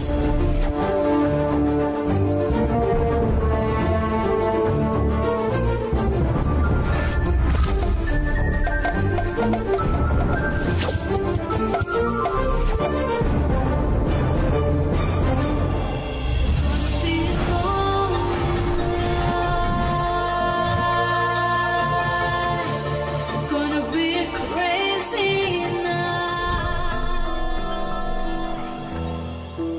It's gonna be a crazy night.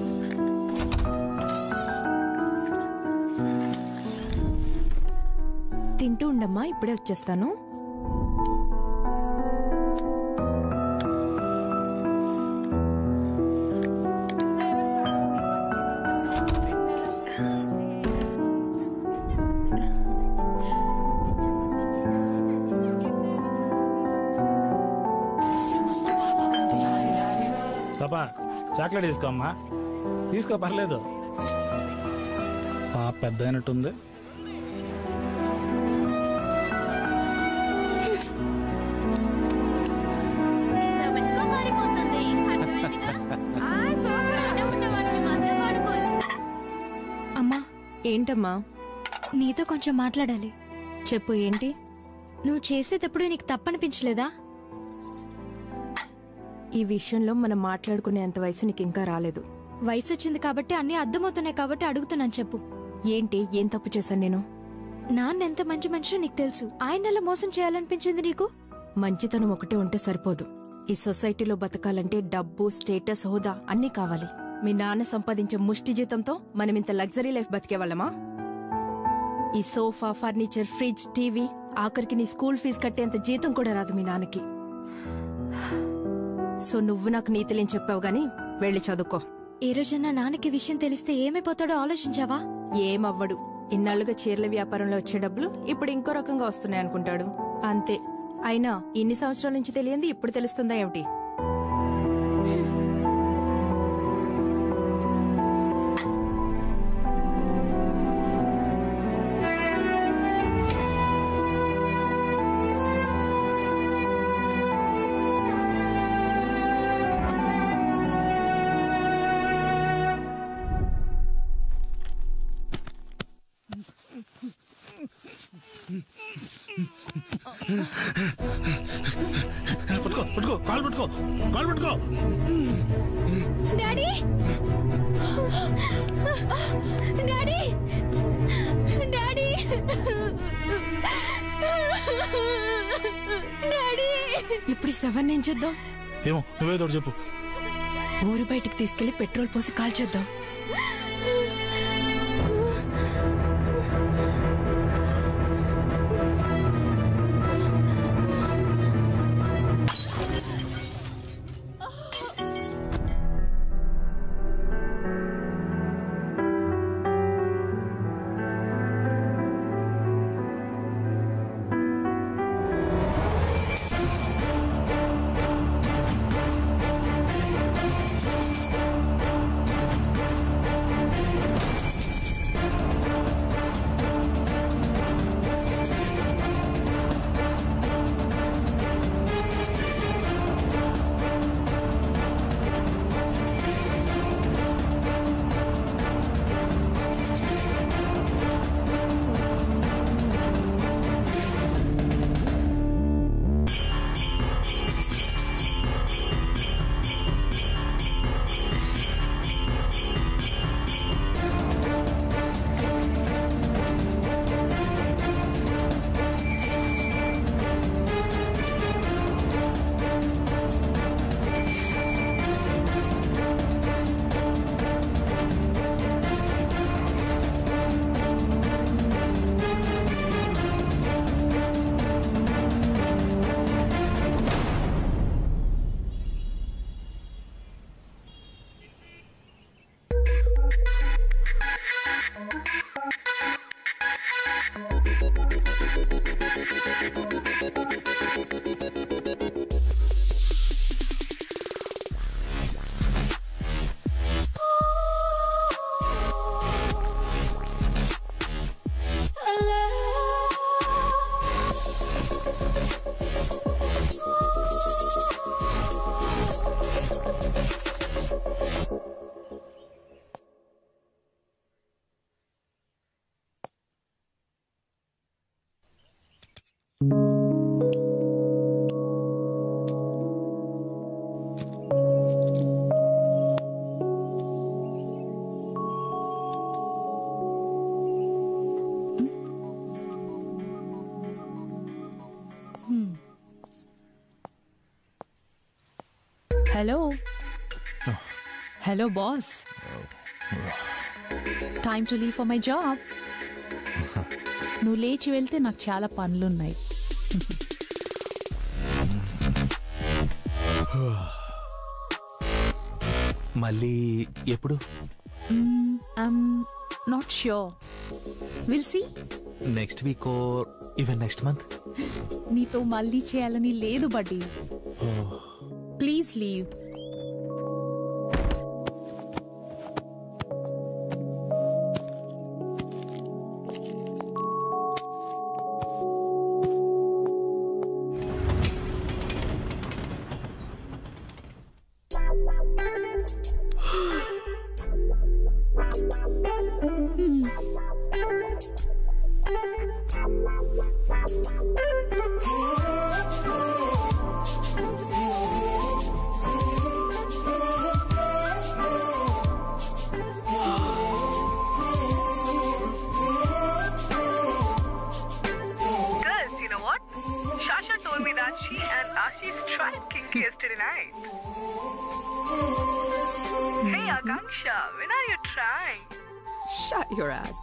తింటూ ఉండమ్మా ఇప్పుడే వచ్చేస్తాను పాపా చాక్లెట్ తీసుకోమ్మా తీసుకో పర్లేదు పాప పెద్ద అయినట్టుంది ప్రపంచం మారిపోతుంది అర్థమైందిగా? ఆ, సూపర్. ఆడే ఉన్నవాటిని మాత్రం వాడుకో. అమ్మా ఏంటమ్మా నీతో కొంచెం మాట్లాడాలి చెప్పు ఏంటి నువ్వు చేసేటప్పుడు నీకు తప్పనిపించలేదా ఈ విషయంలో మనం మాట్లాడుకునేంత వయసు నీకు ఇంకా రాలేదు వయసు వచ్చింది కాబట్టి అన్నీ అర్థమవుతున్నాయి కాబట్టి అడుగుతున్నాను చెప్పు ఏంటి ఏం తప్పు చేశాను నేను నాన్న ఎంత మంచి మనిషి నీకు తెలుసు ఆయన ఎలా మోసం చేయాలనిపించింది నీకు మంచితనం ఒకటే ఉంటే సరిపోదు ఈ సొసైటీలో బతకాలంటే డబ్బు స్టేటస్ హోదా అన్నీ కావాలి మీ నాన్న సంపాదించే ముష్టి జీతంతో మనం ఇంత లగ్జరీ లైఫ్ బతికే వాళ్ళమా ఈ సోఫా ఫర్నిచర్ ఫ్రిడ్జ్ టీవీ ఆఖరికి నీ స్కూల్ ఫీజు కట్టేంత జీతం కూడా రాదు మీ నాన్నకి సో నువ్వు నాకు నీతులేం చెప్పావు గాని వెళ్ళి చదువుకో ఏ రోజన్నా నాన్నకి విషయం తెలిస్తే ఏమైపోతాడో ఆలోచించావా ఏమవ్వడు ఇన్నాళ్ళుగా చీరల వ్యాపారంలో వచ్చే డబ్బులు ఇప్పుడు ఇంకో రకంగా వస్తున్నాయి అనుకుంటాడు అంతే అయినా ఇన్ని సంవత్సరాల నుంచి తెలియంది ఇప్పుడు తెలుస్తుందా ఏమిటి పట్టుకో పట్టుకో కాలు పట్టుకో కాలు పట్టుకో డాడీ డాడీ డాడీ డాడీ ఇప్పుడు ఈ శవాన్ని ఏం చేద్దాం ఏమో నువ్వేదో ఒకటి చెప్పు ఊరు బయటికి తీసుకెళ్లి పెట్రోల్ పోసి కాల్చేద్దాం ఆ hello hello boss time to leave for my job నువ్వు లేచి వెళ్తే నాకు చాలా పనులున్నాయి మళ్ళీ ఎప్పుడు I'm not sure will see next week even next month నీతో మళ్ళీ చేయాలని లేదు buddy please leave Girls, you know what? Shasha told me that she and Ashish tried kinky yesterday night. Hey, Akanksha, when are you trying? Shut your ass.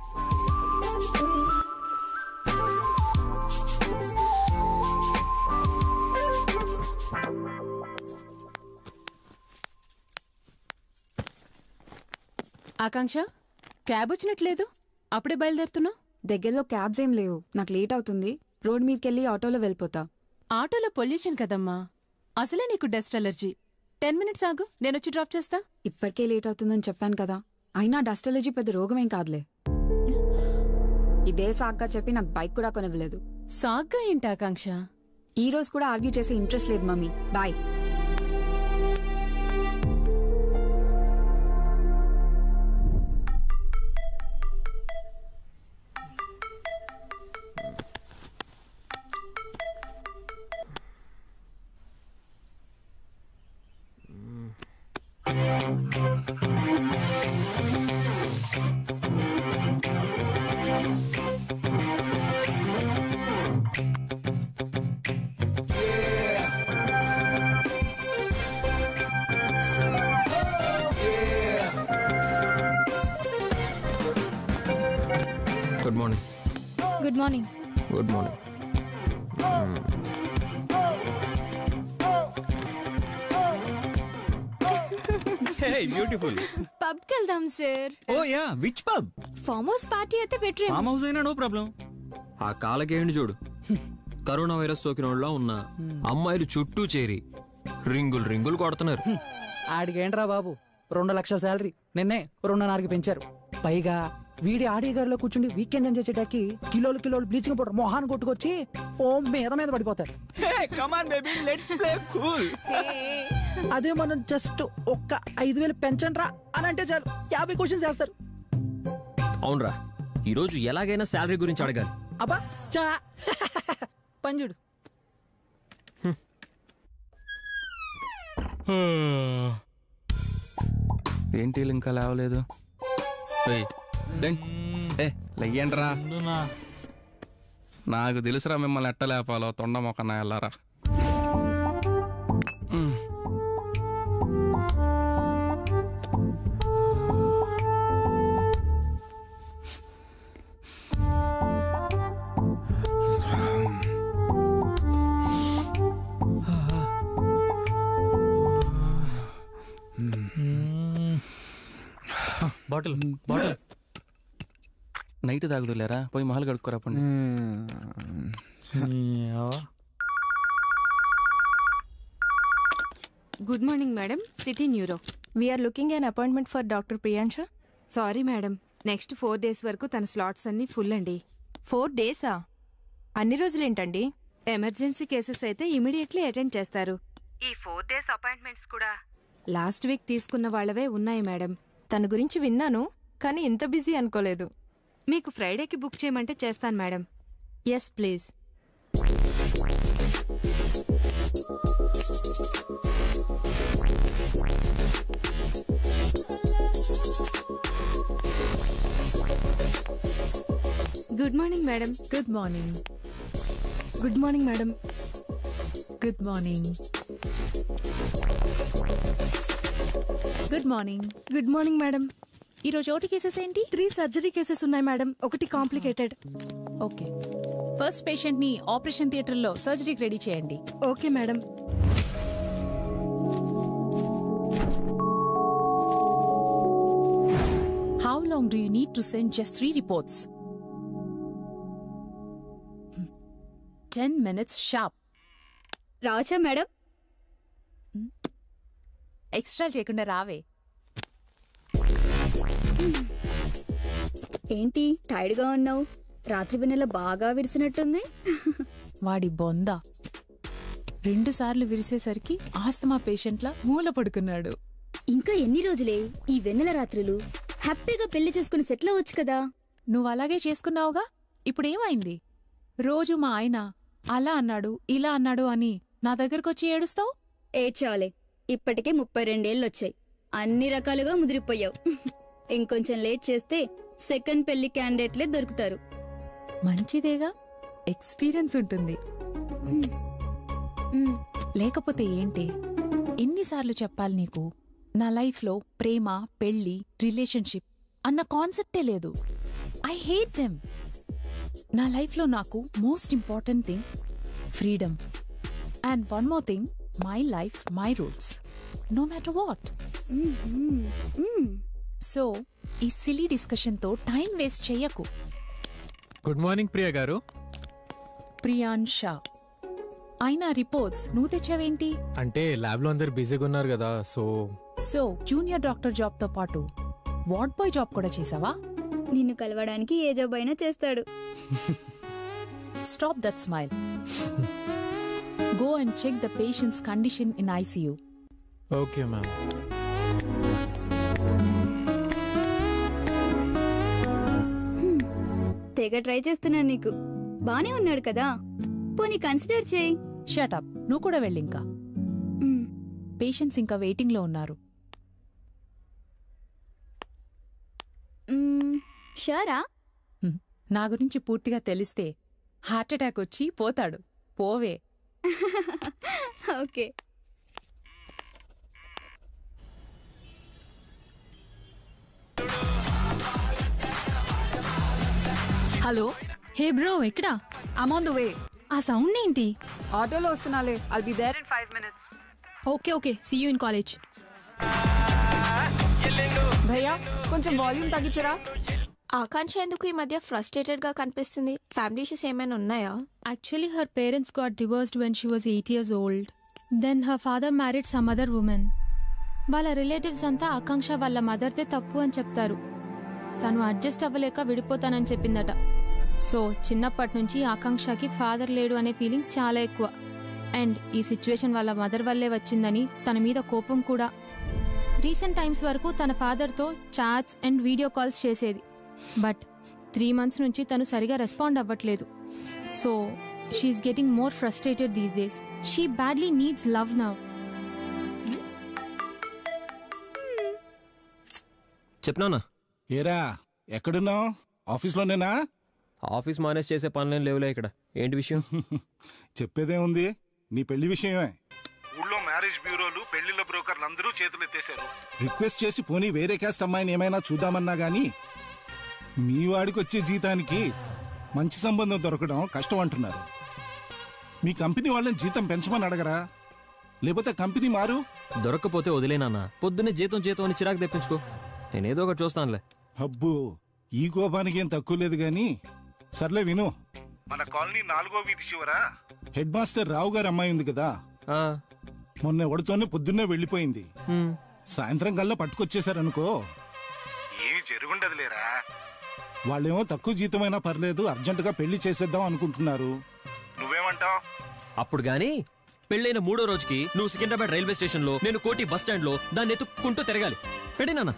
Akanksha cab వచ్చినట్లేదు అప్పుడే బయలుదేరుతున్నావు దగ్గరలో cabs ఏం లేవు నాకు లేట్ అవుతుంది రోడ్ మీదకెళ్ళి ఆటోలో వెళ్ళిపోతా ఆటోలో పొల్యూషన్ కదమ్మా అసలే నీకు డస్ట్ అలర్జీ టెన్ మినిట్స్ ఆగు నేను వచ్చి డ్రాప్ చేస్తా ఇప్పటికే లేట్ అవుతుందని చెప్పాను కదా అయినా డస్ట్ అలర్జీ పెద్ద రోగం ఏం కాదులే ఇదే సాగ్గా చెప్పి నాకు బైక్ కూడా కొనివ్వలేదు సాగ్గా ఏంటి ఆకాంక్ష ఈ రోజు కూడా ఆర్గ్యూ చేసే ఇంట్రెస్ట్ లేదు mummy bye good morning good morning good morning beautiful పబ్కి వెళ్దాం sir oh yeah which pub farm house party అయితే బెటర్ ఫామ్ హౌస్ అయినా నో ప్రాబ్లం ఆ కాలకేయండి చూడు కరోనా వైరస్ సోకిన వాళ్ళ ఉన్న అమ్మాయిలు చుట్టూ చేరి రింగులు రింగులు కొడుతున్నారు ఆడికేంట్రా బాబు రెండు లక్షల శాలరీ నిన్నే రెండున్నరకి పెంచారు పైగా వీడి ఆడియో గారిలో కూర్చుండి వీకెండ్ ఎంజాయ్ చేయడానికి కిలోలు కిలోలు బ్లీచింగ్ పౌడర్ మొహాన్ని కొట్టుకొచ్చి ఓ మీద మీద పడిపోతారు come on baby let's play cool అదే మనం జస్ట్ ఒక్క ఐదు వేలు పెంచండ్రా అని అంటే చాలు యాభై క్వశ్చన్స్ వేస్తారు అవునరా ఈరోజు ఎలాగైనా శాలరీ గురించి అడగాలి అబ్బా చా పంజుడు ఏంటి ఇంకా లేవలేదు ఏయ్, లెంగ్. ఏ లెయ్యండ్రా నాకు తెలుసురా మిమ్మల్ని ఎట్ట లేపాలో తొండ మొక్కన వెళ్ళారా మ్. బాటిల్ బాటిల్ నైట్ తాగుదులేరా పోయి మొహలు కడుక్కోరా పండి good morning madam city neuro we're looking an appointment for doctor Priyansha sorry madam next four days వరకు తన స్లాట్స్ అన్ని ఫుల్ అండి ఫోర్ డేసా అన్ని రోజులేంటండి ఎమర్జెన్సీ కేసెస్ అయితే ఇమీడియట్లీ అటెండ్ చేస్తారు ఈ ఫోర్ డేస్ అపాయింట్మెంట్స్ కూడా లాస్ట్ వీక్ తీసుకున్న వాళ్ళవే ఉన్నాయి మేడం తన గురించి విన్నాను కానీ ఇంత బిజీ అనుకోలేదు మీకు ఫ్రైడేకి బుక్ చేయమంటే చేస్తాను madam yes please good morning madam good morning good morning madam good morning good morning good morning madam ఈరోజు ఓటీ కేసెస్ ఏంటి త్రీ సర్జరీ కేసెస్ ఉన్నాయి మేడం ఒకటి కాంప్లికేటెడ్ ఓకే ఫస్ట్ పేషెంట్ ని ఆపరేషన్ థియేటర్ లో సర్జరీకి ready చేయండి okay madam how long do you need to send just three reports ten minutes sharp రావచ్చా madam extra చేయకుండా రావే ఏంటి టైర్డ్ గా ఉన్నావు రాత్రి వెన్నెల బాగా విరిసినట్టుంది వాడి బొంద రెండు సార్లు విరిసేసరికి ఆస్తమా పేషెంట్లా మూల పడుకున్నాడు ఇంకా ఎన్ని రోజులే ఈ వెన్నెల రాత్రులు హ్యాపీగా పెళ్లి చేసుకుని సెటిల్ అవ్వచ్చు కదా నువ్వు అలాగే చేసుకున్నావుగా ఇప్పుడేమైంది రోజు మా ఆయన అలా అన్నాడు ఇలా అన్నాడు అని నా దగ్గరకొచ్చి ఏడుస్తావు ఏడ్చాలే ఇప్పటికే ముప్పై రెండేళ్ళు వచ్చాయి అన్ని రకాలుగా ముదిరిపోయావు ఇంకొంచెం లేట్ చేస్తే సెకండ్ పెళ్లి క్యాండిడేట్లే దొరుకుతారు మంచిదేగా ఎక్స్పీరియన్స్ ఉంటుంది లేకపోతే ఏంటి ఎన్నిసార్లు చెప్పాలి నీకు నా లైఫ్లో ప్రేమ పెళ్లి రిలేషన్షిప్ అన్న కాన్సెప్టే లేదు ఐ హేట్ దెమ్ నా లైఫ్లో నాకు most important thing freedom and one more thing my life my rules no matter what so ఈ సిలీ డిస్కషన్తో టైం వేస్ట్ చెయ్యకు గుడ్ మార్నింగ్ ప్రియ గారు ప్రియాన్ షా అయినా రిపోర్ట్స్ నువ్వు తెచ్చావేంటి అంటే ల్యాబ్లో అందరు బిజీగా ఉన్నారు కదా so so junior doctor job తో పాటు వార్డ్ బాయ్ జాబ్ కూడా చేసావా నిన్ను కలవడానికి ఏ జాబ్ అయినా చేస్తాడు stop that smile go and check the patients condition in ICU okay ma'am తెగ ట్రై చేస్తున్నాను నీకు బానే ఉన్నాడు కదా పోనీ కన్సిడర్ చేయి షటప్ నువ్వు కూడా వెళ్ళింకా పేషెంట్స్ ఇంకా వెయిటింగ్ లో ఉన్నారు షారా హ్మ్. నా గురించి పూర్తిగా తెలిస్తే హార్ట్ అటాక్ వచ్చి పోతాడు పోవే ఓకే హలో హే బ్రో ఎక్కడా ఐమ్ ఆన్ ద వే ఆ సౌండ్ ఏంటి ఆటోలో వస్తున్నాలే I'll be there in five minutes. Okay okay see you in college భయ్యా కొంచెం వాల్యూమ్ తగ్గించరా ఆకాంక్ష ఎందుకు ఈ మధ్య ఫ్రస్ట్రేటెడ్ గా కనిపిస్తుంది ఫ్యామిలీ ఇష్యూస్ ఏమైనా ఉన్నాయా Actually, her parents got divorced when she was 8 years old. Then her father married some other woman. వాళ్ళ రిలేటివ్స్ అంతా ఆకాంక్ష వాళ్ళ మదర్దే తప్పు అని చెప్తారు తను అడ్జస్ట్ అవ్వలేక విడిపోతానని చెప్పిందట సో చిన్నప్పటి నుంచి ఆకాంక్షకి ఫాదర్ లేడు అనే ఫీలింగ్ చాలా ఎక్కువ అండ్ ఈ సిచ్యువేషన్ వాళ్ళ మదర్ వల్లే వచ్చిందని తన మీద కోపం కూడా రీసెంట్ టైమ్స్ వరకు తన ఫాదర్తో చాట్స్ అండ్ వీడియో కాల్స్ చేసేది బట్ త్రీ మంత్స్ నుంచి తను సరిగా రెస్పాండ్ అవ్వట్లేదు so she's getting more frustrated these days she badly needs love now చెప్పినానా ఏరా ఎక్కడున్నావు ఆఫీస్లోనేనా ఆఫీస్ మానేజ్ చేసే పనులేం లేవులే ఇక్కడ ఏంటి విషయం చెప్పేదే ఉంది నీ పెళ్లి విషయమే ఊళ్ళో మ్యారేజ్ బ్యూరోలు పెళ్లిళ్ళ బ్రోకర్లు అందరూ చేతులు ఎత్తేశారు రిక్వెస్ట్ చేసి పోనీ వేరే క్యాస్ట్ అమ్మాయిని ఏమైనా చూద్దామన్నా గానీ మీ వాడికి వచ్చే జీతానికి మంచి సంబంధం దొరకడం కష్టం అంటున్నారు మీ కంపెనీ వాళ్ళని జీతం పెంచమని అడగరా లేకపోతే కంపెనీ మారు దొరక్కపోతే వదిలేనన్నా పొద్దున్నే జీతం జీతం అని చిరాకు తెప్పించుకో నేనేదో ఒకటి చూస్తానులే అబ్బో ఈ కోపానికి ఏం తక్కువ లేదు గాని సర్లే విను మన కాలనీ నాలుగో వీధి చివరా హెడ్ మాస్టర్ రావు గారి అమ్మాయి ఉంది కదా మొన్న ఎవడితోనే పొద్దున్నే వెళ్ళిపోయింది సాయంత్రం కల్లా పట్టుకొచ్చేసారనుకో ఏమి జరుగుండదులేరా వాళ్ళేమో తక్కువ జీతమైనా పర్లేదు అర్జెంటుగా పెళ్లి చేసేద్దాం అనుకుంటున్నారు నువ్వేమంటావ్ అప్పుడు గాని పెళ్ళైన మూడో రోజుకి నువ్వు సికింద్రాబాద్ రైల్వే స్టేషన్ లో నేను కోటి బస్ స్టాండ్ లో దాన్ని ఎత్తుక్కుంటూ తిరగాలి రెడీ నాన్న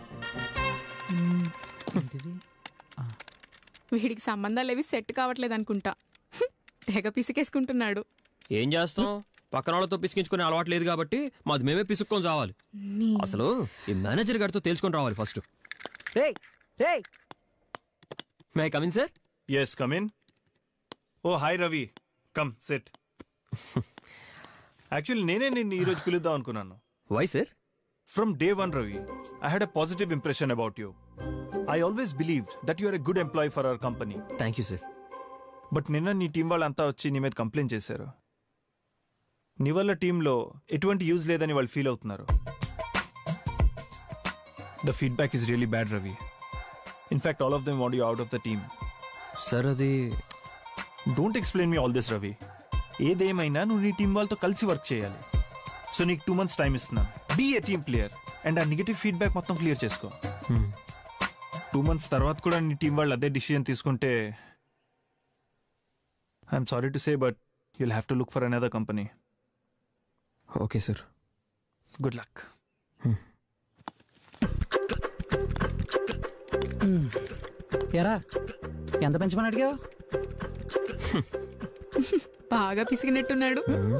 వీడికి సంబంధాలు ఏవి సెట్ కావట్లేదు అనుకుంటా తెగ పిసికేసుకుంటున్నాడు ఏం చేస్తాం పక్కన వాళ్ళతో పిసికించుకునే అలవాటు లేదు కాబట్టి మాది మేమే పిసుక్కొని రావాలి నీ- అసలు ఈ మేనేజర్ గారితో తేల్చుకొని రావాలి first may come in sir Yes, come in. Oh, hi, Ravi. Come, sit. Actually నేనే నిన్ను ఈరోజు పిలుద్దాం అనుకున్నాను why sir from day one Ravi I had a positive impression about you I always believed that you are a good employee for our company thank you sir but నిన్న నీ team వాళ్ళంతా వచ్చి నీ మీద కంప్లైంట్ చేశారు నీ వల్ల టీంలో ఎటువంటి యూజ్ లేదని వాళ్ళు ఫీల్ అవుతున్నారు the feedback is really bad Ravi in fact all of them want you out of the team sir అది don't explain me all this Ravi ఏదేమైనా నువ్వు నీ టీం వాళ్ళతో కలిసి వర్క్ చేయాలి సో నీకు టూ మంత్స్ టైం ఇస్తున్నాను be a team player and ఆ నెగిటివ్ ఫీడ్బ్యాక్ మొత్తం క్లియర్ చేసుకో టూ మంత్స్ తర్వాత కూడా నీ టీం వాళ్ళు అదే డిసిజన్ తీసుకుంటే I'm sorry to say but you'll have to look for another company okay sir good luck ఎరా ఎంత పెంచమని అడిగావు బాగా పిసిగినట్టున్నాడు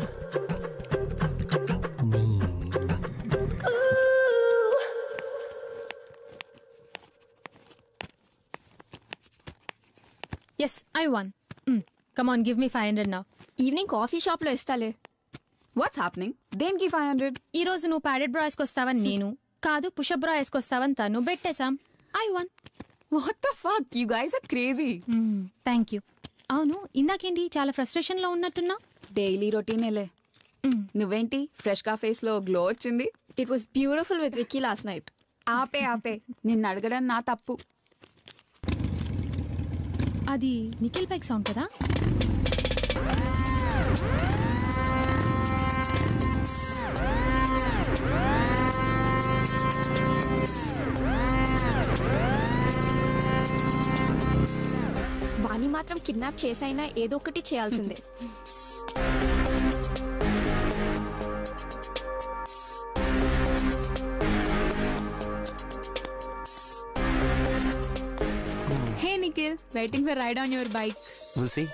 yes I won come on give me five hundred నా ఈవినింగ్ కాఫీ షాప్లో ఇస్తాలే వాట్స్ హ్యాపెనింగ్ దేనికి ఫైవ్ హండ్రెడ్ ఈ రోజు నువ్వు ప్యాడెడ్ బ్రా వేసుకొస్తావని నేను కాదు పుషప్ బ్రా వేసుకొస్తావని తను పెట్టేశాం I won what the fuck you guys are crazy thank you అవును ఇందాకేంటి చాలా ఫ్రస్ట్రేషన్ లో ఉన్నట్టున్నా డైలీ రొటీనేలే నువ్వేంటి ఫ్రెష్ గా ఫేస్ లో గ్లో వచ్చింది it was beautiful with Vicky last night ఆపే ఆపే నిన్ను అడగడం నా తప్పు అది నిఖిల్ పైక్ సాంగ్ కదా వాణి మాత్రం కిడ్నాప్ చేసైనా ఏదో ఒకటి చేయాల్సిందే hey Nikhil waiting for ride on your bike will see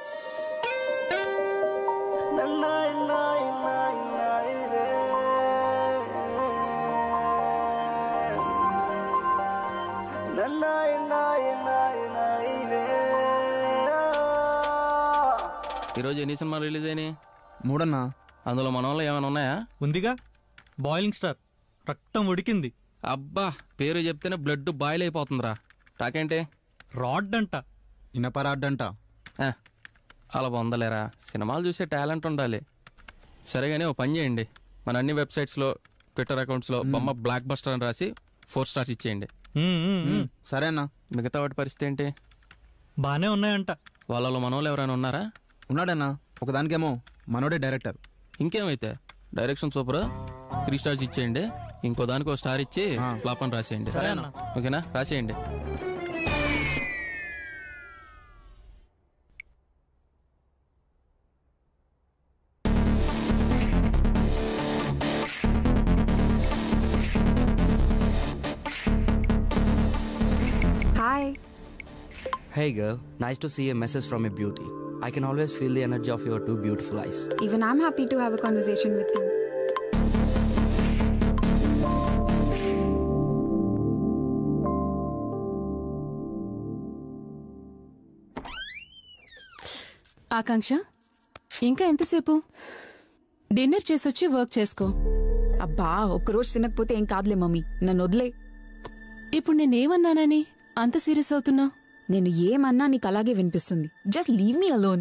ఈరోజు ఎన్ని సినిమా రిలీజ్ అయినాయి మూడన్నా అందులో మన వాళ్ళు ఏమైనా ఉన్నాయా ఉందిగా బాయిలింగ్ స్టార్ రక్తం ఉడికింది అబ్బా పేరు చెప్తేనే బ్లడ్ బాయిల్ అయిపోతుందిరా టాకేంటి రాడ్ అంట ఇనప రాడ్ అంట ఆ, అలా పొందలేరా సినిమాలు చూసే టాలెంట్ ఉండాలి సరే కానీ ఓ పని చేయండి మన అన్ని వెబ్సైట్స్లో ట్విట్టర్ అకౌంట్స్లో బొమ్మ బ్లాక్ బస్టర్ అని రాసి ఫోర్ స్టార్స్ ఇచ్చేయండి సరే అన్న మిగతా వాటి పరిస్థితి ఏంటి బానే ఉన్నాయంట వాళ్ళలో మన వాళ్ళు ఎవరైనా ఉన్నారా ఉన్నాడన్నా ఒకదానికేమో మనోడే డైరెక్టర్ ఇంకేమైతే డైరెక్షన్ సూపర్ త్రీ స్టార్స్ ఇచ్చేయండి ఇంకో దానికి ఒక స్టార్ ఇచ్చి ఫ్లాప్ అని రాసేయండి సరే అన్న. ఓకేనా రాసేయండి hi Hey girl, nice to see a message from a beauty. I can always feel the energy of your two beautiful eyes. Even I'm happy to have a conversation with you Akanksha ఇంకా ఎంతసేపు dinner చేసొచ్చి work చేసుకో అబ్బా ఒక్కరోజు తినకపోతే ఏం కాదులే mummy నన్ను వదిలే ఇప్పుడు నేనేమన్నానని అంత సీరియస్ అవుతున్నా నేను ఏమన్నా నీకు అలాగే వినిపిస్తుంది జస్ట్ లీవ్ మీ అలోన్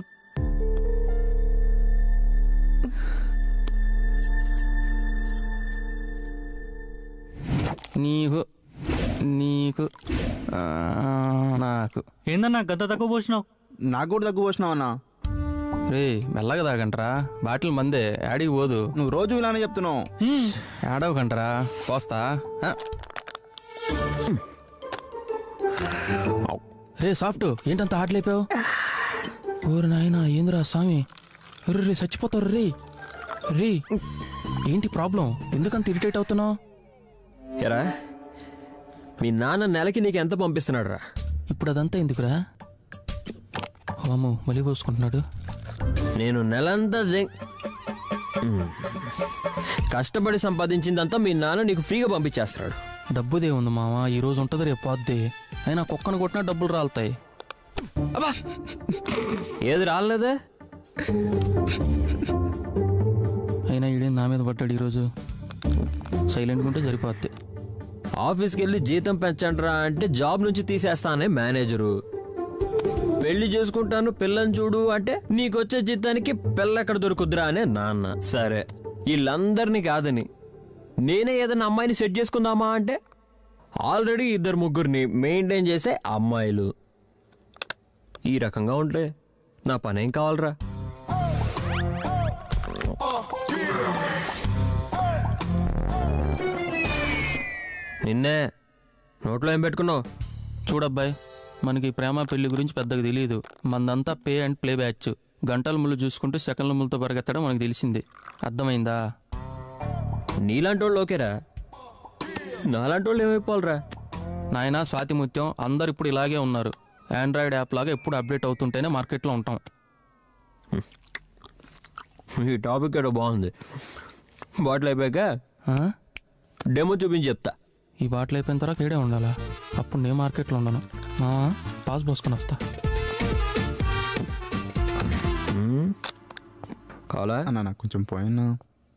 నీకు నీకు ఆ, నాకు ఏందన్నా గంత తక్కువ పోసినావు నాకు కూడా తక్కువ పోసినావు అన్నా రే మెల్లగా తాగంటరా బాటిల్ మందే యాడికి పోదు నువ్వు రోజు ఇలానే చెప్తున్నావు ఏడవకంటరా పోస్తా ఆ. రే సాఫ్ట్ ఏంటంత హార్ట్ లేపావు ఊరు నాయన ఏందిరా స్వామి రే రే చచ్చిపోతారు రే రే ఏంటి ప్రాబ్లం ఎందుకంత ఇరిటేట్ అవుతున్నావు ఎరా మీ నాన్న నెలకి నీకు ఎంత పంపిస్తున్నాడు రా ఇప్పుడు అదంతా ఎందుకురా అమ్మో మళ్ళీ పోసుకుంటున్నాడు నేను నెలంతా జె- మ్. కష్టపడి సంపాదించిందంతా మీ నాన్న నీకు ఫ్రీగా పంపించేస్తున్నాడు డబ్బుదే ఉంది మామ ఈ రోజు ఉంటుంది రేపు పోద్ది అయినా కుక్కను కొట్టినా డబ్బులు రాలుతాయి ఏది రాలేదే పడ్డాడు ఈరోజు సైలెంట్గా ఉంటే సరిపోద్ది ఆఫీస్కి వెళ్ళి జీతం పెంచండిరా అంటే జాబ్ నుంచి తీసేస్తానే మేనేజరు పెళ్లి చేసుకుంటాను పిల్లని చూడు అంటే నీకొచ్చే జీతానికి పిల్ల ఎక్కడ దొరుకుద్దిరా అనే నాన్న సరే వీళ్ళందరినీ కాదని నేనే ఏదైనా అమ్మాయిని సెట్ చేసుకుందామా అంటే ఆల్రెడీ ఇద్దరు ముగ్గురిని మెయింటైన్ చేసే అమ్మాయిలు ఈ రకంగా ఉంటే నా పనేం కావాలరా నిన్నే నోట్లో ఏం పెట్టుకున్నావు చూడబ్బాయి మనకి ప్రేమ పెళ్లి గురించి పెద్దగా తెలియదు మందంతా పే అండ్ ప్లే బ్యాచ్ గంటల ముళ్ళు చూసుకుంటూ సెకండ్ల ముళ్ళతో పరిగెత్తడం మనకు తెలిసింది అర్థమైందా నీలాంటి వాళ్ళు ఓకేరా నాలాంటి వాళ్ళు ఏమైపోవాలరా నాయనా స్వాతి ముత్యం అందరు ఇప్పుడు ఇలాగే ఉన్నారు ఆండ్రాయిడ్ యాప్ లాగా ఎప్పుడు అప్డేట్ అవుతుంటేనే మార్కెట్లో ఉంటాం ఈ టాపిక్ ఏదో బాగుంది బాటిల్ అయిపోయాక డెమో చూపించి చెప్తా ఈ బాటిల్ అయిపోయిన తర్వాత ఏడే ఉండాలా అప్పుడు నేను మార్కెట్లో ఉండను ఆ, పాస్ పోసుకొని వస్తా కావాలా అన్న నాకు కొంచెం పోయినా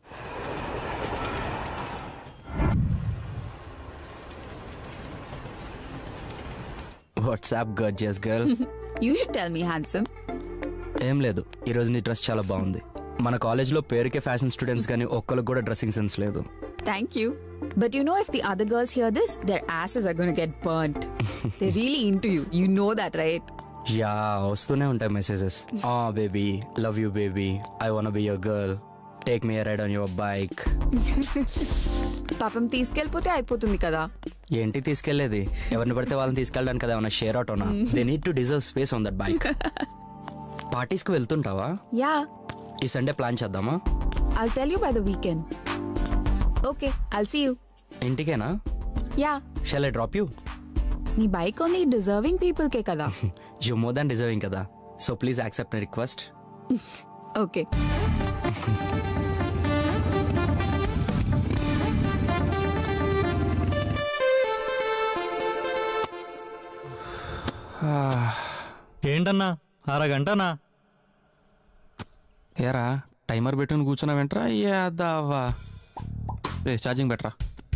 WhatsApp gorgeous girl you should tell me handsome ఏం లేదు ఈరోజు నీ డ్రెస్ చాలా బాగుంది మన కాలేజ్లో పేరుకే ఫ్యాషన్ స్టూడెంట్స్ కానీ ఒక్కరికి కూడా డ్రెస్సింగ్ సెన్స్ లేదు Thank you. But you know, if the other girls hear this, their asses are going to get burnt. They're really into you. You know that, right? Yeah వస్తూనే ఉంటాయి messages ఆ baby love you baby I wanna be your girl take me ride on your bike పాపం తీసుకెళ్ళిపోతే అయిపోతుంది కదా ఏంటి తీసుకెళ్లేది ఎవరిని పడితే వాళ్ళని తీసుకెళ్ళడానికి కదా ఏమన్నా షేర్ ఆటోనా they need to deserve space on that bike పార్టీస్కి వెళ్తుంటావా యా ఈ సండే ప్లాన్ చేద్దామా I'll tell you by the weekend. Okay, I'll see you. ఇంటికేనా yeah shall I drop you నీ బైక్ ఓన్లీ డిజర్వింగ్ పీపుల్ కే కదా you more than deserving కదా so please accept my request okay ఏంటన్నా అరగంటనా ఏరా timer పెట్టుకుని కూర్చున్నావేంట్రా యాదవ్వా రే ఛార్జింగ్ పెట్టరా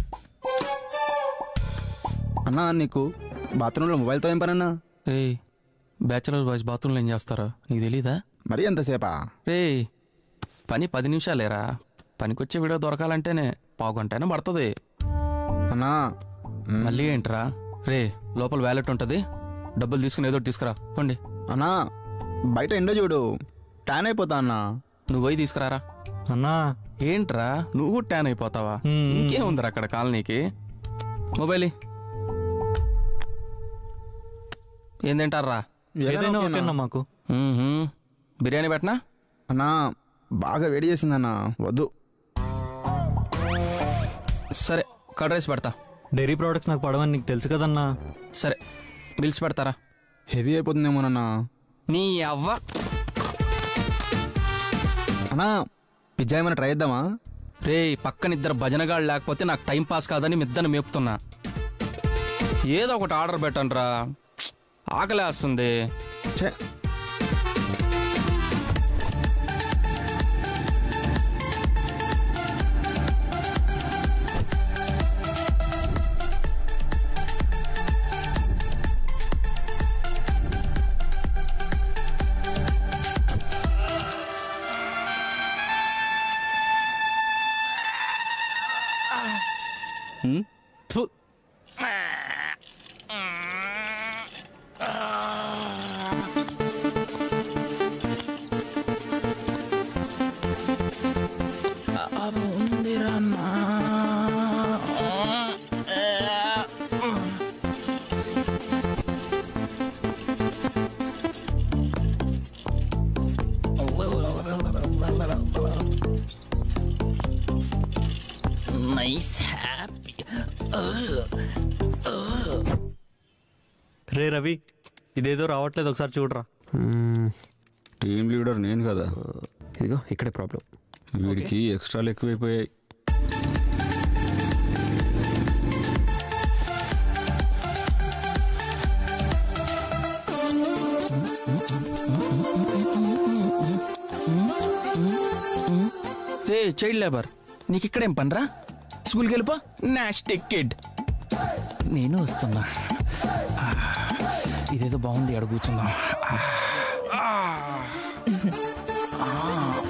అన్నా నీకు బాత్రూంలో మొబైల్తో ఏం పనన్నా రే బ్యాచులర్ బాయ్స్ బాత్రూంలో ఏం చేస్తారో నీకు తెలీదా మరీ ఎంతసేపా రే పని పది నిమిషాలేరా పనికొచ్చే వీడియో దొరకాలంటేనే పావు గంటైనా పడుతుంది అన్నా మళ్ళీ ఏంట్రా రే లోపల వ్యాలెట్ ఉంటుంది డబ్బులు తీసుకుని ఏదో ఒకటి తీసుకురా పోండి అన్నా బయట ఎండో చూడు ట్యాన్ అయిపోతా అన్నా నువ్వు పోయి తీసుకురారా అన్నా ఏంట్రా నువ్వు కూడా ట్యాన్ అయిపోతావా మ్మ్. ఇంకేముందిరా అక్కడ కాలనీకి మొబైల్ ఇ. ఏం తింటారా ఏదైనా ఓకేనా మాకు మ్మ్హ్మ్. బిర్యానీ పెట్టనా అన్నా బాగా వేడి చేసిందన్నా వద్దు సరే కర్డ్ రైస్ పెడతా డైరీ ప్రోడక్ట్స్ నాకు పడవని నీకు తెలుసు కదన్నా సరే బిల్స్ పెడతారా హెవీ అయిపోతుందేమోనన్నా నీ అవ్వ అన్నా పిజ్జా ఏమైనా ట్రై చేద్దామా రే పక్కన ఇద్దరు భజనగాళ్ళు లేకపోతే నాకు టైం పాస్ కాదని మిద్దను మేపుతున్నా ఏదో ఒకటి ఆర్డర్ పెట్టండి రా ఆకలేస్తుంది ఛే నైస్ హ్యాపీ రే రవి ఇదేదో రావట్లేదు ఒకసారి చూడరా టీం లీడర్ నేను కదా ఇదిగో ఇక్కడే ప్రాబ్లం వీడికి ఎక్స్ట్రాలు ఎక్కువైపోయాయి రే చైల్డ్ లేబర్ నీకు ఇక్కడేం పనిరా స్కూల్కి వెళ్ళిపో నాస్టిక్ కిడ్ నేను వస్తున్నా ఆ, ఇదేదో బాగుంది అడుగు కూర్చుందాం ఆ, ఆ, ఆ,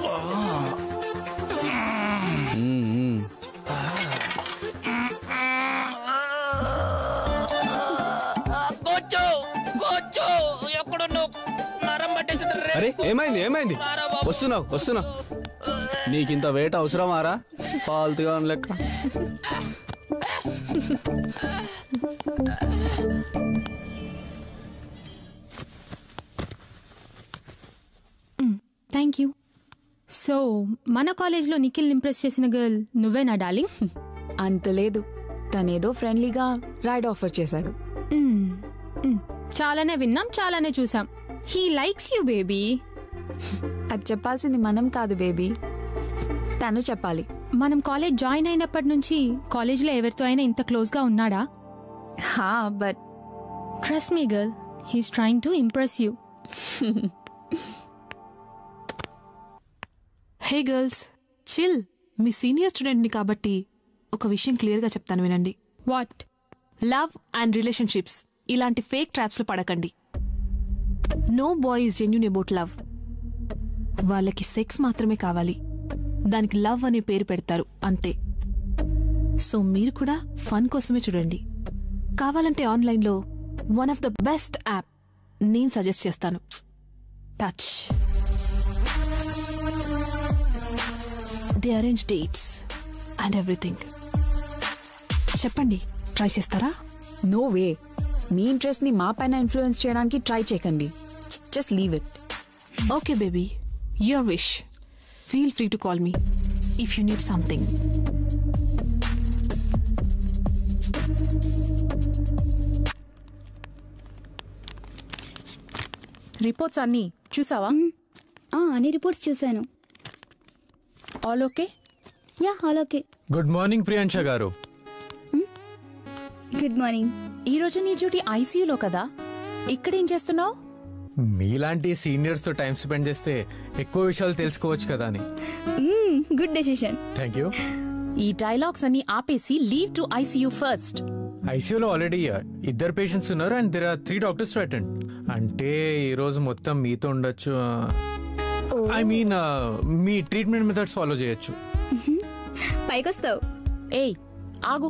కూర్చో కూర్చో ఎక్కడ నరం పట్టేసింది రే. అరే ఏమైంది ఏమైంది వస్తున్నావు వస్తున్నావు నీకింత వెయిట్ అవసరమారా ఫాల్తుగా ఉన్న లెక్క థ్యాంక్ యూ సో మన కాలేజ్లో నిఖిల్ ఇంప్రెస్ చేసిన గర్ల్ నువ్వేనా డార్లింగ్ అంత లేదు తనేదో ఫ్రెండ్లీగా రైడ్ ఆఫర్ చేశాడు మ్మ్. మ్మ్. చాలానే విన్నాం చాలానే చూసాం హీ లైక్స్ యూ బేబీ అది చెప్పాల్సింది మనం కాదు బేబీ తను చెప్పాలి మనం కాలేజ్ జాయిన్ అయినప్పటి నుంచి కాలేజ్లో ఎవరితో అయినా ఇంత క్లోజ్గా ఉన్నాడా హా but trust me girl he's trying to impress you hey girls chill మీ సీనియర్ స్టూడెంట్ని కాబట్టి ఒక విషయం క్లియర్గా చెప్తాను వినండి వాట్ లవ్ అండ్ రిలేషన్షిప్స్ ఇలాంటి ఫేక్ ట్రాప్స్లో పడకండి no boy is genuine about love వాళ్ళకి సెక్స్ మాత్రమే కావాలి దానికి లవ్ అనే పేరు పెడతారు అంతే సో మీరు కూడా ఫన్ కోసమే చూడండి కావాలంటే ఆన్లైన్లో one of the best app నేను సజెస్ట్ చేస్తాను Touch the arrange dates and everything చెప్పండి ట్రై చేస్తారా నో వే మీ ఇంట్రెస్ట్ని మా పైన ఇన్ఫ్లుయెన్స్ చేయడానికి ట్రై చేయకండి just leave it okay baby your wish feel free to call me if you need something reports అన్నీ చూసావా అన్ని రిపోర్ట్స్ చూశాను all okay yeah all okay good morning Priyansha garu good morning ఈ రోజు నీ డ్యూటీ ఐసీయూలో కదా ఇక్కడేం చేస్తున్నావు మీలాంటి సీనియర్స్తో టైం స్పెండ్ చేస్తే ఎక్కువ విషయాలు తెలుసుకోవచ్చు కదా అని గుడ్ డెసిషన్ థ్యాంక్ యూ ఈ డైలాగ్స్ అన్ని ఆపేసి లీవ్ టు ఐసీయూ ఫస్ట్ ఐసీయూలో ఆల్రెడీ ఇద్దరు పేషెంట్స్ ఉన్నారు and there are three doctors to attend అంటే ఈ రోజు మొత్తం మీతో ఉండొచ్చు ఐ మీన్ మీ ట్రీట్మెంట్ మెథడ్స్ ఫాలో చేయొచ్చు పైకొస్తావు ఏయ్ ఆగు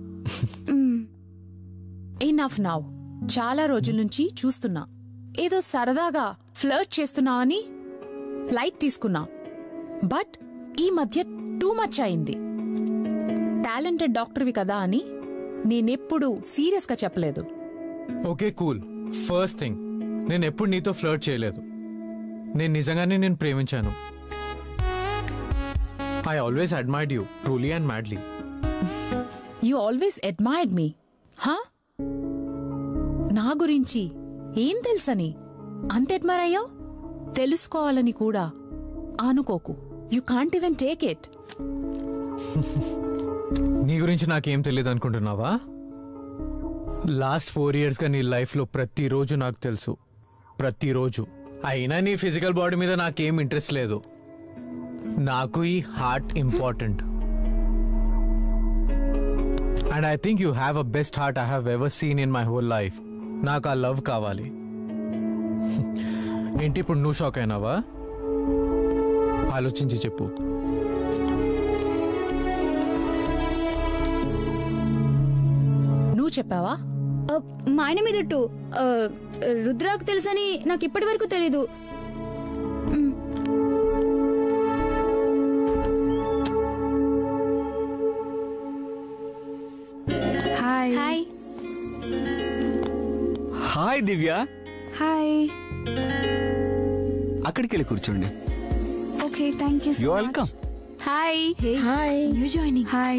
ఎనఫ్ నౌ చాలా రోజుల నుంచి చూస్తున్నా ఏదో సరదాగా ఫ్లర్ట్ చేస్తున్నావని లైట్ తీసుకున్నా బట్ ఈ మధ్య టూ మచ్ అయింది టాలెంటెడ్ డాక్టర్వి కదా అని నేనెప్పుడు సీరియస్గా చెప్పలేదు ఓకే కూల్ ఫస్ట్ థింగ్ నేను ఎప్పుడు నీతో ఫ్లర్ట్ చేయలేదు నేను నిజంగానే నేను ప్రేమించాను I always admired you truly and madly you always admired me హా నా గురించి ఏం తెలుసని అంత అడ్మైర్ అయ్యావు తెలుసుకోవాలని కూడా ఆనుకోకు you can't even take it నీ గురించి నాకేం తెలియదు అనుకుంటున్నావా లాస్ట్ ఫోర్ ఇయర్స్గా నీ లైఫ్లో ప్రతిరోజు నాకు తెలుసు ప్రతిరోజు అయినా నీ ఫిజికల్ బాడీ మీద నాకేం ఇంట్రెస్ట్ లేదు నాకు ఈ heart important and I think you have a best heart I have ever seen in my whole life నాకు ఆ లవ్ కావాలి ఏంటి ఇప్పుడు నువ్వు షాక్ అయినావా ఆలోచించి చెప్పు నువ్వు చెప్పావా మా ఆయన మీద టూ రుద్రాకు తెలుసని నాకు ఇప్పటి వరకు తెలీదు మ్, hi hi hi Divya hi అక్కడికి వెళ్ళి కూర్చోండి okay thank you you welcome hi hi you joining hi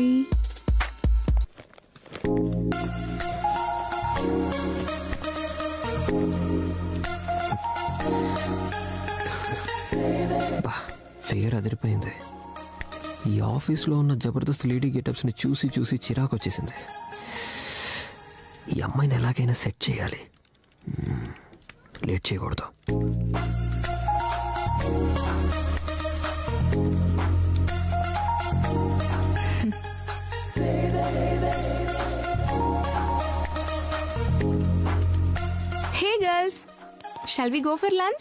ఫేర్ అదిరిపోయింది ఈ ఆఫీస్లో ఉన్న జబర్దస్త్ లేడీ గెటప్స్ని చూసి చూసి చిరాకు వచ్చేసింది ఈ అమ్మాయిని ఎలాగైనా సెట్ చేయాలి మ్మ్. లేట్ చేయకూడదు shall we go for lunch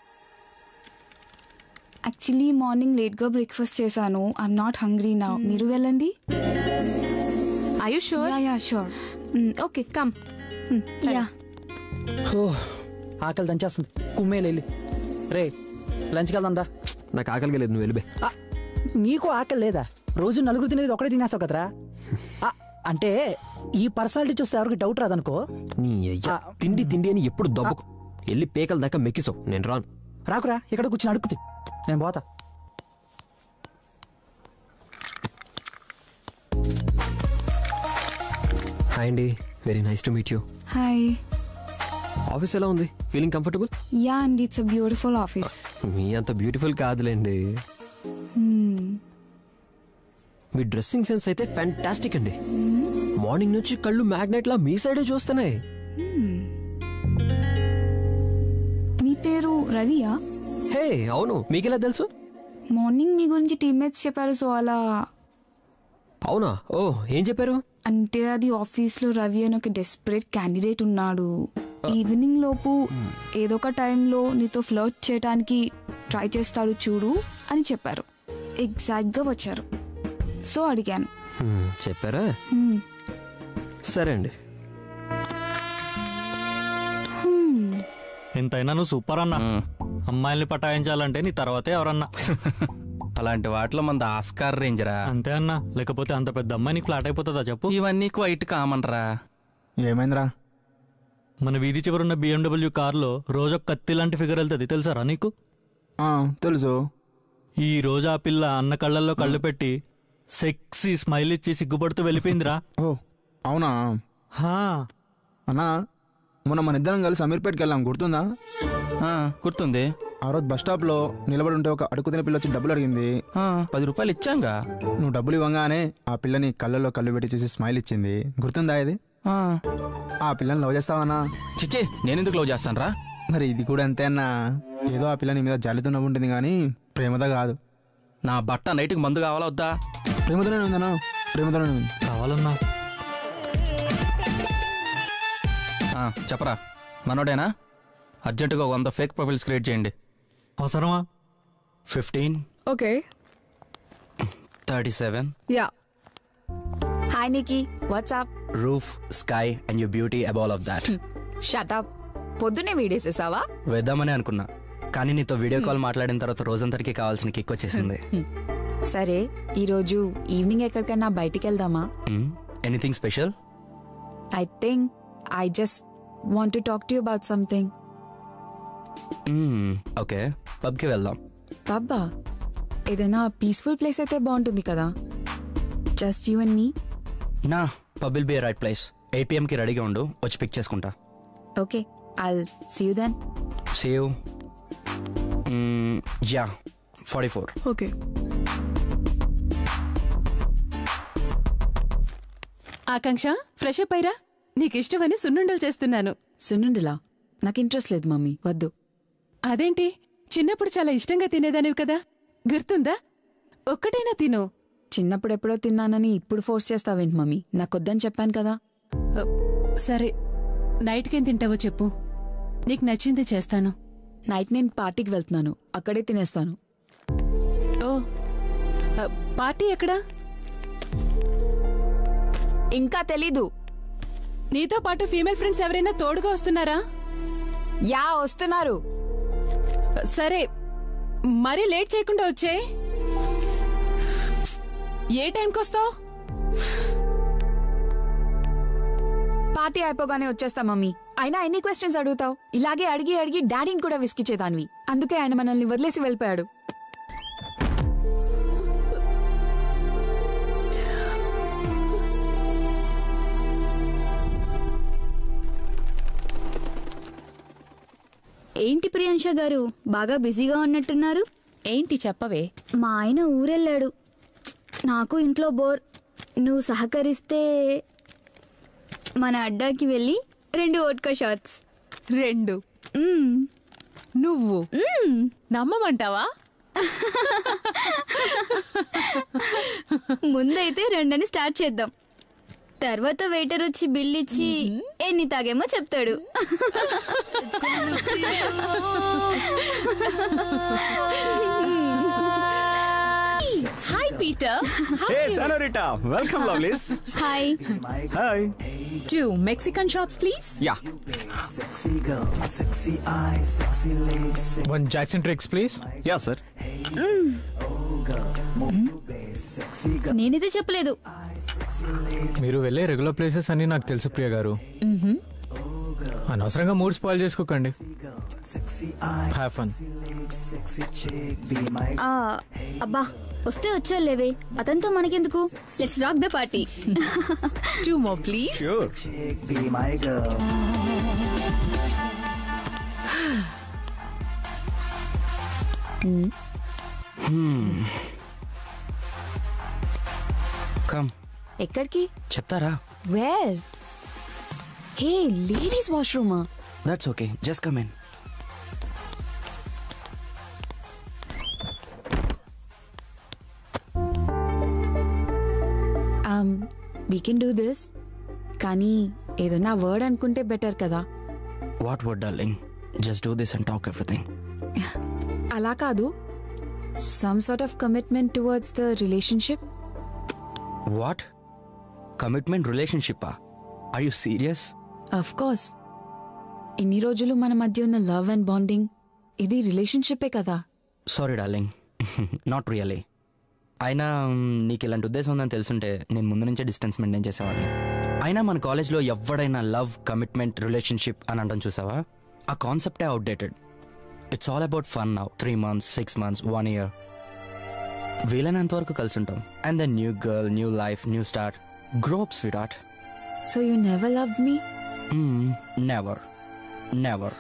actually morning లేట్గా బ్రేక్ఫాస్ట్ చేశాను ఐఎమ్ నాట్ హంగ్రీ నా మీరు వెళ్ళండి I you sure yeah sure okay come yeah హో, ఆకలి దంచేస్తుంది కుమ్మేలు వెళ్ళి రే లంచ్కి వెళ్దా నాకు ఆకలిగా లేదు నువ్వు వెళ్ళిపోయి నీకు ఆకలి లేదా రోజు నలుగురు తినేది ఒకటే తినేస్తావు కదరా ఆ, అంటే ఈ పర్సనాలిటీ చూస్తే ఎవరికి డౌట్ రాదనుకో నీ అయ్యా తిండి తిండి అని ఎప్పుడు దబ్బకు వెళ్ళి పేకల దాకా మెక్కిసావు నేను రాను రాకురా ఇక్కడ కూర్చొని అడుగుతుంది నేను పోతా హాయ్ అండి very nice to meet you hi office ఎలా ఉంది feeling comfortable yeah and it's a beautiful office మీ అంత బ్యూటిఫుల్ కాదులేండి మీ డ్రెస్సింగ్ సెన్స్ అయితే ఫ్యాంటాస్టిక్ అండి మార్నింగ్ నుంచి కళ్ళు మ్యాగ్నెట్ లా మీ సైడే చూస్తున్నాయి మీ పేరు రవియా హే అవును మీకెలా తెలుసు మార్నింగ్ మీ గురించి టీమ్మేట్స్ చెప్పారు సో అలా అవునా ఓ ఏం చెప్పారు అంటే అది ఆఫీస్లో రవి అని ఒక డెస్పరేట్ క్యాండిడేట్ ఉన్నాడు ఈవినింగ్ లోపు ఏదో ఒక టైంలో నీతో ఫ్లర్ట్ చేయడానికి ట్రై చేస్తాడు చూడు అని చెప్పారు ఎగ్జాక్ట్గా వచ్చారు సో అడిగాను హ్మ్, చెప్పారా హ్మ్. సరే అండి ఎంతైనా నువ్వు సూపర్ అన్నా అమ్మాయిల్ని పటాయించాలంటే నీ తర్వాతే ఎవరన్నా అలాంటి వాటిలో మన ఆస్కార్ రేంజరా అంతే అన్నా లేకపోతే అంత పెద్ద అమ్మాయి నీకు ఫ్లాట్ అయిపోతుందా చెప్పు ఇవన్నీ క్వైట్ కామన్ రా ఏమైందిరా మన వీధి చివరున్న బిఎండబ్ల్యూ కార్లో రోజు ఒక కత్తి లాంటి ఫిగర్ వెళ్తుంది తెలుసారా నీకు తెలుసు ఈ రోజు ఆ పిల్ల అన్న కళ్ళల్లో కళ్ళు పెట్టి సెక్సీ స్మైల్ ఇచ్చి సిగ్గుపడుతూ వెళ్ళిపోయిందిరా ఓ అవునా హా అన్నా మొన్న మన ఇద్దరం కలిసి అమీర్పేట్కి వెళ్ళాం గుర్తుందా గుర్తుంది ఆ రోజు బస్ స్టాప్ లో నిలబడి ఉంటే ఒక అడుగు తిన పిల్ల వచ్చి డబ్బులు అడిగింది పది రూపాయలు ఇచ్చాంగా నువ్వు డబ్బులు ఇవ్వగానే ఆ పిల్లని కళ్ళలో కళ్ళు పెట్టి చూసి స్మైల్ ఇచ్చింది గుర్తుందా ఇది ఆ పిల్లని లవ్ చేస్తావన్నా చిచ్చే నేనెందుకు లవ్ చేస్తాను రా మరి ఇది కూడా అంతే అన్నా ఏదో ఆ పిల్ల నీ మీద జాలితో నవ్వుంటుంది కానీ ప్రేమతో కాదు నా బట్ట నైట్కి మందు కావాలా వద్దా ప్రేమతోనే ఉందన్నా ప్రేమతోనే ఉంది కావాలన్నా ఆ, చెప్పరా మనోడేనా అర్జెంటుగా వంద ఫేక్ ప్రొఫైల్స్ క్రియేట్ చేయండి అవసరమా fifteen okay thirty seven yeah hi Nikki what's up roof sky and you beauty అబౌల్ ఆఫ్ దాట్ షటప్ పొద్దునే వీడేసేసావా వేద్దామని అనుకున్నా కానీ నీతో వీడియో కాల్ మాట్లాడిన తర్వాత రోజంతటికి కావాల్సిన కిక్ వచ్చేసింది సరే ఈరోజు ఈవినింగ్ ఎక్కడికైనా బయటికి వెళ్దామా anything special I think I just want to talk to you about something okay పబ్కి వెళ్దాం పబ్బా ఏదైనా పీస్ఫుల్ ప్లేస్ అయితే బాగుంటుంది కదా జస్ట్ యూ అండ్ మీ నా pub will be right place eight పిఎంకి రెడీగా ఉండు వచ్చి పిక్ చేసుకుంటా okay I'll see you then save yeah forty four okay Akanksha fresh up అయిరా నీకు ఇష్టమని సున్నుండలు చేస్తున్నాను సున్నుండిలా నాకు ఇంట్రెస్ట్ లేదు మమ్మీ వద్దు అదేంటి చిన్నప్పుడు చాలా ఇష్టంగా తినేదానివి కదా గుర్తుందా ఒక్కటైనా తిను చిన్నప్పుడు ఎప్పుడో తిన్నానని ఇప్పుడు ఫోర్స్ చేస్తావేంటి మమ్మీ నాకు వద్దని చెప్పాను కదా సరే నైట్కేం తింటావో చెప్పు నీకు నచ్చింది చేస్తాను నైట్ నేను పార్టీకి వెళ్తున్నాను అక్కడే తినేస్తాను ఓ ఆ, పార్టీ ఎక్కడా ఇంకా తెలీదు నీతో పాటు ఫీమేల్ ఫ్రెండ్స్ ఎవరైనా తోడుగా వస్తున్నారా యా వస్తున్నారు సరే మరీ లేట్ చేయకుండా వచ్చే ఏ టైంకి వస్తావు పార్టీ అయిపోగానే వచ్చేస్తా మమ్మీ అయినా ఎన్ని క్వశ్చన్స్ అడుగుతావు ఇలాగే అడిగి అడిగి డాడీని కూడా విసిగిచ్చేదానివి అందుకే ఆయన మనల్ని వదిలేసి వెళ్ళిపోయాడు ఏంటి ప్రియాంష గారు బాగా బిజీగా ఉన్నట్టున్నారు ఏంటి చెప్పవే మా ఆయన ఊరెళ్ళాడు నాకు ఇంట్లో బోర్ నువ్వు సహకరిస్తే మన అడ్డాకి వెళ్ళి రెండు ఓట్కా షార్ట్స్ రెండు నువ్వు నమ్మమంటావా ముందైతే రెండని స్టార్ట్ చేద్దాం తర్వాత వెయిటర్ వచ్చి బిల్ ఇచ్చి ఎన్ని తాగేమో చెప్తాడు hi Peter Hey, Senorita. Welcome, lovelies. Hi Hi. Two Mexican shots, please. Yeah. One Jackson tricks please yeah sir నేనైతే చెప్పలేదు మీరు వెళ్ళే రెగ్యులర్ ప్లేసెస్ అన్ని నాకు తెలుసు ప్రియ గారు అనవసరంగా మూడ్ స్పాయిల్ చేసుకోకండి హ్యావ్ ఫన్ ఆ, అబ్బా వస్తే వచ్చేలేవే అతనితో మనకెందుకు let's rock the party two more please Sure. Come ఎక్కడికి చెప్తారా వేర్ హే లేడీస్ వాష్రూమా that's okay just come in we can do this కానీ ఏదైనా వర్డ్ అనుకుంటే బెటర్ కదా what would darling just do this and talk everything అలా కాదు some sort of commitment towards the relationship what commitment రిలేషన్షిప్పా are you serious of course ఇన్ని రోజులు మన మధ్య ఉన్న లవ్ అండ్ బాండింగ్ ఇది రిలేషన్షిప్పే కదా సారీ డార్లింగ్ నాట్ రియలీ అయినా మ్, నీకు ఇలాంటి ఉద్దేశం ఉందని తెలుసుంటే నేను ముందు నుంచే డిస్టెన్స్ మెయింటైన్ చేసేవాడిని అయినా మన కాలేజ్లో ఎవడైనా లవ్ కమిట్మెంట్ రిలేషన్షిప్ అని అంటాం చూసావా ఆ కాన్సెప్టే outdated it's all about fun now three months six months one year వీలైనంత వరకు కలిసి ఉంటాం and the new girl new life new start gropes with at so you never love me never never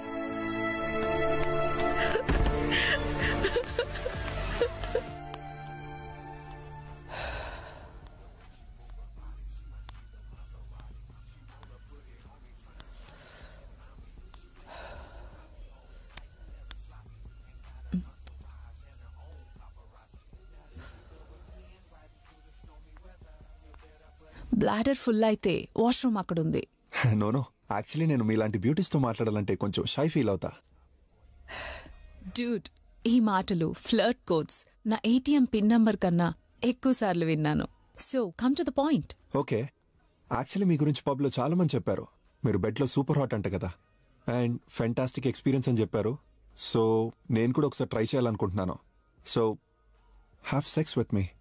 bladder full అయితే washroom అక్కడ ఉంది no no actually నేను మీలాంటి బ్యూటీస్తో మాట్లాడాలంటే కొంచెం షై ఫీల్ అవుతా డ్యూడ్ ఈ మాటలు ఫ్లర్ట్ కోడ్స్ నా ఏటీఎం పిన్ నంబర్ కన్నా ఎక్కువ సార్లు విన్నాను so come to the point okay actually మీ గురించి పబ్లో చాలా మంది చెప్పారు మీరు బెడ్లో సూపర్ హాట్ అంట కదా అండ్ ఫెంటాస్టిక్ ఎక్స్పీరియన్స్ అని చెప్పారు సో నేను కూడా ఒకసారి ట్రై చేయాలనుకుంటున్నాను so have sex with me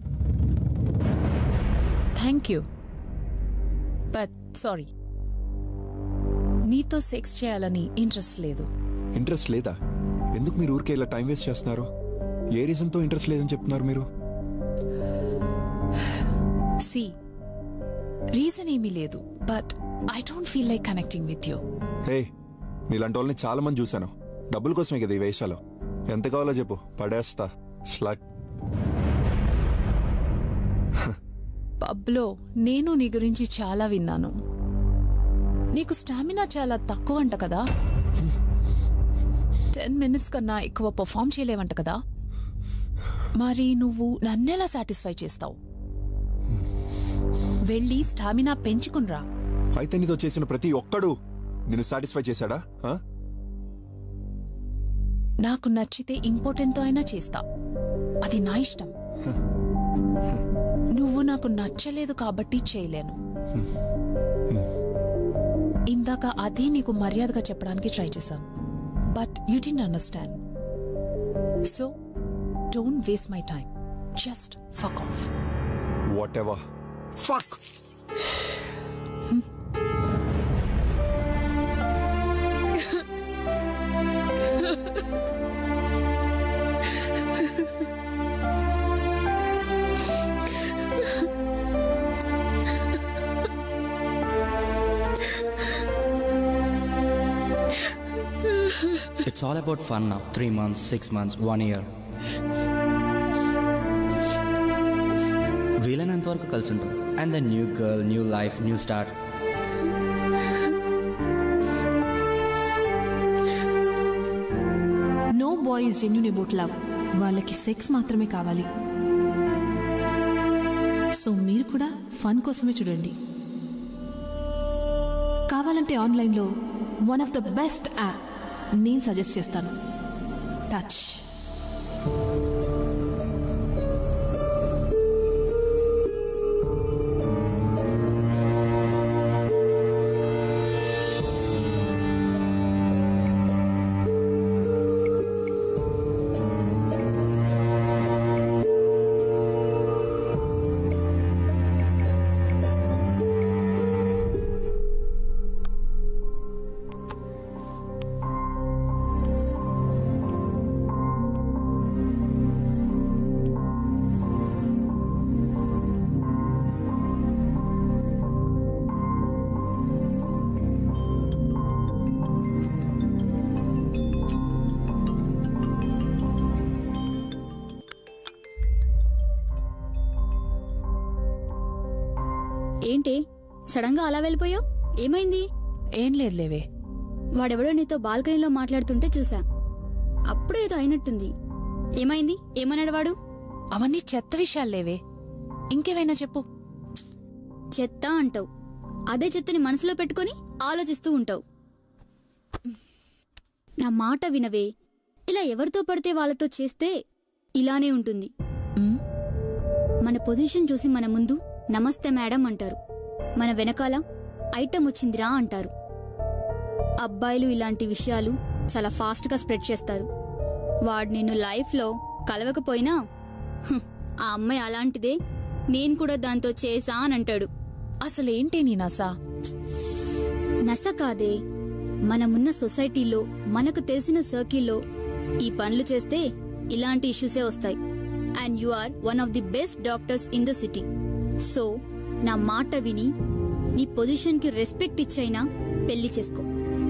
thank you but sorry నీతో సెక్స్ చేయాలని ఇంట్రెస్ట్ లేదు ఇంట్రెస్ట్ లేదా ఎందుకు మీరు ఊరికే ఇలా టైం వేస్ట్ చేస్తున్నారు ఏ రీజన్తో ఇంట్రెస్ట్ లేదని చెప్తున్నారు మీరు సి రీజన్ ఏమీ లేదు but I don't feel like connecting with you hey నీలాంటి వాళ్ళని చాలా మంది చూశాను డబ్బుల కోసమే కదా ఈ వేషాలు ఎంత కావాలో చెప్పు పడేస్తా స్లట్ పబ్లో నేను నీ గురించి చాలా విన్నాను నీకు స్టామినా చాలా తక్కువ అంట కదా టెన్ మినిట్స్ కన్నా ఎక్కువ పర్ఫామ్ చేయలేవంట కదా మరి నువ్వు నన్నెలా సాటిస్ఫై చేస్తావు వెళ్ళి స్టామినా పెంచుకునిరా అయితే నీతో చేసిన ప్రతి ఒక్కడు నిన్ను సాటిస్ఫై చేశాడా ఆ? నాకు నచ్చితే ఇంకోటెంతో అయినా చేస్తా అది నా ఇష్టం నువ్వు నాకు నచ్చలేదు కాబట్టి చేయలేను ఇందాక అదే నీకు మర్యాదగా చెప్పడానికి ట్రై చేశాను but you didn't understand so don't waste my time just fuck off whatever fuck it's all about fun now three months six months one year వీలైనంత వరకు కలిసి ఉంటాం and the new girl new life new start no boy is genuine about love వాళ్ళకి sex మాత్రమే కావాలి so మీరు కూడా fun కోసమే చూడండి కావాలంటే ఆన్లైన్లో one of the best app నేను సజెస్ట్ చేస్తాను టచ్ ఏంటి సడన్ గా అలా వెళ్ళిపోయావు ఏమైంది ఏం లేదు లేవే వాడెవడో నీతో బాల్కనీలో మాట్లాడుతుంటే చూసా అప్పుడు ఏదో అయినట్టుంది ఏమైంది ఏమన్నాడు వాడు అవన్నీ చెత్త విషయాలు లేవే ఇంకేమైనా చెప్పు చెత్త అంటావు అదే చెత్తని మనసులో పెట్టుకొని ఆలోచిస్తూ ఉంటావు నా మాట వినవే ఇలా ఎవరితో పడితే వాళ్ళతో చేస్తే ఇలానే ఉంటుంది మన పొజిషన్ చూసి మన ముందు నమస్తే మేడం అంటారు మన వెనకాల ఐటమ్ వచ్చిందిరా అంటారు అబ్బాయిలు ఇలాంటి విషయాలు చాలా ఫాస్ట్గా స్ప్రెడ్ చేస్తారు వాడు నిన్ను లైఫ్లో కలవకపోయినా "హ్, ఆ అమ్మాయి అలాంటిదే నేను కూడా దాంతో చేసా అని అంటాడు అసలేంటి నీ నసా నస కాదే మనమున్న సొసైటీలో మనకు తెలిసిన సర్కిల్లో ఈ పనులు చేస్తే ఇలాంటి ఇష్యూసే వస్తాయి and you are one of the best doctors in the city so నా మాట విని నీ పొజిషన్కి రెస్పెక్ట్ ఇచ్చైనా పెళ్లి చేసుకో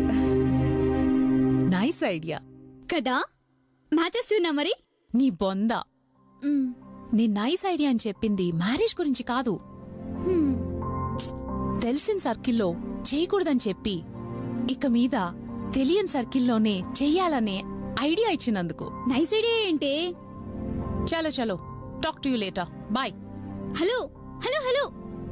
నైస్ ఐడియా కదా మ్యాచెస్ చూనా మరి నీ బొంద నీ నైస్ ఐడియా అని చెప్పింది మ్యారేజ్ గురించి కాదు తెలిసిన సర్కిల్లో చేయకూడదని చెప్పి ఇక మీద తెలియని సర్కిల్లోనే చెయ్యాలనే ఐడియా ఇచ్చినందుకు నైస్ ఐడియా ఏంటి చలో చలో talk to you later bye hello hello hello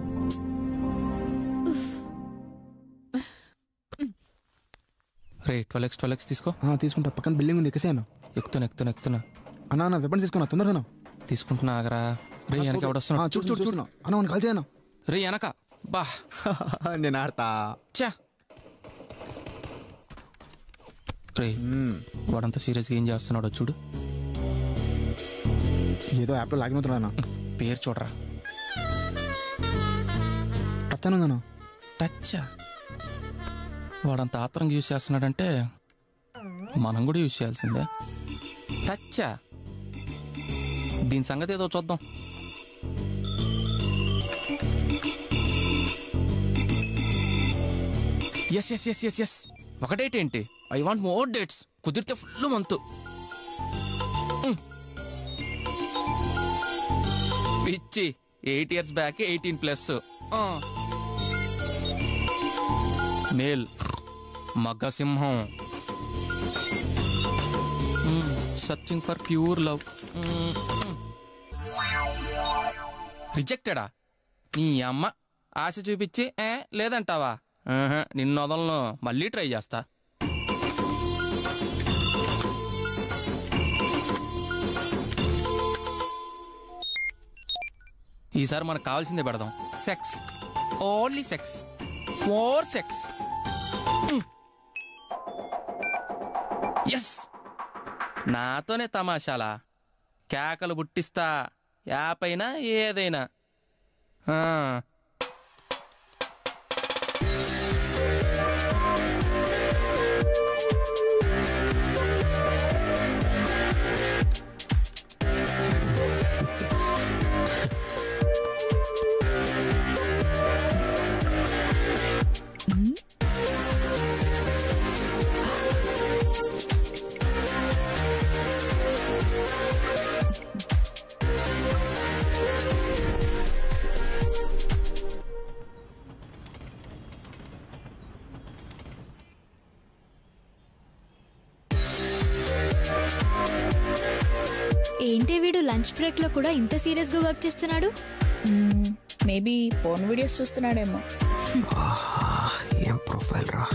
రే ట్వెల్వ్ ఎక్స్ ట్వెల్వ్ ఎక్స్ తీసుకో తీసుకుంటా పక్కన బిల్డింగ్ ఉంది ఎక్కసేనా ఎక్కుతున్నా ఎక్కుతున్నా ఎక్కుతున్నా అన్నా నా వెపన్స్ తీసుకున్నా తొందరగా తీసుకుంటున్నా ఆగరా రే వెనక ఎవడొస్తున్నా చూడు చూడు చూడు అన్న వాడిని కాల్ చేయనా రే వెనక బా నేను ఆడతా చా రే వాడంతా సీరియస్గా ఏం చేస్తున్నాడో చూడు ఏదో యాప్లో లాగిన్ అవుతున్నా పేరు చూడరా టచ్ అనుందన్నా టచ్చా వాడంత ఆత్రంగా యూస్ చేస్తున్నాడంటే మనం కూడా యూస్ చేయాల్సిందే టచ్చా దీని సంగతి ఏదో చూద్దాం yes yes yes yes yes ఒక డేట్ ఏంటి ఐ వాంట్ మోర్ డేట్స్ కుదిరితే ఫుల్ మంత్ పిచ్చి eight years back eighteen plus male మగ్గసింహం సర్చింగ్ ఫర్ ప్యూర్ లవ్ రిజెక్టెడా నీ అమ్మ ఆశ చూపించి ఏ లేదంటావా ఆహా, నిన్ను వదలను మళ్ళీ ట్రై చేస్తా ఈసారి మనకు కావాల్సిందే పెడదాం sex only sex more sex yes నాతోనే తమాషాలా కేకలు పుట్టిస్తా యాప్ అయినా ఏదైనా ఆ. ఏంటి వీడు లంచ్ బ్రేక్ లో కూడా ఇంత సీరియస్ గా వర్క్ చేస్తున్నాడు మేబీ పోన్ వీడియోస్ చూస్తున్నాడేమో ఏం ప్రొఫైల్ రా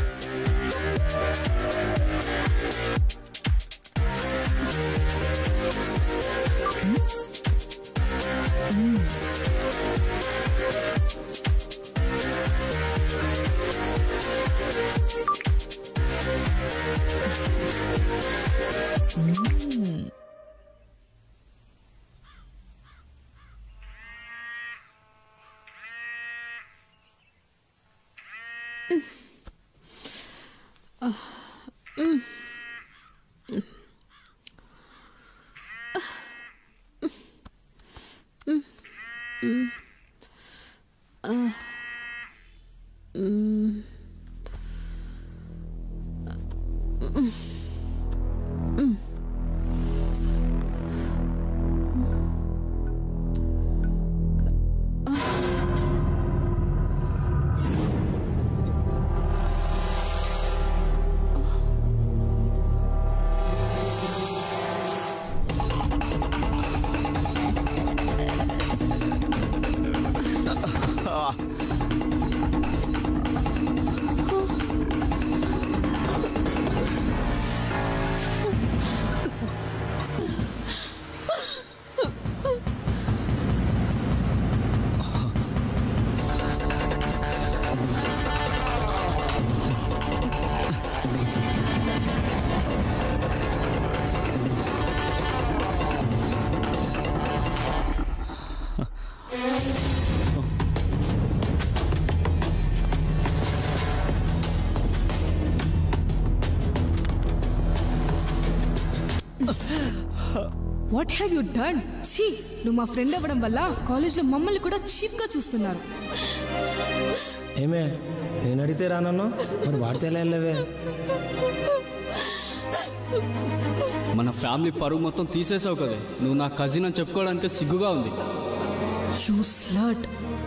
వాట్ హ్యావ్ యూ డన్ ఛీ నువ్వు మా ఫ్రెండ్ అవ్వడం వల్ల కాలేజ్లో మమ్మల్ని కూడా చీప్గా చూస్తున్నారు ఏమే నేను అడిగితే రానన్నా మరి వాడితే ఎలా వెళ్ళవే మన ఫ్యామిలీ పరువు మొత్తం తీసేసావు కదా నువ్వు నా కజిన్ అని చెప్పుకోవడానికి సిగ్గుగా ఉంది యూ స్లట్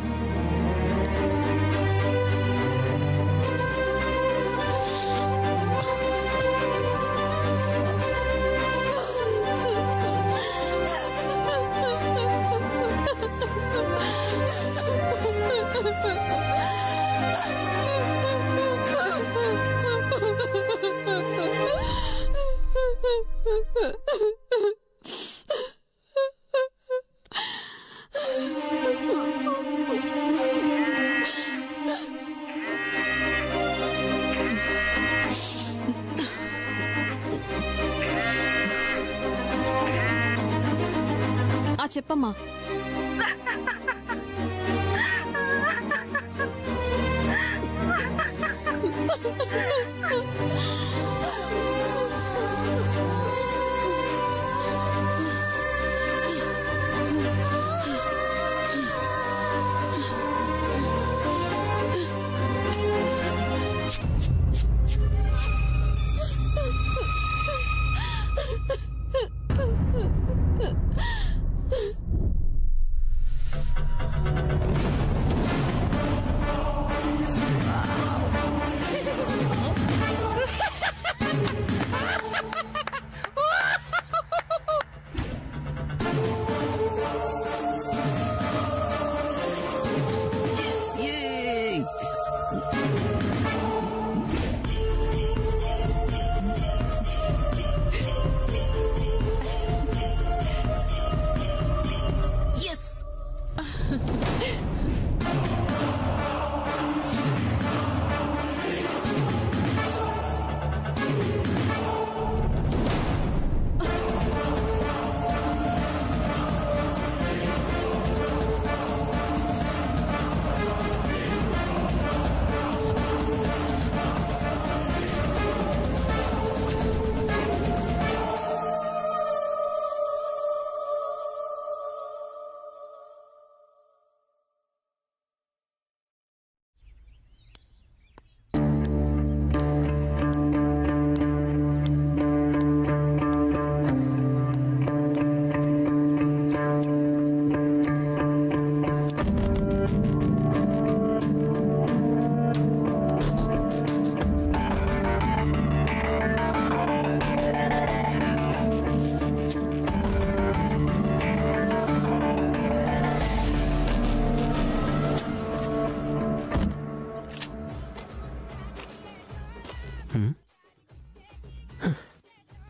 ఆ చెప్పమ్మా ఆ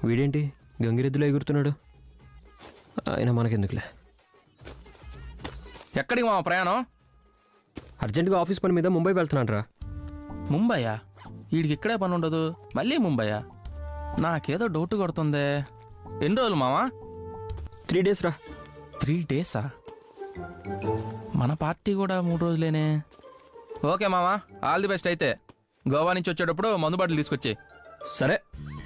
వీడేంటి గంగిరెద్దులో ఎగురుతున్నాడు ఆయన మనకెందుకులే ఎక్కడికి మా ప్రయాణం అర్జెంటుగా ఆఫీస్ పని మీద ముంబై వెళ్తున్నాను రా ముంబయా వీడికి ఇక్కడే పని ఉండదు మళ్ళీ ముంబయా నాకేదో డౌట్ కొడుతుందే ఎన్ని రోజులు మావా త్రీ డేస్ రా త్రీ డేసా మన పార్టీ కూడా మూడు రోజులేనే ఓకే మావా ఆల్ ది బెస్ట్ అయితే గోవా నుంచి వచ్చేటప్పుడు మందు బాటలు తీసుకొచ్చి సరే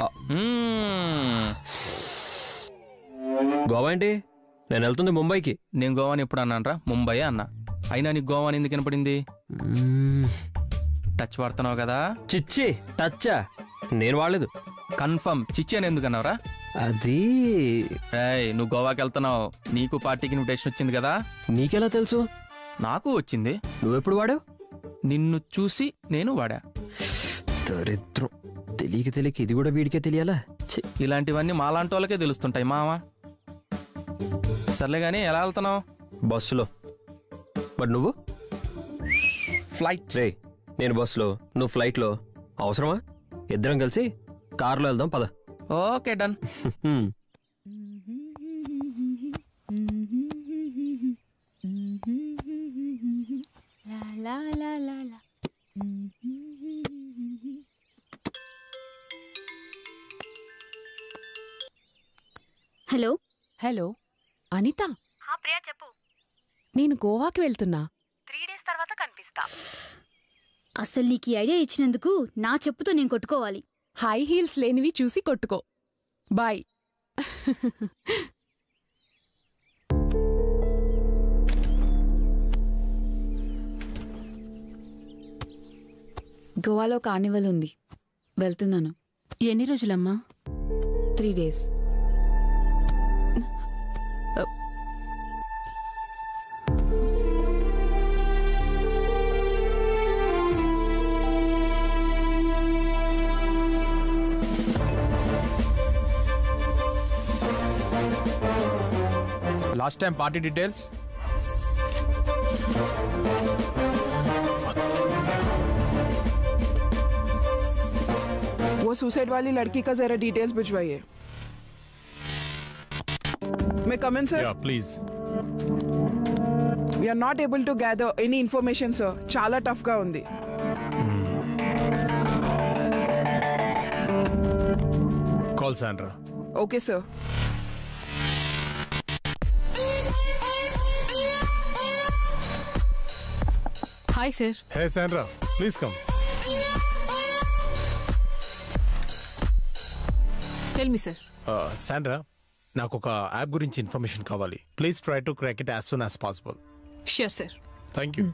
గోవా ఏంటి నేను వెళ్తుంది ముంబైకి నేను గోవాని ఎప్పుడు అన్నానరా ముంబై అన్నా అయినా నీకు గోవాని ఎందుకు వినపడింది టచ్ వాడుతున్నావు కదా చిచ్చి టచ్చా నేను వాడలేదు కన్ఫర్మ్ చిచ్చి అని ఎందుకు అన్నావురా అది ఏయ్ నువ్వు గోవాకి వెళ్తున్నావు నీకు పార్టీకి ఇన్విటేషన్ వచ్చింది కదా నీకెలా తెలుసు నాకు వచ్చింది నువ్వెప్పుడు వాడావు నిన్ను చూసి నేను వాడా దరిద్రం తెలియక తెలియక ఇది కూడా వీడికే తెలియాలా ఛీ. ఇలాంటివన్నీ మాలాంటి వాళ్ళకే తెలుస్తుంటాయి మావా సర్లే కానీ ఎలా వెళ్తున్నావు బస్సులో మరి నువ్వు ఫ్లైట్ రే నేను బస్సులో నువ్వు ఫ్లైట్లో అవసరమా ఇద్దరం కలిసి కారులో వెళ్దాం పద ఓకే డన్ హ్మ్. లా లా లా లా హలో హలో అనిత ప్రియా చెప్పు నేను గోవాకి వెళ్తున్నా త్రీ డేస్ తర్వాత కనిపిస్తా అసలు నీకు ఈ ఐడియా ఇచ్చినందుకు నా చెప్పుతో నేను కొట్టుకోవాలి హై హీల్స్ లేనివి చూసి కొట్టుకో బాయ్ గోవాలో కార్నివల్ ఉంది వెళ్తున్నాను ఎన్ని రోజులమ్మా three days last time party details वो सुसाइड वाली लड़की का जरा डिटेल्स भिजवाइए मैं comment sir please we are not able to gather any information sir చాలా టఫ్ గా ఉంది call Sandra okay sir hi sir hey Sandra please come tell me sir Sandra నాకు ఒక యాప్ గురించి ఇన్ఫర్మేషన్ కావాలి please try to crack it as soon as possible sure sir thank you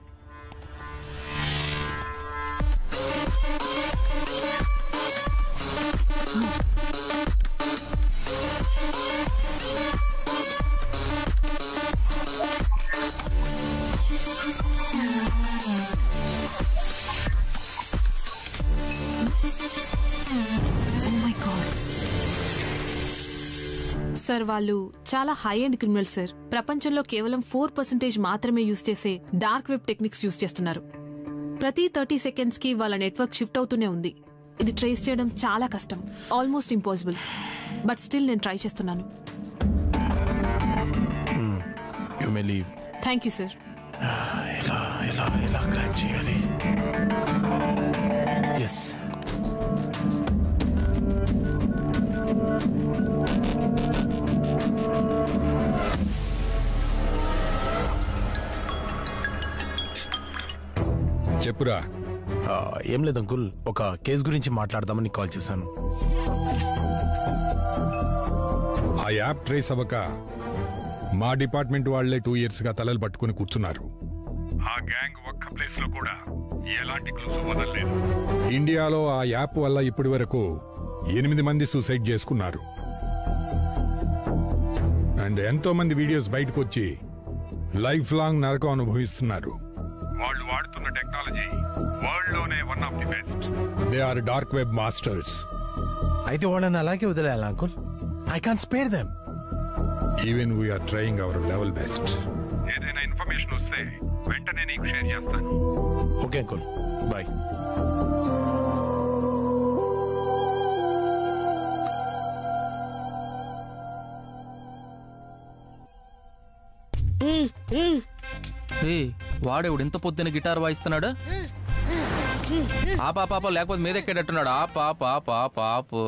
sir వాళ్ళు చాలా high and criminal sir ప్రపంచంలో కేవలం four percentage మాత్రమే use చేసే డార్క్ వెబ్ టెక్నిక్స్ యూజ్ చేస్తున్నారు ప్రతి థర్టీ సెకండ్స్ కి వాళ్ళ నెట్వర్క్ షిఫ్ట్ అవుతూనే ఉంది ఇది ట్రేస్ చేయడం చాలా కష్టం ఆల్మోస్ట్ ఇంపాసిబుల్ బట్ స్టిల్ నేను ట్రై చేస్తున్నాను you may leave thank you sir ఎలా ఎలా ఎలా క్రాక్ చేయాలి ఎస్ చెప్పురా ఏం లేదు అంకుల్ ఒక కేసు గురించి మాట్లాడదామని కాల్ చేశాను ఆ యాప్ ట్రేస్ అవ్వక మా డిపార్ట్మెంట్ వాళ్లే టూ ఇయర్స్ గా తలలు పట్టుకుని కూర్చున్నారు ఆ గ్యాంగ్ ఒక్క ప్లేస్ లో కూడా ఎలాంటి క్లూస్ వదలలేదు ఇండియాలో ఆ యాప్ వల్ల ఇప్పటి వరకు ఎనిమిది మంది సూసైడ్ చేసుకున్నారు అండ్ ఎంతో మంది వీడియోస్ బయటకు వచ్చి లైఫ్ లాంగ్ నరకం అనుభవిస్తున్నారు వాళ్ళు వాడుతున్న టెక్నాలజీ వరల్డ్ లోనే one of the best they are dark web masters అయితే వాళ్ళని అలాగే వదిలేయాలి uncle I can spare them even we're trying our level best ఏదైనా ఇన్ఫర్మేషన్ వస్తే వెంటనే నీకు షేర్ చేస్తాను ఓకే అంకుల్ బాయ్ రే వాడేవుడు ఇంత పొద్దున గిటార్ వాయిస్తున్నాడు ఆ పాప లేకపోతే మీద ఎక్కేటట్టున్నాడు ఆ పాప పాప పాపు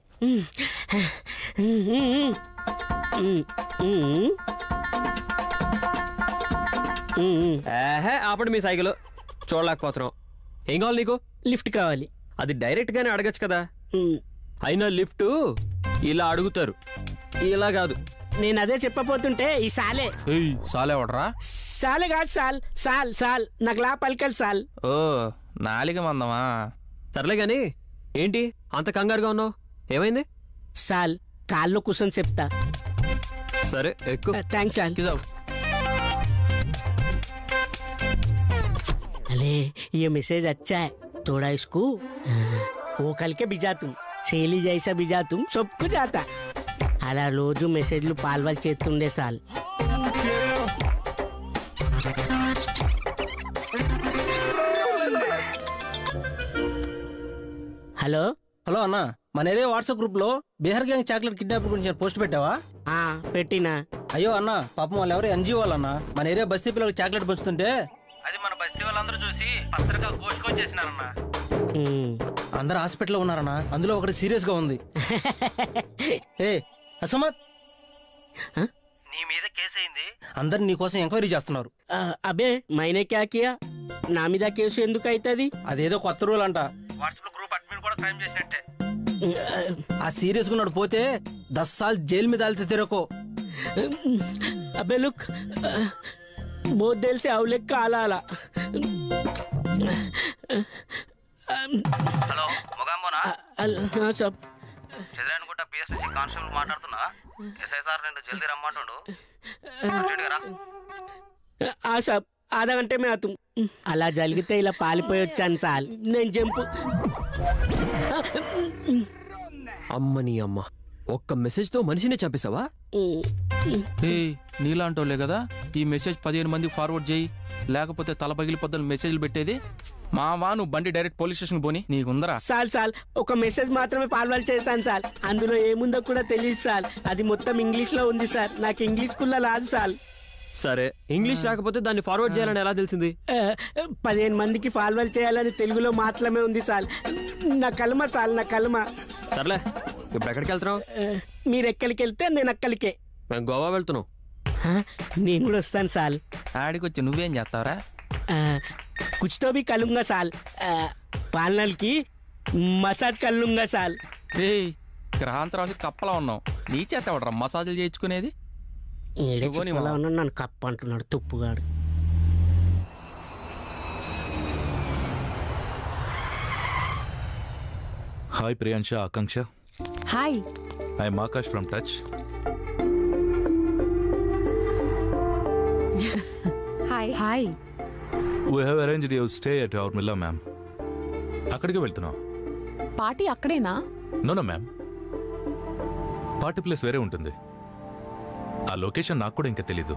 ఏహే ఆపండి మీ సైకిల్ చూడలేకపోతున్నాం ఏం కావాలి నీకు లిఫ్ట్ కావాలి అది డైరెక్ట్ గానే అడగచ్చు కదా అయినా లిఫ్ట్ ఇలా అడుగుతారు ఇలా కాదు నేను అదే చెప్పబోతుంటే ఈ సాలే ఏయ్ సాలేవడరా సాలే కాదు సాల్ సాల్ సాల్ నాకు లా పలకలు సాల్ ఓ నాలిక మందమా సర్లే గాని ఏంటి అంత కంగారుగా ఉన్నావు ఏమైంది సాల్ కాల్లో కూర్చొని చెప్తా సరే ఎక్కువ థ్యాంక్స్ సాల్ अले ये मैसेज अच्छा है थोड़ा इसको वो कल के भिजा तुम సేలి జైసా బిజా తుమ్ సబ్కు జాతా అలా రోజు మెసేజ్లు పాల్వాల్ చేస్తుండే సాల్ హలో హలో అన్న మన ఏదే వాట్సాప్ గ్రూప్ లో బీహార్ గ్యాంగ్ చాక్లెట్ కిడ్నాప్ గురించి పోస్ట్ పెట్టావా పెట్టినా అయ్యో అన్న పాపం వాళ్ళు ఎవరు ఎన్జిఓ వాళ్ళన్న మన ఏరియా బస్తీ పిల్లలకు చాక్లెట్ పంచుతుంటే అది మన బస్తీ వాళ్ళందరూ చూసి పత్రిక కోసుకొచ్చేసినారన్నా అందరు హాస్పిటల్లో ఉన్నారన్న అందులో ఒకటి సీరియస్ గా ఉంది ఏ అసమత్ నీ మీద కేసు అయింది అందరు నీ కోసం ఎంక్వైరీ చేస్తున్నారు ఆ, అబే మైనే క్యా కియా నా మీద కేసు ఎందుకు అవుతుంది అదేదో కొత్త రూల్ అంట వాట్సాప్ లో గ్రూప్ అడ్మిన్ కూడా క్రైమ్ చేసినట్టే ఆ సీరియస్ గా ఉన్నాడు పోతే దస్ సాల్ జైలు మీద వెళ్తే తిరకో అబే లుక్ बहुत देर से आवले काला आला హలో మొగాంబోనా हाँ सब చదిరానుకుంటా పిఎస్ నుంచి కానిస్టేబుల్ మాట్లాడుతున్నా ఎస్ఐ సార్ నేను జల్దీ రమ్మంటుండు అర్జెంట్గా రా ఆ సబ్ ఆధా గంటే మే ఆతుం అలా జరిగితే ఇలా పాలిపోయి వచ్చాను సాల్ నేను జంపు అమ్మని అమ్మ ఒక్క మెసేజ్ తో మనిషిని చంపేశావా ఏ నీలాంటోలే కదా ఈ మెసేజ్ పదిహేను మందికి ఫార్వర్డ్ చేయి లేకపోతే తల పగిలిపోద్దని మెసేజ్లు పెట్టేది మావా నువ్వు బండి డైరెక్ట్ పోలీస్ స్టేషన్ పోని నీకుందరా సాల్ సాల్ ఒక మెసేజ్ మాత్రమే ఫార్వర్డ్ చేశాను సార్ అందులో ఏముందో కూడా తెలియదు సార్ అది మొత్తం ఇంగ్లీష్ లో ఉంది సార్ నాకు ఇంగ్లీష్ కుల్లా రాదు సార్ సరే ఇంగ్లీష్ రాకపోతే దాన్ని ఫార్వర్డ్ చేయాలని ఎలా తెలిసింది ఆ, పదిహేను మందికి ఫార్వర్డ్ చేయాలని తెలుగులో మాత్రమే ఉంది సార్ నా కలమ చాలు నా కలమ సర్లే ఇప్పుడు ఎక్కడికి వెళ్తున్నావు ఆ, మీరు ఎక్కడికి వెళ్తే నేను అక్కడికే మేము గోవా వెళ్తున్నాం నేను కూడా వస్తాను సాల్ ఆడికి వచ్చి నువ్వేం చేస్తావరా कुछ तो भी करूंगा साल पार्लर की మసాజ్ కల్లుంగా సాల్ ఏయ్ గ్రహాంతరానికి కప్పలా ఉన్నావు నీ చేత ఎవడరా మసాజులు చేయించుకునేది ఏడే ఇదిగో నీ చెప్పలా మావ. ఉన్నాడు నన్ను కప్ప అంటున్నాడు తుప్పుగాడు Hi Priyansha, Akanksha. Hi I am Akash from Touch. Hi hi We have arranged your stay at our villa, ma'am. అక్కడికి వెళ్తున్నాం పార్టీ అక్కడేనా no no ma'am party place వేరే ఉంటుంది ఆ లొకేషన్ నాకు కూడా ఇంకా తెలీదు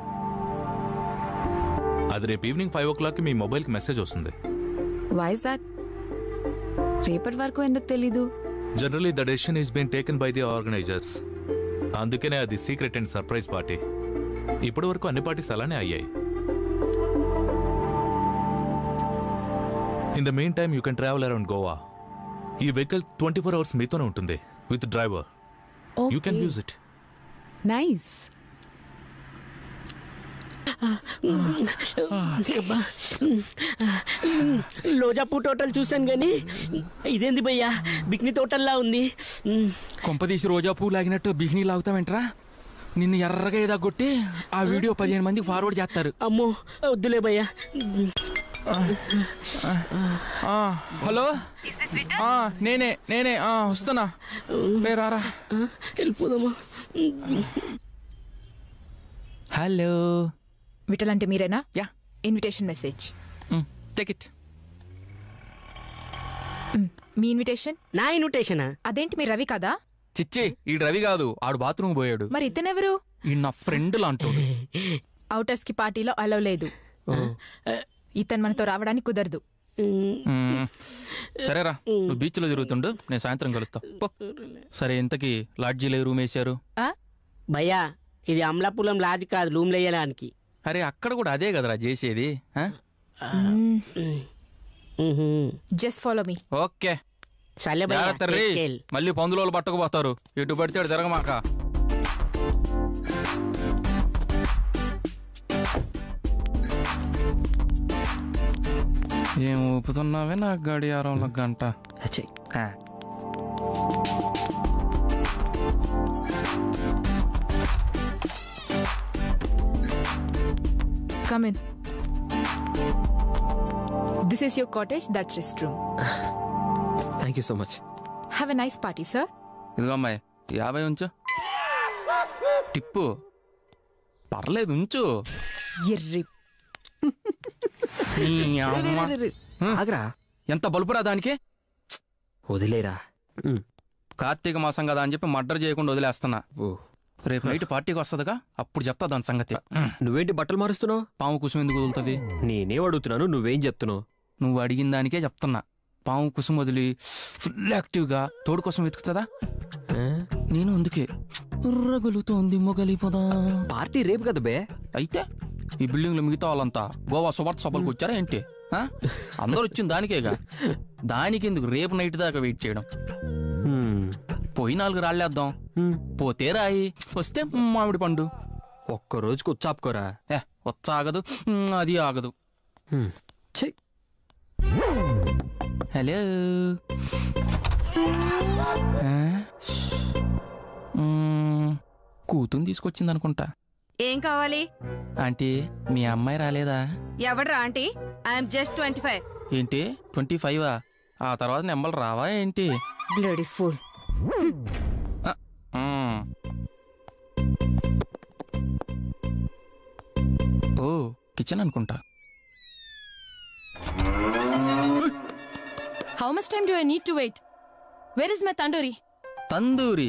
అది రేపు ఈవినింగ్ ఫైవ్ ఓ క్లాక్కి మీ మొబైల్కి మెసేజ్ వస్తుంది వైస్ దాట్ రేపటి వరకు ఎందుకు తెలీదు generally the decision is been taken by the organisers అందుకనే అది సీక్రెట్ అండ్ సర్ప్రైజ్ పార్టీ ఇప్పటి వరకు అన్ని పార్టీస్ అలానే అయ్యాయి in the main time you can travel around Goa ఈ వెహికల్ ట్వంటీ ఫోర్ అవర్స్ మీతోనే ఉంటుంది with driver you can use it nice లోజాపూర్ టోటల్ చూశాను కానీ ఇదేంది భయ్యా బిక్ని తోటల్లా ఉంది కొంపదీసి రోజా పువ్వు లాగినట్టు బిగిని లాగుతావేంట్రా నిన్ను ఎర్రగా ఏదా కొట్టి ఆ వీడియో పదిహేను మందికి ఫార్వర్డ్ చేస్తారు అమ్మో వద్దులే భయ్యా ఆ, హలో ఆ, నేనే నేనే ఆ, వస్తున్నా రే రారా వెళ్ళిపోదామా హలో విఠల్ అంటే మీరేనా yeah invitation message take it మీ ఇన్విటేషన్ నా ఇన్విటేషనా అదేంటి మీ రవి కదా చిచ్చి ఈ రవి కాదు ఆడు బాత్రూమ్ పోయాడు మరి ఇతనెవరు ఈ నా ఫ్రెండ్ లాంటోడు అవుటర్స్ కి పార్టీలో అలవ్ లేదు ఇతను మనతో రావడానికి కుదరదు మ్మ్. సరేరా నువ్వు బీచ్లో తిరుగుతుండు నేను సాయంత్రం కలుస్తా పో. సరే ఇంతకీ లాడ్జీలో రూమ్ వేశారు భయ్యా ఇది అమలాపురం లాజ్ కాదు రూమ్ వేయడానికి అరే అక్కడ కూడా అదే కదరా చేసేది ఆ? జస్ట్ ఫాలో మీ ఓకే సర్లే భయ్యా, జాగ్రత్త రీ. తీసుకెళ్ళు. మళ్ళీ పందులోళ్ళు పట్టుకుపోతారు ఇటు పడితే అటు తిరగమాక ఏం ఊపుతున్నావే నా గడియారంలో గంట ఆ. Come in this is your cottage that's rest room thank you so much have a nice party sir ఇదిగో అమ్మాయి యాభై ఉంచు టిప్పు పర్లేదు ఉంచు ఎర్రి ఈ అమ్మ. ఆగరా ఎంత బలుపురా దానికి వదిలేరా కార్తీక మాసం కదా అని చెప్పి మర్డర్ చేయకుండా వదిలేస్తున్నా రేపు నైట్ పార్టీకి వస్తుందిగా అప్పుడు చెప్తా దాని సంగతి నువ్వేంటి బట్టలు మారుస్తున్నావు పాము కుసుమ ఎందుకు వదులుతుంది నేనేం అడుగుతున్నాను నువ్వేం చెప్తున్నావు నువ్వు అడిగిన దానికే చెప్తున్నా పాము కుసుమ వదిలి ఫుల్ యాక్టివ్గా తోడు కోసం వెతుకుతుందా నేను అందుకే రగులుతోంది మొగలిపోదా పార్టీ రేపు కదా బే అయితే ఈ బిల్డింగ్ లో మిగతా వాళ్ళంతా గోవా సుభాత్ సభలకు వచ్చారా ఏంటి ఆ? అందరూ వచ్చింది దానికేగా దానికి ఎందుకు రేపు నైట్ దాకా వెయిట్ చేయడం పోయి నాలుగు రాళ్ళేద్దాం పోతే రాయి వస్తే మామిడి పండు ఒక్క రోజుకు ఉచ్చాపుకోరా ఏ వచ్చ ఆగదు ఉమ్, అది ఆగదు హలో ఆ? ఉమ్, కూతుని తీసుకొచ్చింది అనుకుంటా ఏం కావాలి ఆంటీ మీ అమ్మాయి రాలేదా ఎవడ్రా aunty I'm just twenty five ఏంటి ట్వంటీ ఫైవా ఆ తర్వాత నెంబర్లు రావా ఏంటి బ్లడీ ఫుల్ మ్మ్. ఓ కిచెన్ అనుకుంటా How much time do I need to wait? Where is my tandoori? Tandoori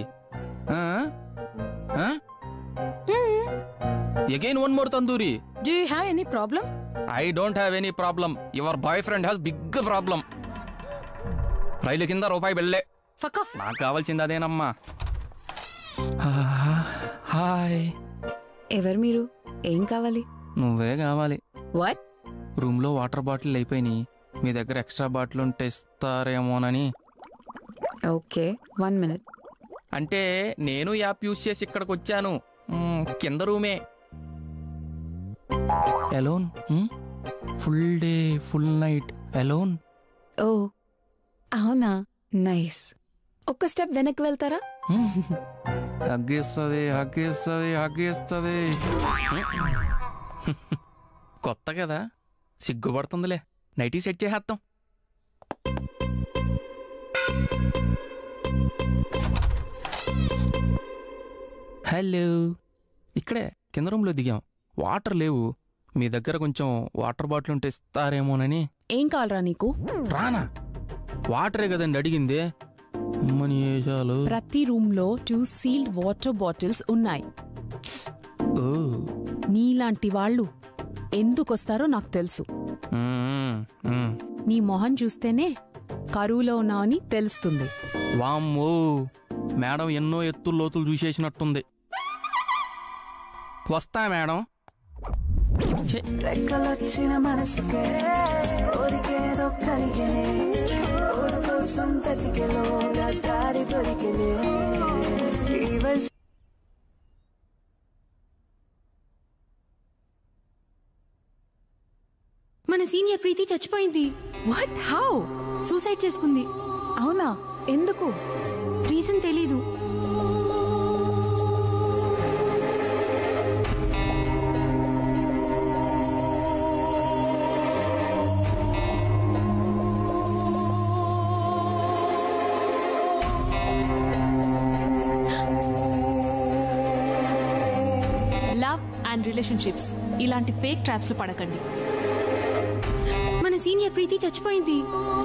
again one more tandoori Do you have any problem? I don't have any problem your boyfriend has big problem రైలు కింద రూపాయి వెళ్ళే Fuck off. నాకు కావాల్సింది అదేనమ్మా hi ఎవరు మీరు ఏం కావాలి నువ్వే కావాలి వాట్ రూమ్లో వాటర్ బాటిల్ అయిపోయినాయి మీ దగ్గర ఎక్స్ట్రా బాటిల్ ఉంటే ఇస్తారేమోనని ఓకే వన్ మినిట్ అంటే నేను యాప్ యూజ్ చేసి ఇక్కడికి వచ్చాను మ్మ్, కింద రూమే alone full day full night alone ఓ అవునా నైస్ ఒక్క స్టెప్ వెనక్కి వెళ్తారా హగ్గిస్తుంది హగ్గిస్తుంది హగ్గిస్తుంది కొత్త కదా సిగ్గుపడుతుందిలే నైటీ సెట్ చేసేద్దాం హలో ఇక్కడే కింద రూమ్లో దిగాం వాటర్ లేవు మీ దగ్గర కొంచెం వాటర్ బాటిల్ ఉంటే ఇస్తారేమోనని ఏం కావాలరా నీకు రానా వాటరే కదండి అడిగింది అమ్మని వేషాలు ప్రతి రూమ్ లో టూ సీల్డ్ వాటర్ బాటిల్స్ ఉన్నాయి ఓ నీలాంటి వాళ్ళు ఎందుకొస్తారో నాకు తెలుసు మ్మ్, మ్మ్. నీ మొహం చూస్తేనే కరువులో ఉన్నావని తెలుస్తుంది వామ్మో మేడం ఎన్నో ఎత్తులు లోతులు చూసేసినట్టుంది వస్తా మేడం ఛే, రెక్కలొచ్చిన మనసుకే కోరికేదో కలిగేనే ఓడు కోసం బతికెలోగా దారి దొరికెనే ఈ వయసు మన సీనియర్ ప్రీతి చచ్చిపోయింది వాట్ హౌ సూసైడ్ చేసుకుంది అవునా ఎందుకు రీజన్ తెలీదు లవ్ అండ్ రిలేషన్షిప్స్ ఇలాంటి ఫేక్ ట్రాప్స్ లో పడకండి మన సీనియర్ ప్రీతి చచ్చిపోయింది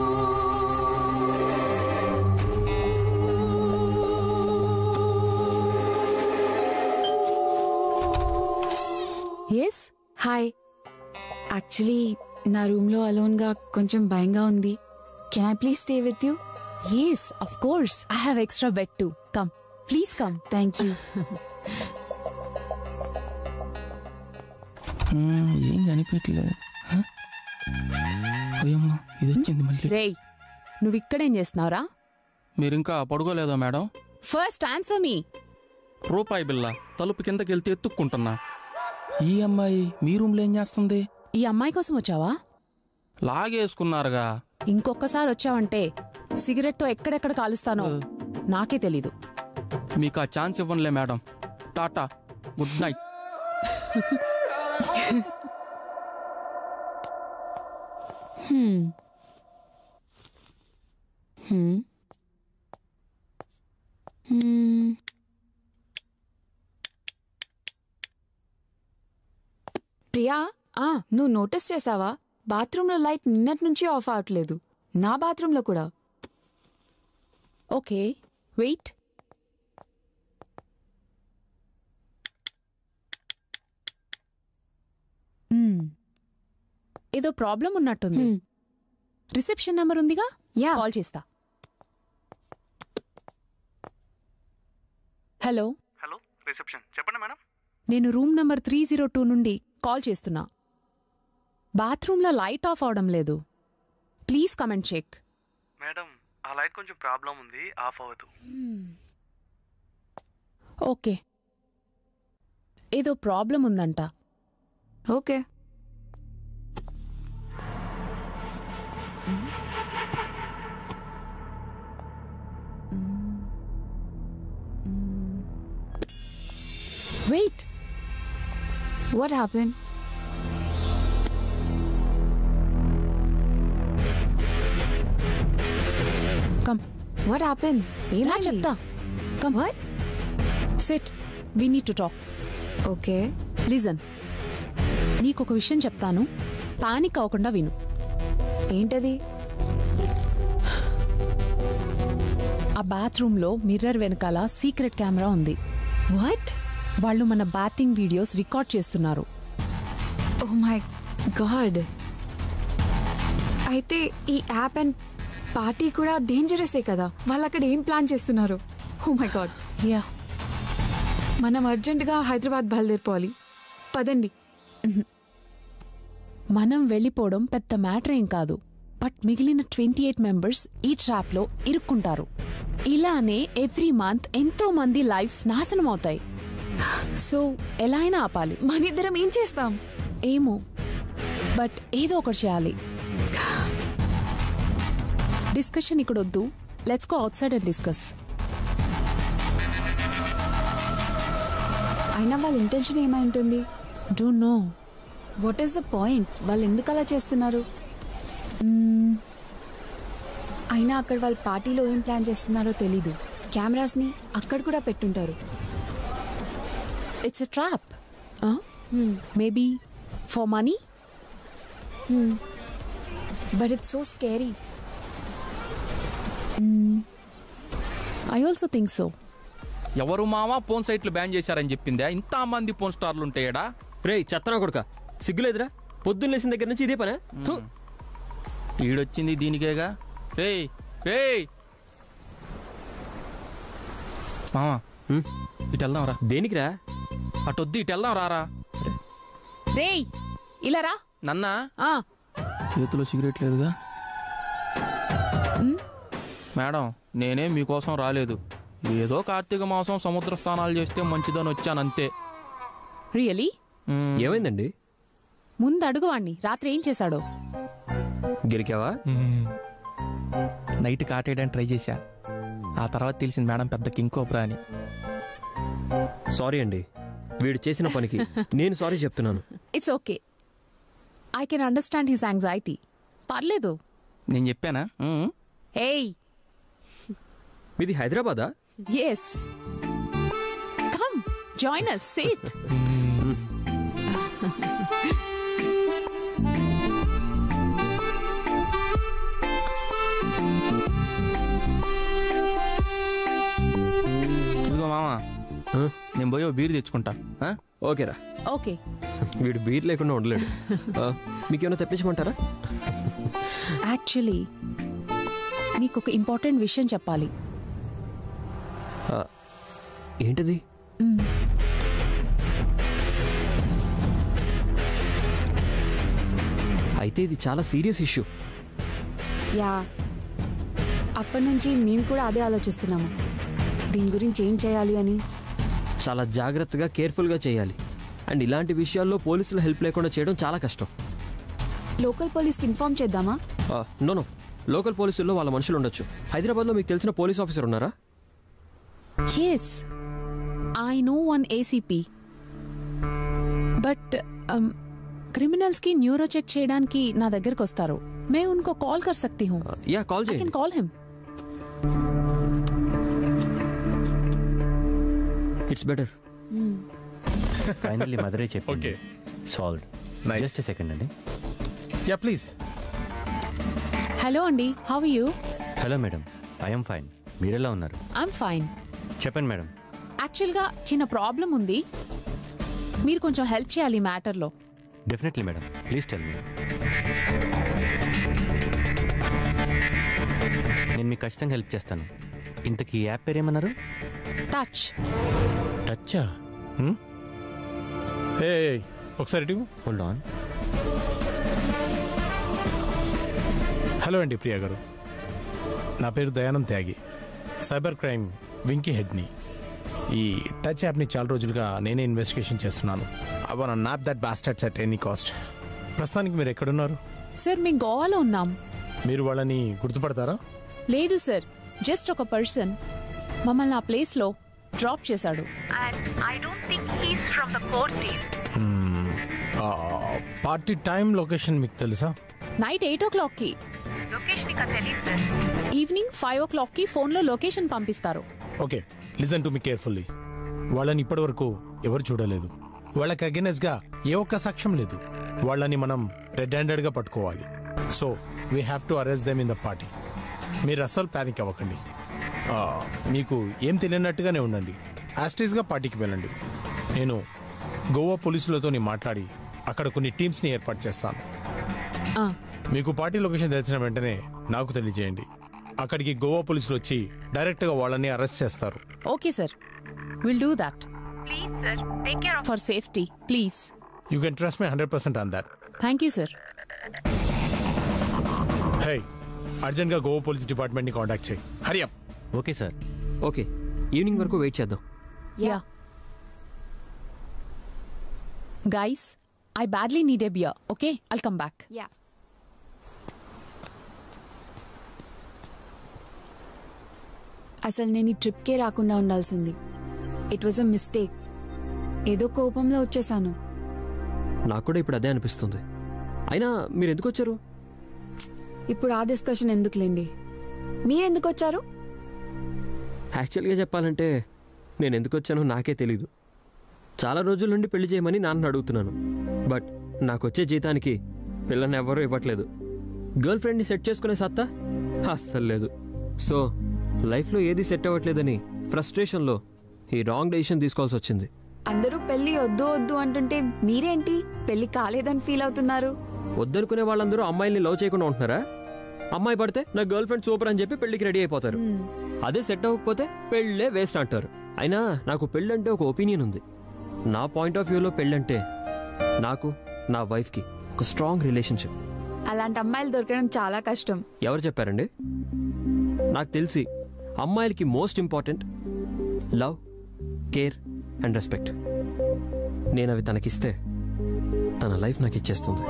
ఎస్ హాయ్ యాక్చువల్లీ నా రూమ్లో అలోన్గా కొంచెం భయంగా ఉంది can I please stay with you yes of course I have extra bed to come please come thank you hmm, ఏం కనిపించలేదు హ? ఓయమ్మా ఇది వచ్చింది మళ్ళీ రేయ్ నువ్వు ఇక్కడేం చేస్తున్నావురా మీరు ఇంకా పడుకోలేదా మేడం ఫస్ట్ ఆన్సర్ మీ రూపాయి బిల్ల తలుపు కిందకి వెళ్తే ఎత్తుక్కుంటున్నా ఈ అమ్మాయి మీ రూమ్లో ఏం చేస్తుంది ఈ అమ్మాయి కోసం వచ్చావా లాగేసుకున్నారుగా ఇంకొకసారి వచ్చావంటే సిగరెట్తో ఎక్కడెక్కడ కాలుస్తానో నాకే తెలీదు మీకు ఆ ఛాన్స్ ఇవ్వనులే madam tata good night hmm. Hmm. హ్మ్. ప్రియా నువ్వు నోటీస్ చేసావా బాత్రూంలో లైట్ నిన్నటి నుంచి ఆఫ్ అవట్లేదు నా బాత్రూంలో కూడా ఓకే వెయిట్ ఏదో ప్రాబ్లం ఉన్నట్టుంది రిసెప్షన్ నెంబర్ ఉందిగా యా కాల్ చేస్తా హలో హలో రిసెప్షన్ చెప్పండి మేడం నేను room number three zero two నుండి కాల్ చేస్తున్నా బాత్రూంలో లైట్ ఆఫ్ అవడం లేదు ప్లీజ్ కమెంట్ చెక్ మేడం ఆ లైట్ కొంచెం ప్రాబ్లం ఉంది ఆఫ్ అవ్వదు ఓకే ఏదో ప్రాబ్లం ఉందంట okay wait what happen come what happen ఏమా చెప్తా come what sit we need to talk okay listen నీకు ఒక విషయం చెప్తాను పానిక్ అవ్వకుండా విను ఏంటది ఆ బాత్రూంలో మిర్రర్ వెనకాల సీక్రెట్ కెమెరా ఉంది వాట్ వాళ్ళు మన బాతింగ్ వీడియోస్ రికార్డ్ చేస్తున్నారు ఓ మై గాడ్ అయితే ఈ యాప్ అండ్ పార్టీ కూడా డేంజరసే కదా వాళ్ళు అక్కడ ఏం ప్లాన్ చేస్తున్నారు ఓ మై గాడ్ యా మనం అర్జెంటుగా హైదరాబాద్ బయలుదేరిపోవాలి పదండి మనం వెళ్ళిపోవడం పెద్ద మ్యాటర్ ఏం కాదు బట్ మిగిలిన ట్వంటీ ఎయిట్ మెంబర్స్ ఈ ట్రాప్లో ఇరుక్కుంటారు ఇలానే ఎవ్రీ మంత్ ఎంతో మంది లైఫ్స్ నాశనం అవుతాయి సో ఎలా అయినా ఆపాలి మనిద్దరం ఏం చేస్తాం ఏమో బట్ ఏదో ఒకటి చేయాలి డిస్కషన్ ఇక్కడ వద్దు let's go outside and discuss అయినా వాళ్ళ ఇంటెన్షన్ ఏమై ఉంటుంది don't know what is the point వాళ్ళు ఎందుకు అలా చేస్తున్నారు అయినా అక్కడ వాళ్ళ పార్టీలో ఏం ప్లాన్ చేస్తున్నారో తెలీదు కెమెరాస్ని అక్కడ కూడా పెట్టుంటారు it's a trap maybe for money but it's so scary I also think so ఎవరు మావా ఫోన్ సైట్లు బ్యాన్ చేశారని చెప్పిందా ఇంత మంది ఫోన్ స్టార్లు ఉంటాయడా రే చెత్తనా కొడుక సిగ్గులేదురా పొద్దున్న లేచిన దగ్గర నుంచి ఇదే పనే థు. ఈడొచ్చింది దీనికేగా రేయ్ రేయ్ మామా ఇటు వెళ్దాం రా దేనికిరా అటు వద్దు ఇటు వెళ్దాం రారా రేయ్ ఇలా రా నన్నా ఆ, చేతిలో సిగరెట్ లేదుగా మేడం నేనే మీకోసం రాలేదు ఏదో కార్తీక మాసం సముద్ర స్నానాలు చేస్తే మంచిదని వచ్చాను అంతే రియలీ ఏమైందండి ముందు అడుగు వాణ్ణి రాత్రి ఏం చేశాడో గెలికావా నైట్ కాటేయడానికి ట్రై చేశా ఆ తర్వాత తెలిసింది మేడం పెద్ద కింగ్ కోబ్రా అని సారీ అండి వీడు చేసిన పనికి నేను సారీ చెప్తున్నాను it's okay I can understand his anxiety పర్లేదు నేను చెప్పానా మ్మ్. ఏయ్ మీది హైదరాబాదా yes come join us sit ఇదిగో మామా నేను పోయి ఓ బీర్ తెచ్చుకుంటా ఆ? ఓకేరా ఓకే వీడు బీర్ లేకుండా ఉండలేడు ఆ, మీకేమైనా తెప్పించమంటారా యాక్చువల్లీ మీకు ఒక ఇంపార్టెంట్ విషయం చెప్పాలి ఆ, ఏంటది అయితే ఇది చాలా సీరియస్ ఇష్యూ యా అప్పటి నుంచి మేము కూడా అదే ఆలోచిస్తున్నాము దీని గురించి ఏం చేయాలి అని చాలా జాగ్రత్తగా కేర్ఫుల్గా చేయాలి అండ్ ఇలాంటి విషయాల్లో పోలీసుల హెల్ప్ లేకుండా చేయడం చాలా కష్టం లోకల్ పోలీస్కి ఇన్ఫార్మ్ చేద్దామా నో నో లోకల్ పోలీసుల్లో వాళ్ళ మనుషులు ఉండొచ్చు హైదరాబాద్లో మీకు తెలిసిన పోలీస్ ఆఫీసర్ ఉన్నారా Yes, I know one ACP. But criminals కి న్యూరో చెక్ చేయడానికి నా దగ్గరకు వస్తారు मैं उनको कॉल कर सकती हूँ యా కాల్ I can చేయండి call him. It's better finally మదరే చెప్పి ఓకే సాల్వ్డ్ జస్ట్ సెకండ్ అండి యా ప్లీజ్ హలో అండి how you hello madam I'm fine మీరెలా ఉన్నారు ఐఎమ్ ఫైన్ చెప్పండి మేడం యాక్చువల్గా చిన్న ప్రాబ్లం ఉంది మీరు కొంచెం హెల్ప్ చేయాలి ఈ మ్యాటర్లో definitely madam please tell me నేను మీకు ఖచ్చితంగా హెల్ప్ చేస్తాను ఇంతకీ ఈ యాప్ పేరు ఏమన్నారు టచ్ టచ్చా ఏ ఒకసారి ఇటు హోల్డ్ ఆన్ హలో అండి ప్రియా గారు నా పేరు దయానంద్ త్యాగి సైబర్ క్రైమ్ వింకీ హెడ్ని ఈ టచ్ యాప్ని చాలా రోజులుగా నేనే ఇన్వెస్టిగేషన్ చేస్తున్నాను I want not that bastards at any cost ప్రస్తుతానికి మీరు ఎక్కడున్నారు సార్ మేము గోవాలో ఉన్నాం మీరు వాళ్ళని గుర్తుపడతారా లేదు సార్ జస్ట్ ఒక పర్సన్ మమ్మల్ని ఆ ప్లేస్లో డ్రాప్ చేశాడు I don't think he's from the core team. Party time location మీకు తెలుసా నైట్ ఎయిట్ ఓ క్లాక్కి లొకేషన్ ఇంకా తెలియదు సార్ ఈవినింగ్ ఫైవ్ ఓ క్లాక్కి ఫోన్లో లొకేషన్ పంపిస్తారు okay listen to me carefully వాళ్ళని ఇప్పటివరకు ఎవరు చూడలేదు వాళ్ళకి అగెనెస్గా ఏ ఒక్క సాక్ష్యం లేదు వాళ్ళని మనం రెడ్ హ్యాండెడ్గా పట్టుకోవాలి so we have to arrest them in the party మీరు అస్సలు ప్యానిక్ అవ్వకండి ఆ, మీకు ఏం తెలియనట్టుగానే ఉండండి యాస్టీస్గా పార్టీకి వెళ్ళండి నేను గోవా పోలీసులతో మాట్లాడి అక్కడ కొన్ని టీమ్స్ని ఏర్పాటు చేస్తాను ఆ, మీకు పార్టీ లొకేషన్ తెలిసిన వెంటనే నాకు తెలియజేయండి అక్కడికి గోవా పోలీసులు వచ్చి డైరెక్ట్గా వాళ్ళని అరెస్ట్ చేస్తారు okay sir will do that please sir take care of for safety please you can trust me hundred percent on that thank you sir hey అర్జెంట్గా గోవా పోలీస్ డిపార్ట్మెంట్ని కాంటాక్ట్ చేయి hurry up okay sir okay evening వరకు wait చేద్దాం yeah guys I badly need a beer okay I'll come back yeah అసలు నేను ఈ ట్రిప్కే రాకుండా ఉండాల్సింది ఇట్ వాజ్ అ మిస్టేక్ ఏదో కోపంలో వచ్చేసాను నాకు కూడా ఇప్పుడు అదే అనిపిస్తుంది అయినా మీరు ఎందుకు వచ్చారు ఇప్పుడు ఆ డిస్కషన్ ఎందుకులేండి మీరెందుకు వచ్చారు యాక్చువల్గా చెప్పాలంటే నేను ఎందుకు వచ్చానో నాకే తెలీదు చాలా రోజుల నుండి పెళ్లి చేయమని నాన్న అడుగుతున్నాను బట్ నాకు వచ్చే జీతానికి పిల్లని ఎవరూ ఇవ్వట్లేదు గర్ల్ ఫ్రెండ్ని సెట్ చేసుకునే సత్తా అస్సలు లేదు సో లైఫ్లో ఏది సెట్ అవ్వట్లేదని ఫ్రస్ట్రేషన్లో ఈ రాంగ్ డెసిషన్ తీసుకోవాల్సి వచ్చింది అందరూ పెళ్లి వద్దు వద్దు అంటుంటే మీరేంటి పెళ్లి కాలేదని ఫీల్ అవుతున్నారు వద్దనుకునే వాళ్ళందరూ అమ్మాయిల్ని లవ్ చేయకుండా ఉంటున్నారా అమ్మాయి పడితే నా గర్ల్ ఫ్రెండ్ సూపర్ అని చెప్పి పెళ్లికి రెడీ అయిపోతారు అదే సెట్ అవ్వకపోతే పెళ్ళే వేస్ట్ అంటారు అయినా నాకు పెళ్ళంటే ఒక ఒపీనియన్ ఉంది నా పాయింట్ ఆఫ్ వ్యూలో పెళ్ళంటే నాకు నా వైఫ్కి ఒక స్ట్రాంగ్ రిలేషన్షిప్ అలాంటి అమ్మాయిలు దొరకడం చాలా కష్టం ఎవరు చెప్పారండి నాకు తెలిసి అమ్మాయిలకి most important love care and respect నేను అవి తనకిస్తే తన లైఫ్ నాకు ఇచ్చేస్తుంది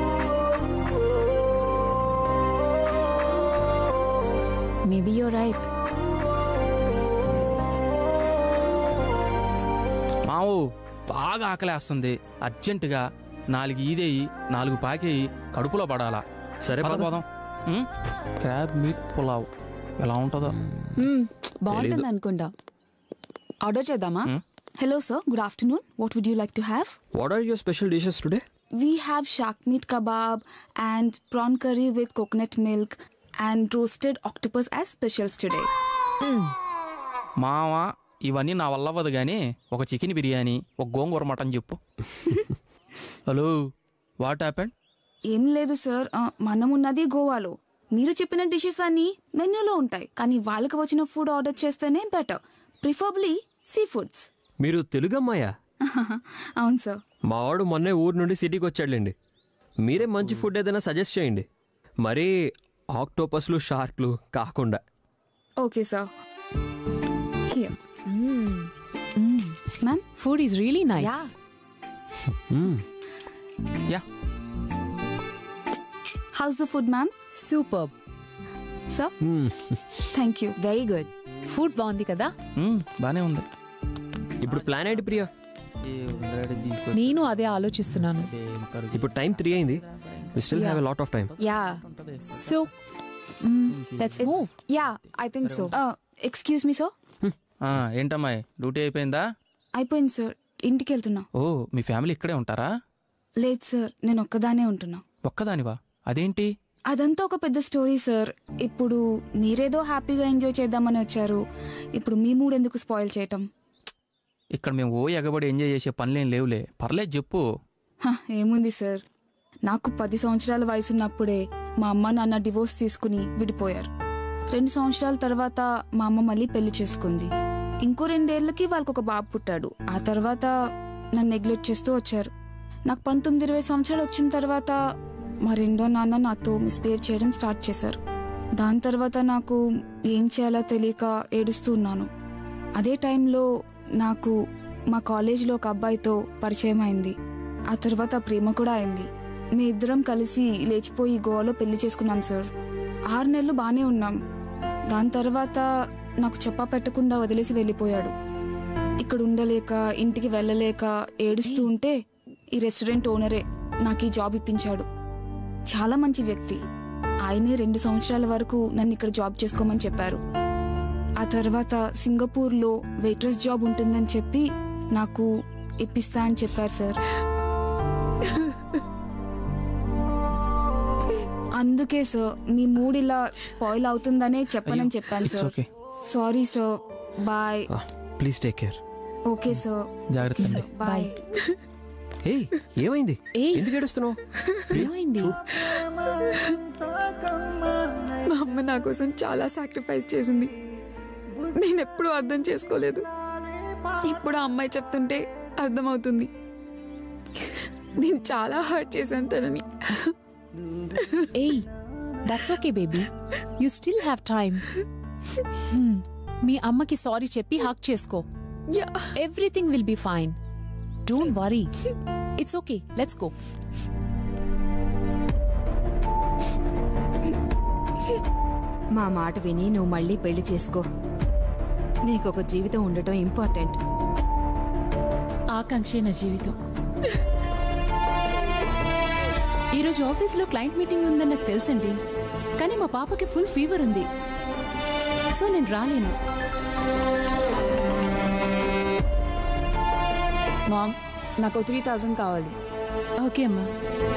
మేబీ యో రైట్ మావు బాగా ఆకలేస్తుంది అర్జెంటుగా నాలుగు ఈదేయి నాలుగు పాకేయి కడుపులో పడాలా సరే పద పద. పోదాం ఉమ్, క్రాబ్ మీట్ పులావ్ ఎలా ఉంటుందో మ్మ్, బాగుంటుంది అనుకుంటా ఆర్డర్ చేద్దామా hello sir good afternoon what would you like to have what are your special dishes today we have shark meat kebab and prawn curry with coconut milk and roasted octopus as specials today మావా ఇవన్నీ నా వల్ల అవ్వదు కానీ ఒక chicken biryani ఒక gongura mutton చెప్పు hello what happened ఏం లేదు సార్ ఆ, మనం ఉన్నది గోవాలో మీరు చెప్పిన డిషెస్ అన్ని మెన్యూలో ఉంటాయి కానీ వాళ్ళకి వచ్చిన ఫుడ్ ఆర్డర్ చేస్తేనే బెటర్ ప్రిఫర్బ్లీ సీ ఫుడ్స్ మీరు తెలుగు అమ్మాయా అవును సార్ మా వాడు మొన్నే ఊరు నుండి సిటీకి వచ్చాడులేండి మీరే మంచి ఫుడ్ ఏదైనా సజెస్ట్ చేయండి మరీ ఆక్టోపస్లు షార్క్లు కాకుండా okay sir here ma'am food is really nice yeah yeah how's the food ma'am super sir thank you very good food బాగుంది కదా బానే ఉంది ఇప్పుడు ప్లాన్ ఏంటి ప్రియా నేను అదే ఆలోచిస్తున్నాను ఇప్పుడు టైం త్రీ అయింది we still have a lot of time yeah so let's move yeah I think so excuse me sir ఆ, ఏంటమ్మా డ్యూటీ అయిపోయిందా అయిపోయింది సార్ ఇంటికి వెళ్తున్నా ఓ మీ ఫ్యామిలీ ఇక్కడే ఉంటారా లేదు సార్ నేను ఒక్కదానే ఉంటున్నా ఒక్కదానివా అదేంటి అదంతా ఒక పెద్ద స్టోరీ సార్ ఇప్పుడు మీరేదో హ్యాపీగా ఎంజాయ్ చేద్దామని వచ్చారు ఇప్పుడు మీ మూడ్ ఎందుకు స్పాయిల్ చేయటం ఇక్కడ మేము ఓ ఎగబడి ఎంజాయ్ చేసే పనులేం లేవులే పర్లేదు చెప్పు హ, ఏముంది సార్ నాకు పది సంవత్సరాల వయసు ఉన్నప్పుడే మా అమ్మ నాన్న డివోర్స్ తీసుకుని విడిపోయారు రెండు సంవత్సరాల తర్వాత మా అమ్మ మళ్ళీ పెళ్లి చేసుకుంది ఇంకో రెండేళ్లకి వాళ్ళకి ఒక బాబు పుట్టాడు ఆ తర్వాత నన్ను నెగ్లెక్ట్ చేస్తూ వచ్చారు నాకు పంతొమ్మిది ఇరవై సంవత్సరాలు వచ్చిన తర్వాత మా రెండో నాన్న నాతో మిస్బిహేవ్ చేయడం స్టార్ట్ చేశారు దాని తర్వాత నాకు ఏం చేయాలో తెలియక ఏడుస్తూ ఉన్నాను అదే టైంలో నాకు మా కాలేజీలో ఒక అబ్బాయితో పరిచయం అయింది ఆ తర్వాత ప్రేమ కూడా అయింది మీ ఇద్దరం కలిసి లేచిపోయి గోవాలో పెళ్లి చేసుకున్నాం సార్ ఆరు నెలలు బాగానే ఉన్నాం దాని తర్వాత నాకు చెప్పా పెట్టకుండా వదిలేసి వెళ్ళిపోయాడు ఇక్కడ ఉండలేక ఇంటికి వెళ్ళలేక ఏడుస్తూ ఉంటే ఈ రెస్టారెంట్ ఓనరే నాకు ఈ జాబ్ ఇప్పించాడు చాలా మంచి వ్యక్తి ఆయనే రెండు సంవత్సరాల వరకు నన్ను ఇక్కడ జాబ్ చేసుకోమని చెప్పారు ఆ తర్వాత సింగపూర్లో వెయిట్రెస్ జాబ్ ఉంటుందని చెప్పి నాకు ఇప్పిస్తా అని చెప్పారు సార్ అందుకే సార్ మీ మూడ్ ఇలా స్పాయిల్ అవుతుందనే చెప్పనని చెప్పాను it's sir okay. Sorry sir bye please take care okay sir జాగ్రత్త అండి బాయ్ ఏయ్ ఏమైంది ఎందుకు ఏడుస్తున్నావు ఏమైంది మా అమ్మ నా కోసం చాలా సాక్రిఫైస్ చేసింది నేను ఎప్పుడూ అర్థం చేసుకోలేదు ఇప్పుడు ఆ అమ్మాయి చెప్తుంటే అర్థమవుతుంది నేను చాలా హర్ట్ చేశాను తనని hey that's okay baby you still have time మీ అమ్మకి సారీ చెప్పి హక్ చేసుకో everything will be fine don't worry it's okay let's go మా మాట విని నువ్వు మళ్ళీ పెళ్లి చేసుకో నీకు ఒక జీవితం ఉండటం ఇంపార్టెంట్ ఆకాంక్షే నా జీవితం ఈరోజు ఆఫీస్లో క్లయింట్ మీటింగ్ ఉందని నాకు తెలుసండి కానీ మా పాపకి ఫుల్ ఫీవర్ ఉంది సో నేను రాలేను మామ్ నాకు త్రీ థౌజండ్ కావాలి ఓకే అమ్మా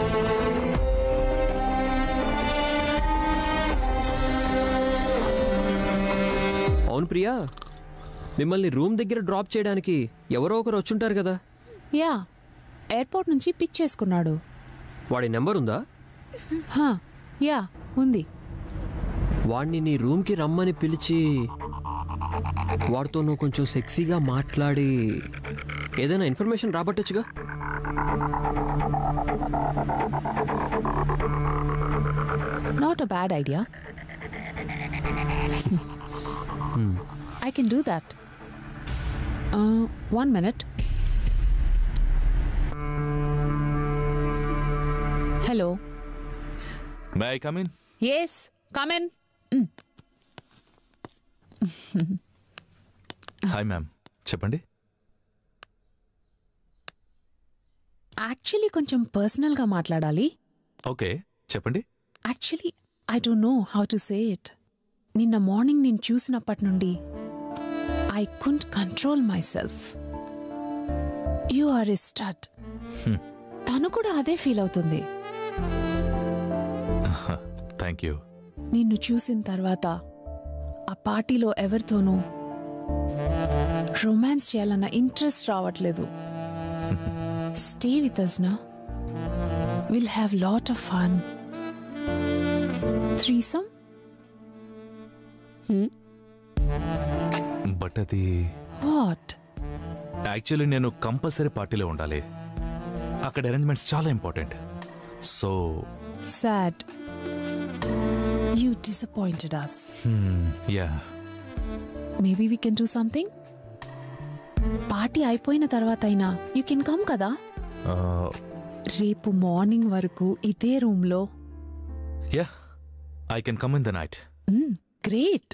అవును ప్రియా మిమ్మల్ని రూమ్ దగ్గర డ్రాప్ చేయడానికి ఎవరో ఒకరు వచ్చుంటారు కదా యా ఎయిర్పోర్ట్ నుంచి పిక్ చేసుకున్నాడు వాడి నెంబర్ ఉందా హా యా ఉంది వాడిని నీ రూమ్కి రమ్మని పిలిచి వాడితో నువ్వు కొంచెం సెక్సీగా మాట్లాడి ఏదైనా ఇన్ఫర్మేషన్ రాబట్టొచ్చుగా not a bad idea I can do that. Uh, one minute. Hello. May I come in Yes, come in. Hi ma'am చెప్పండి యాక్చువల్లీ కొంచెం పర్సనల్గా మాట్లాడాలి ఓకే చెప్పండి actually I don't know how to say it నిన్న morning నేను చూసినప్పటి నుండి I can't control myself you are a stud తను కూడా అదే ఫీల్ అవుతుంది థ్యాంక్ యూ నిన్ను చూసిన తర్వాత ఆ పార్టీలో ఎవరితోనూ రొమాన్స్ చేయాలన్న ఇంట్రెస్ట్ రావట్లేదు స్టే విత్ అస్ నా will have lot of fun threesome but అది వాట్ యాక్చువల్లీ నేను కంపల్సరీ పార్టీలో ఉండాలి అక్కడ అరేంజ్మెంట్స్ చాలా important so sad you disappointed us yeah maybe we can do something party అయిపోయిన తర్వాత అయినా యూ కెన్ కమ్ కదా రేపు మార్నింగ్ వరకు ఇదే రూమ్లో yeah I can come in the night great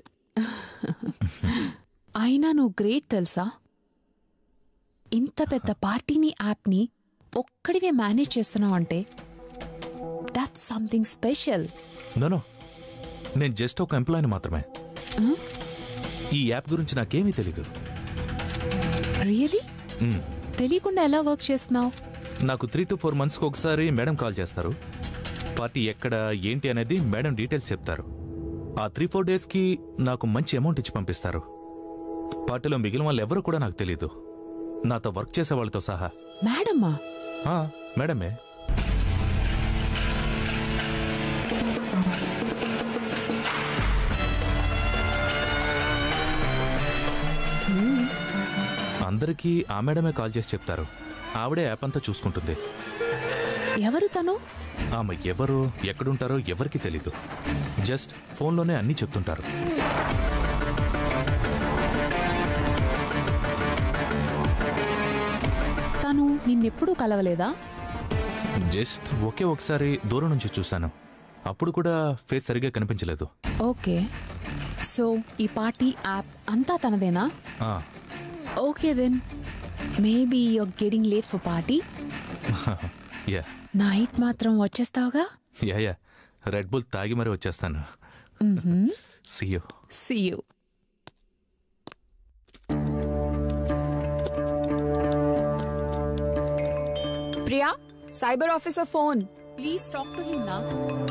అయినా నువ్వు గ్రేట్ తెలుసా ఇంత పెద్ద పార్టీని యాప్ని ఒక్కడివే మేనేజ్ చేస్తున్నావు అంటే దట్ సంథింగ్ స్పెషల్ నో నేను జస్ట్ ఒక ఎంప్లాయీని మాత్రమే ఈ యాప్ గురించి నాకేమీ తెలీదు రియలీ మ్, తెలియకుండా ఎలా వర్క్ చేస్తున్నావు నాకు త్రీ టు ఫోర్ మంత్స్కి ఒకసారి మేడం కాల్ చేస్తారు పార్టీ ఎక్కడ ఏంటి అనేది మేడం డీటెయిల్స్ చెప్తారు ఆ త్రీ ఫోర్ డేస్కి నాకు మంచి అమౌంట్ ఇచ్చి పంపిస్తారు పార్టీలో మిగిలిన వాళ్ళు ఎవరు కూడా నాకు తెలీదు నాతో వర్క్ చేసే వాళ్ళతో సహా మేడమ్మా ఆ, మేడమే అందరికీ ఆ మేడమే కాల్ చేసి చెప్తారు ఆవిడే యాప్ అంతా చూసుకుంటుంది ఎవరు తను ఆమె ఎవరు ఎక్కడుంటారో ఎవరికి తెలీదు జస్ట్ ఫోన్లోనే అన్నీ చెప్తుంటారు తను నిన్నెప్పుడూ కలవలేదా జస్ట్ ఒకే ఒకసారి దూరం నుంచి చూశాను అప్పుడు కూడా ఫేస్ సరిగా కనిపించలేదు ఓకే సో ఈ పార్టీ యాప్ అంతా తనదేనా ఆ, okay then maybe you're getting late for party yeah night మాత్రం వచ్చేస్తావుగా యా యా రెడ్ బుల్ తాగి మరీ వచ్చేస్తాను సియో see you Priya cyber officer phone please talk to him నా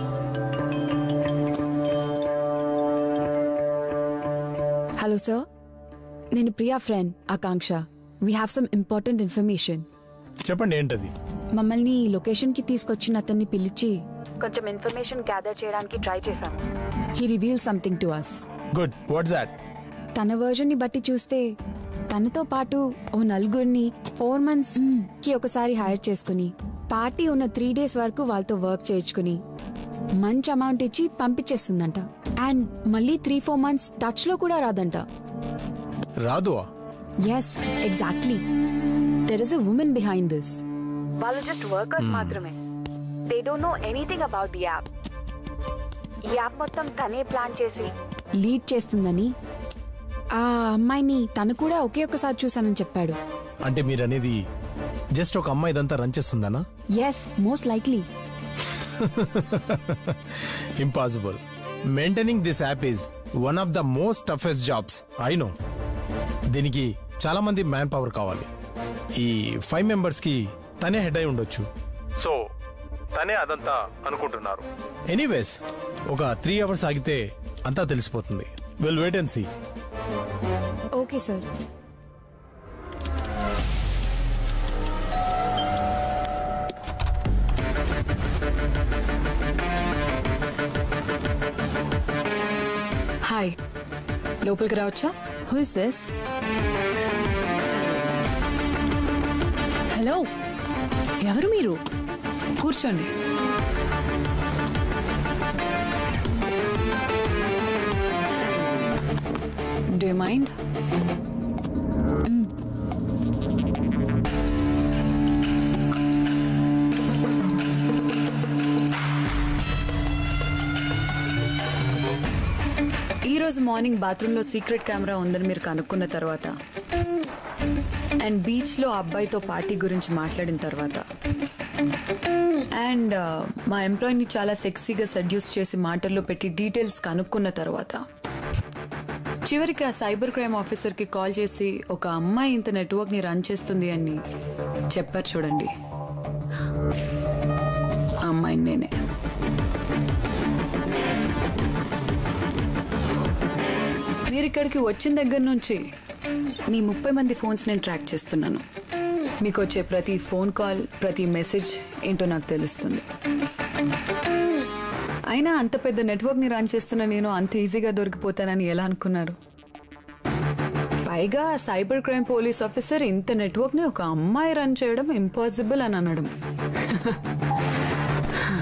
హలో సార్ నేను Priya friend Akanksha we have some important information చెప్పండి ఏంటది మమ్మల్ని ఈ లొకేషన్కి తీసుకొచ్చిన అతన్ని పిలిచి కొంచెం ఇన్ఫర్మేషన్ గ్యాదర్ చేయడానికి ట్రై చేశాం he reveal something to us good what's that తన వర్జన్ని బట్టి చూస్తే తనతో పాటు ఓ నలుగురిని ఫోర్ మంత్స్ కి ఒకసారి హైర్ చేసుకుని పార్టీ ఉన్న త్రీ డేస్ వరకు వాళ్ళతో వర్క్ చేయించుకుని మంచి అమౌంట్ ఇచ్చి పంపించేస్తుందంట అండ్ మళ్ళీ త్రీ ఫోర్ మంత్స్ టచ్ లో కూడా రాదంట రాదు yes exactly there is a women behind this వాళ్ళు జస్ట్ వర్కర్స్ మాత్రమే they don't know anything about the app ఈ యాప్ మొత్తం తనే ప్లాన్ చేసి లీడ్ చేస్తుందని ఆ అమ్మాయిని తను కూడా ఒకే ఒక్కసారి చూశానని చెప్పాడు అంటే మీరు అనేది జస్ట్ ఒక అమ్మాయి ఇదంతా రన్ చేస్తుందనా yes most likely impossible maintaining this app is one of the most toughest jobs I know దీనికి చాలా మంది మ్యాన్ పవర్ కావాలి ఈ ఫైవ్ మెంబర్స్ కి తనే హెడ్ అయి ఉండొచ్చు సో తనే అదంతా అనుకుంటున్నారు ఎనీవేస్ ఒక త్రీ అవర్స్ ఆగితే అంతా తెలిసిపోతుంది will wait and see okay sir hi లోపలికి రావచ్చా హూ ఇస్ దిస్ హలో ఎవరు మీరు కూర్చోండి డే మైండ్ ఈ రోజు మార్నింగ్ బాత్రూంలో సీక్రెట్ కెమెరా ఉందని మీరు కనుక్కున్న తర్వాత అండ్ బీచ్లో ఆ అబ్బాయితో పార్టీ గురించి మాట్లాడిన తర్వాత అండ్ మా ఎంప్లాయీని చాలా సెక్సీగా సెడ్యూస్ చేసి మాటల్లో పెట్టి డీటెయిల్స్ కనుక్కున్న తర్వాత చివరికి ఆ సైబర్ క్రైమ్ ఆఫీసర్కి కాల్ చేసి ఒక అమ్మాయి ఇంత నెట్వర్క్ని రన్ చేస్తుంది అని చెప్పారు చూడండి ఆ అమ్మాయిని నేనే మీరు ఇక్కడికి వచ్చిన దగ్గర నుంచి మీ ముప్పై మంది ఫోన్స్ నేను ట్రాక్ చేస్తున్నాను మీకు వచ్చే ప్రతి ఫోన్ కాల్ ప్రతి మెసేజ్ ఏంటో నాకు తెలుస్తుంది అయినా అంత పెద్ద నెట్వర్క్ని రన్ చేస్తున్న నేను అంత ఈజీగా దొరికిపోతానని ఎలా అనుకున్నారు పైగా సైబర్ క్రైమ్ పోలీస్ ఆఫీసర్ ఇంత నెట్వర్క్ని ఒక అమ్మాయి రన్ చేయడం ఇంపాసిబుల్ అని అనడం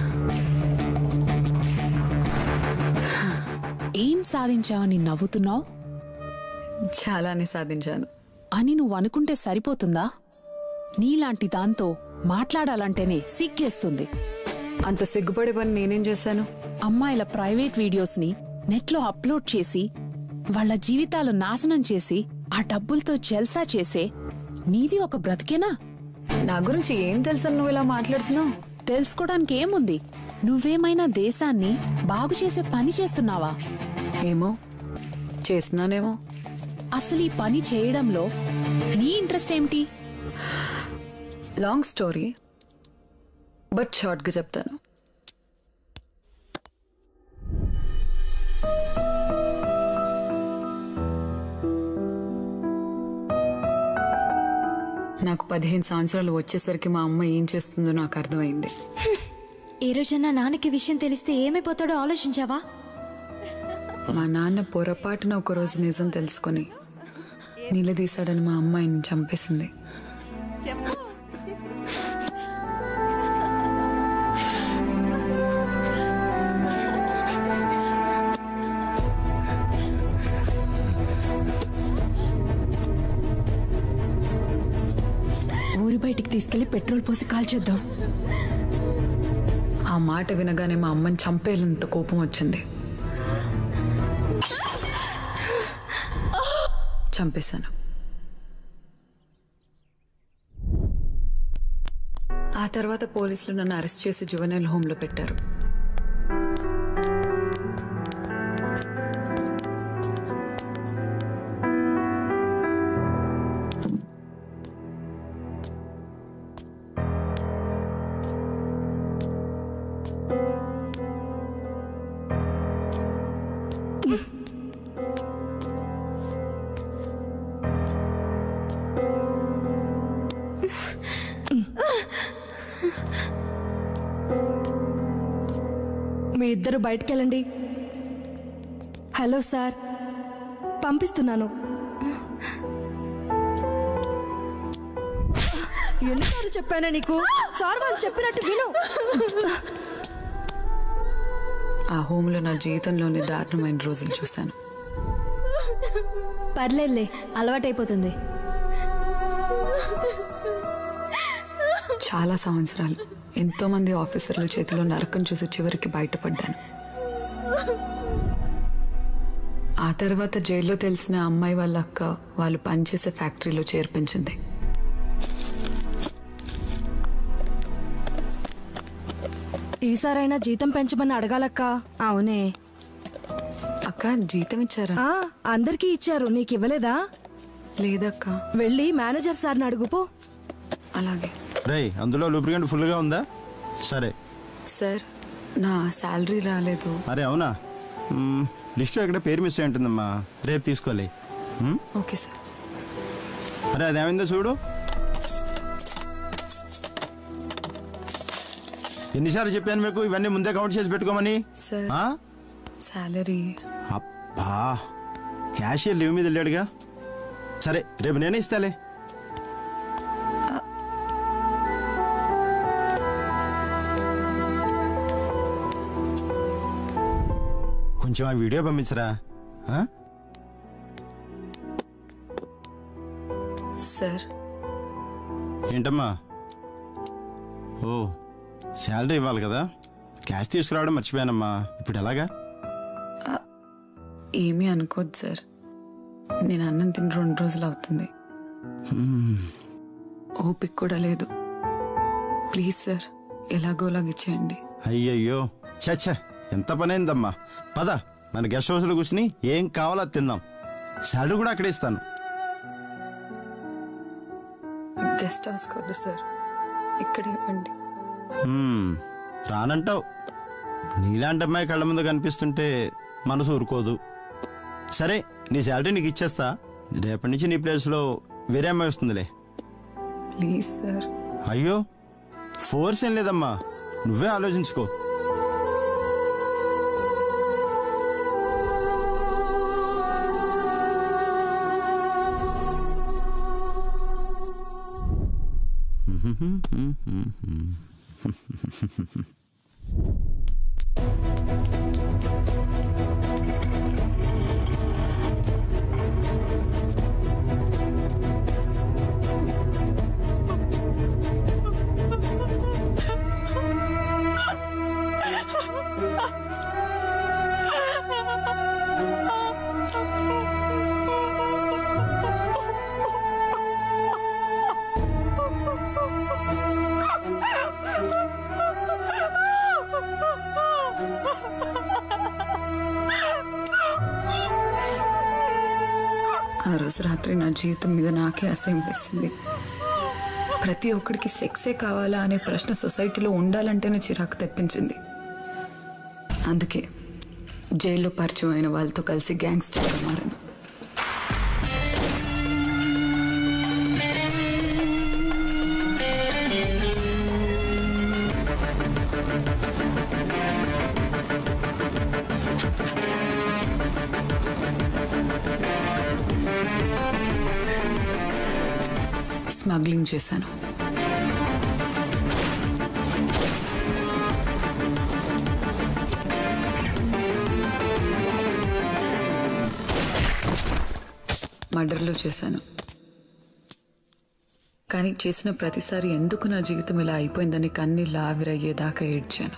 ఏం సాధించావని నవ్వుతున్నావు చాలానే సాధించాను అని నువ్వు అనుకుంటే సరిపోతుందా నీలాంటి దాంతో మాట్లాడాలంటేనే సిగ్గేస్తుంది అంత సిగ్గుపడే పని నేనేం చేశాను అమ్మాయిల ప్రైవేట్ వీడియోస్ని నెట్లో అప్లోడ్ చేసి వాళ్ళ జీవితాలు నాశనం చేసి ఆ డబ్బులతో జల్సా చేసే నీది ఒక బ్రతికేనా నా గురించి ఏం తెలుసని నువ్వు ఇలా మాట్లాడుతున్నావు తెలుసుకోవడానికి ఏముంది నువ్వేమైనా దేశాన్ని బాగు చేసే పని చేస్తున్నావా ఏమో చేస్తున్నానేమో అసలు ఈ పని చేయడంలో నీ ఇంట్రెస్ట్ ఏమిటి లాంగ్ స్టోరీ బట్ షార్ట్గా చెప్తాను నాకు పదిహేను సంవత్సరాలు వచ్చేసరికి మా అమ్మ ఏం చేస్తుందో నాకు అర్థమైంది ఏ రోజన్నా నాన్నకి విషయం తెలిస్తే ఏమైపోతాడో ఆలోచించావా మా నాన్న పొరపాటున ఒకరోజు నిజం తెలుసుకొని నిలదీశాడని మా అమ్మాయిని చంపేసింది ఊరి బయటికి తీసుకెళ్లి పెట్రోల్ పోసి కాల్చేద్దాం ఆ మాట వినగానే మా అమ్మని చంపేయాలంత కోపం వచ్చింది చంపేశాను ఆ తర్వాత పోలీసులు నన్ను అరెస్ట్ చేసి జువెనైల్ హోమ్లో పెట్టారు మీ ఇద్దరు బయటకెళ్ళండి హలో సార్ పంపిస్తున్నాను ఎన్నిసార్లు చెప్పానా నీకు సార్ వాళ్ళు చెప్పినట్టు విను ఆ హోమ్లో నా జీవితంలోని దారుణమైన రోజులు చూశాను పర్లేదులే అలవాటైపోతుంది చాలా సంవత్సరాలు ఎంతో మంది ఆఫీసర్ల చేతిలో నరకం చూసి చివరికి బయటపడ్డాను ఆ తర్వాత జైల్లో తెలిసిన అమ్మాయి వాళ్ళ అక్క వాళ్ళు పనిచేసే ఫ్యాక్టరీలో చేర్పించింది ఈసారైనా జీతం పెంచమని అడగాలక్క అవునే అక్క జీతం ఇచ్చారా ఆ, అందరికీ ఇచ్చారు నీకు ఇవ్వలేదా లేదక్క వెళ్ళి మేనేజర్ సార్ని అడుగుపో అలాగే రేయ్ అందులో లూబ్రికెంట్ ఫుల్గా ఉందా సరే సార్ నా శాలరీ రాలేదు అరే అవునా మ్మ్, లిస్ట్లో ఎక్కడ పేరు మిస్ అయి ఉంటుందమ్మా రేపు తీసుకోవాలి మ్మ్? ఓకే సార్ అరే అదేమైందో చూడు ఎన్నిసార్లు చెప్పాను మీకు ఇవన్నీ ముందే కౌంట్ చేసి పెట్టుకోమని సార్ ఆ? శాలరీ అబ్బా క్యాషియర్ లీవ్ మీద వెళ్ళాడుగా సరే రేపు నేనే ఇస్తాలే కొంచెం ఆ వీడియో పంపించరా ఆ? సార్ ఏంటమ్మా ఓ శాలరీ ఇవ్వాలి కదా క్యాష్ తీసుకురావడం మర్చిపోయానమ్మా ఇప్పుడు ఎలాగా ఏమీ అనుకోద్దు సార్ నేను అన్నం తిని రెండు రోజులు అవుతుంది హ్మ్. ఓపిక కూడా లేదు ప్లీజ్ సార్ ఎలాగోలాగ ఇచ్చేయండి అయ్యయ్యో చచ్చ ఎంత పనైందమ్మా పద మన గెస్ట్ హౌస్లో కూర్చుని ఏం కావాలో అది తిందాం శాలరీ కూడా అక్కడే ఇస్తాను గెస్ట్ హౌస్ కాదు సార్ ఇక్కడ ఇవ్వండి హ్మ్, రానంటావు నీలాంటి అమ్మాయి కళ్ళ ముందు కనిపిస్తుంటే మనసు ఊరుకోదు సరే నీ శాలరీ నీకు ఇచ్చేస్తా రేపటి నుంచి నీ ప్లేస్లో వేరే అమ్మాయి వస్తుందిలే ప్లీజ్ సార్ అయ్యో ఫోర్స్ ఏం లేదమ్మా నువ్వే ఆలోచించుకో ఆ రోజు రాత్రి నా జీవితం మీద నాకే అసహ్యం వేసింది ప్రతి ఒక్కడికి సెక్సే కావాలా అనే ప్రశ్న సొసైటీలో ఉండాలంటేనే చిరాకు తెప్పించింది అందుకే జైల్లో పరిచయం అయిన వాళ్ళతో కలిసి గ్యాంగ్స్టర్గా మారాను స్మగ్లింగ్ చేశాను మర్డర్లు చేశాను కానీ చేసిన ప్రతిసారి ఎందుకు నా జీవితం ఇలా అయిపోయిందని కన్నీళ్ళు ఆవిరయ్యేదాకా ఏడ్చాను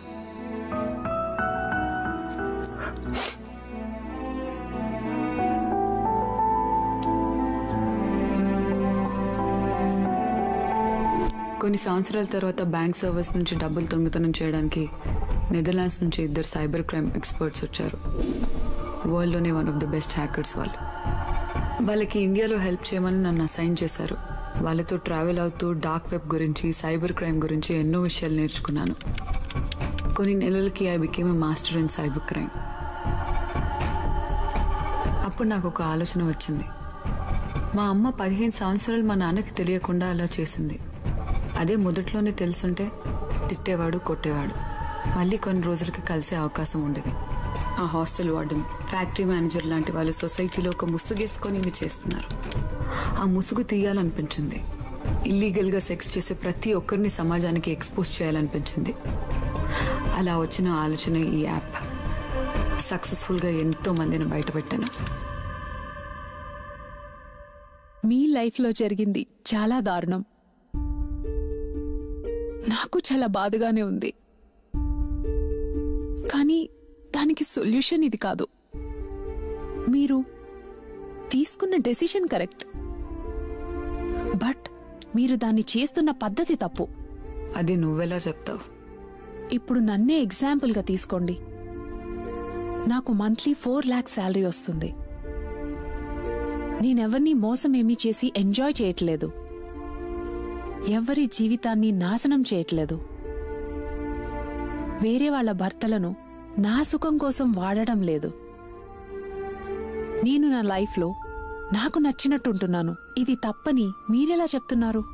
కొన్ని సంవత్సరాల తర్వాత బ్యాంక్ సర్వీస్ నుంచి డబ్బులు దొంగతనం చేయడానికి నెదర్లాండ్స్ నుంచి ఇద్దరు సైబర్ క్రైమ్ ఎక్స్పర్ట్స్ వచ్చారు వరల్డ్లోనే one of the best hackers వాళ్ళు వాళ్ళకి ఇండియాలో హెల్ప్ చేయమని నన్ను అసైన్ చేశారు వాళ్ళతో ట్రావెల్ అవుతూ డార్క్ వెబ్ గురించి సైబర్ క్రైమ్ గురించి ఎన్నో విషయాలు నేర్చుకున్నాను కొన్ని నెలలకి I became a master in cyber crime అప్పుడు నాకు ఒక ఆలోచన వచ్చింది మా అమ్మ పదిహేను సంవత్సరాలు మా నాన్నకి తెలియకుండా అలా చేసింది అదే మొదట్లోనే తెలుసుంటే తిట్టేవాడు కొట్టేవాడు మళ్ళీ కొన్ని రోజులకి కలిసే అవకాశం ఉండేది ఆ హాస్టల్ వార్డెన్ ఫ్యాక్టరీ మేనేజర్ లాంటి వాళ్ళు సొసైటీలో ఒక ముసుగేసుకొని ఇవి చేస్తున్నారు ఆ ముసుగు తీయాలనిపించింది ఇల్లీగల్గా సెక్స్ చేసే ప్రతి ఒక్కరిని సమాజానికి ఎక్స్పోజ్ చేయాలనిపించింది అలా వచ్చిన ఆలోచన ఈ యాప్ సక్సెస్ఫుల్గా ఎంతో మందిని బయటపెట్టాను మీ లైఫ్లో జరిగింది చాలా దారుణం నాకు చాలా బాధగానే ఉంది కానీ దానికి సొల్యూషన్ ఇది కాదు మీరు తీసుకున్న డెసిషన్ కరెక్ట్ బట్ మీరు దాన్ని చేస్తున్న పద్ధతి తప్పు అది నువ్వెలా చెప్తావు ఇప్పుడు నన్నే ఎగ్జాంపుల్గా తీసుకోండి నాకు మంత్లీ ఫోర్ ల్యాక్స్ శాలరీ వస్తుంది నేనెవరిని మోసం ఏమీ చేసి ఎంజాయ్ చేయట్లేదు ఎవరి జీవితాన్ని నాశనం చేయట్లేదు వేరే వాళ్ళ భర్తలను నా సుఖం కోసం వాడడం లేదు నేను నా లైఫ్లో నాకు నచ్చినట్టుంటున్నాను ఇది తప్పని మీరెలా చెప్తున్నారు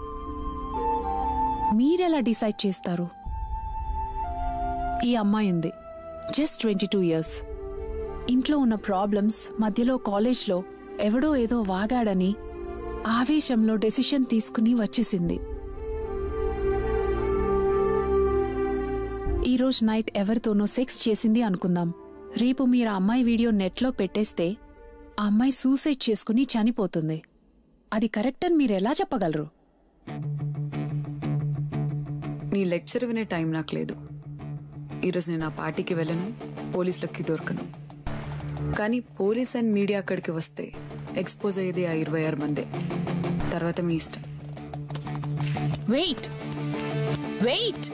మీరెలా డిసైడ్ చేస్తారు ఈ అమ్మాయి ఉంది జస్ట్ ట్వంటీ టూ ఇయర్స్ ఇంట్లో ఉన్న ప్రాబ్లమ్స్ మధ్యలో కాలేజ్లో ఎవడో ఏదో వాగాడని ఆవేశంలో డెసిషన్ తీసుకుని వచ్చేసింది ఈరోజు నైట్ ఎవరితోనో సెక్స్ చేసింది అనుకుందాం రేపు మీరు ఆ అమ్మాయి వీడియో నెట్లో పెట్టేస్తే ఆ అమ్మాయి సూసైడ్ చేసుకుని చనిపోతుంది అది కరెక్ట్ అని మీరు ఎలా చెప్పగలరు నీ లెక్చర్ వినే టైం నాకు లేదు ఈరోజు నేను ఆ పార్టీకి వెళ్ళను పోలీసులకి దొరకను కానీ పోలీస్ అండ్ మీడియా అక్కడికి వస్తే ఎక్స్పోజ్ అయ్యేది ఆ ఇరవై ఆరు మందే తర్వాత మీ ఇష్టం వెయిట్ వెయిట్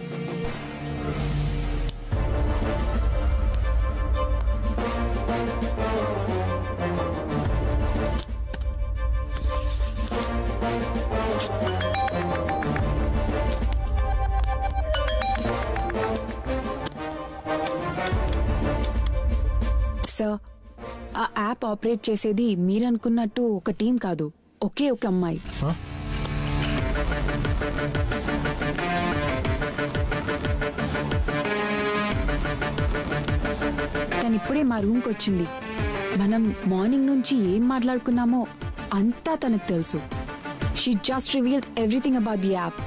సార్ ఆ యాప్ ఆపరేట్ చేసేది మీరనుకున్నట్టు ఒక టీం కాదు ఒకే ఒక అమ్మాయి తను ఇప్పుడే మా రూమ్కి వచ్చింది మనం మార్నింగ్ నుంచి ఏం మాట్లాడుకున్నామో అంతా తనకు తెలుసు she just reveal everything about the app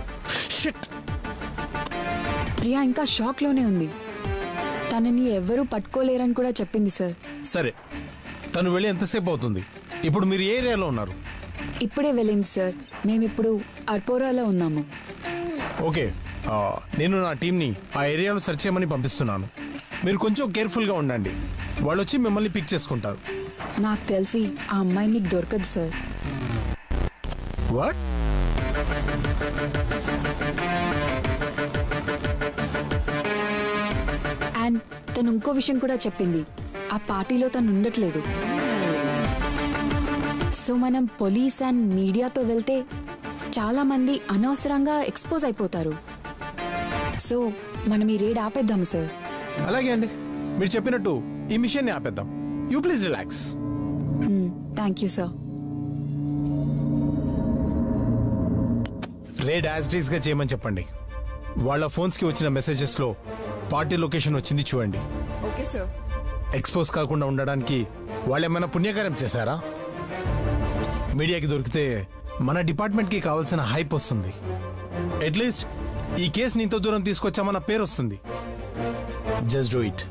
Priya ఇంకా షాక్లోనే ఉంది తనని ఎవరూ పట్టుకోలేరని కూడా చెప్పింది సార్ సరే తను వెళ్ళి ఎంతసేపు అవుతుంది ఇప్పుడు మీరు ఏ ఏరియాలో ఉన్నారు ఇప్పుడే వెళ్ళింది సార్ మేమిప్పుడు అర్పోరాలో ఉన్నాము ఓకే ఆ, నేను నా టీంని ఆ ఏరియాలో సెర్చ్ చేయమని పంపిస్తున్నాను మీరు కొంచెం కేర్ఫుల్గా ఉండండి వాళ్ళు వచ్చి మిమ్మల్ని పిక్ చేసుకుంటారు నాకు తెలిసి ఆ అమ్మాయి మీకు దొరకదు సార్ వాట్ అండ్ తను ఇంకో విషయం కూడా చెప్పింది ఆ పార్టీలో తను ఉండట్లేదు సో మనం పోలీస్ అండ్ మీడియాతో వెళ్తే చాలా మంది అనవసరంగా ఎక్స్పోజ్ అయిపోతారు సో మనం ఈ రేడ్ ఆపేద్దాము సార్ అలాగే అండి మీరు చెప్పినట్టు ఈ మిషన్ని ఆపేద్దాం you please relax thank you sir raid యాజ్ గా చేయమని చెప్పండి వాళ్ళ ఫోన్స్కి వచ్చిన మెసేజెస్లో పార్టీ లొకేషన్ వచ్చింది చూడండి ఓకే సార్ ఎక్స్పోజ్ కాకుండా ఉండడానికి వాళ్ళు ఏమైనా పుణ్యకార్యం చేశారా మీడియాకి దొరికితే మన డిపార్ట్మెంట్కి కావాల్సిన హైప్ వస్తుంది అట్లీస్ట్ ఈ కేసుని ఇంత దూరం తీసుకొచ్చామన్న పేరు వస్తుంది just do it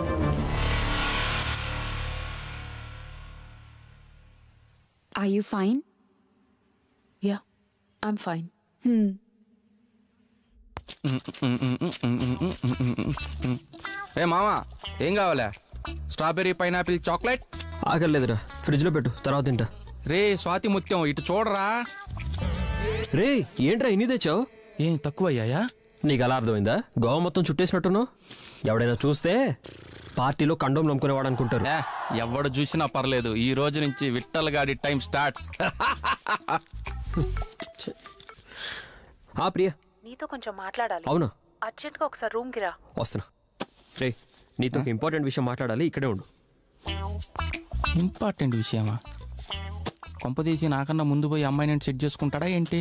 are you fine yeah I'm fine ఏ మామా ఏం కావాలా స్ట్రాబెర్రీ పైనాపిల్ చాక్లెట్ ఆకలేదురా ఫ్రిడ్జ్లో పెట్టు తర్వాత తింటా రే స్వాతి ముత్యం ఇటు చూడరా రే ఏంట్రా ఇన్ని తెచ్చావు ఏం తక్కువ అయ్యాయా నీకు అలా అర్థమైందా గోవ మొత్తం చుట్టేసినట్టున్నావు ఎవడైనా చూస్తే పార్టీలో కండోమ్ నమ్ముకునేవాడు అనుకుంటారు ఏ, ఎవడు చూసినా పర్లేదు ఈ రోజు నుంచి విట్టల్ గాడి టైం స్టార్ట్ ఆ ప్రియా నీతో కొంచెం మాట్లాడాలి అవునా అర్జెంట్గా ఒకసారి రూమ్కి రా వస్తున్నా రే నీతో ఒక ఇంపార్టెంట్ విషయం మాట్లాడాలి ఇక్కడే ఉండు ఇంపార్టెంట్ విషయమా కొంపదీసి నాకన్నా ముందు పోయి అమ్మాయి నేను సెట్ చేసుకుంటాడా ఏంటి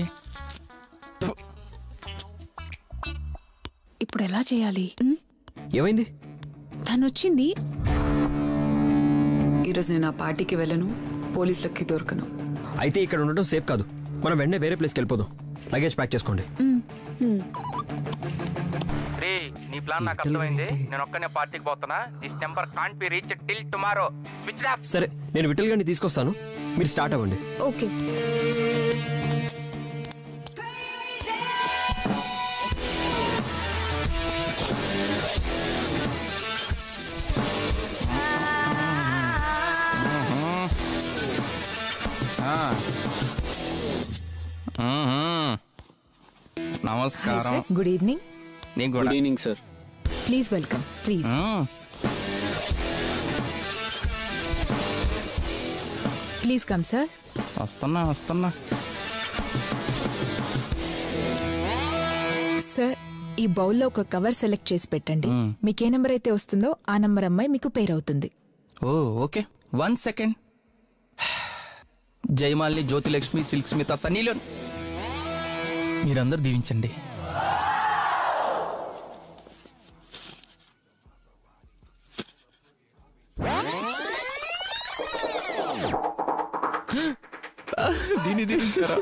ఇప్పుడు ఎలా చేయాలి ఏమైంది తను వచ్చింది ఈరోజు నేను ఆ పార్టీకి వెళ్ళను పోలీసులకి దొరకను అయితే ఇక్కడ ఉండడం సేఫ్ కాదు మనం వెంటనే వేరే ప్లేస్కి వెళ్ళిపోదాం లగేజ్ ప్యాక్ చేసుకోండి రే నీ ప్లాన్ నాకు అర్థమైంది నేను ఒక్కనే పార్టీకి పోతున్నా this number can't be reach till tomorrow switch off సరే నేను విఠల్ గారిని తీసుకొస్తాను మీరు స్టార్ట్ అవ్వండి ఓకే నమస్కారం గుడ్ ఈవినింగ్ నీకు కూడా evening sir please welcome please please come sir వస్తున్నా వస్తున్నా సార్ ఈ బౌల్లో ఒక కవర్ సెలెక్ట్ చేసి పెట్టండి మీకు ఏ నెంబర్ అయితే వస్తుందో ఆ నెంబర్ అమ్మాయి మీకు పేరు అవుతుంది oh okay one second Jayamalini Jyothilakshmi Silk Smitha సన్నీలో మీరందరూ దీవించండి దీన్ని దీవించారా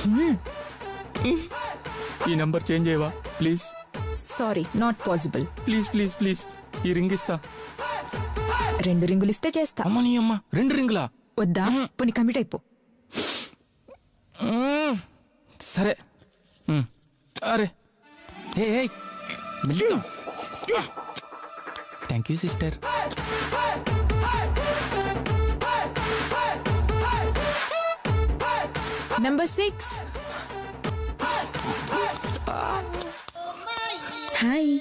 ఈ నంబర్ చేంజ్ చేయవా please sorry not possible please please please ఈ రింగ్ ఇస్తా రెండు రింగులు ఇస్తే చేస్తా అమ్మని అమ్మ రెండు రింగులా వద్దా పోనీ కమిట్ అయిపో మ్మ్. సరే మ్మ్. అరే ఏ thank you sister number six hi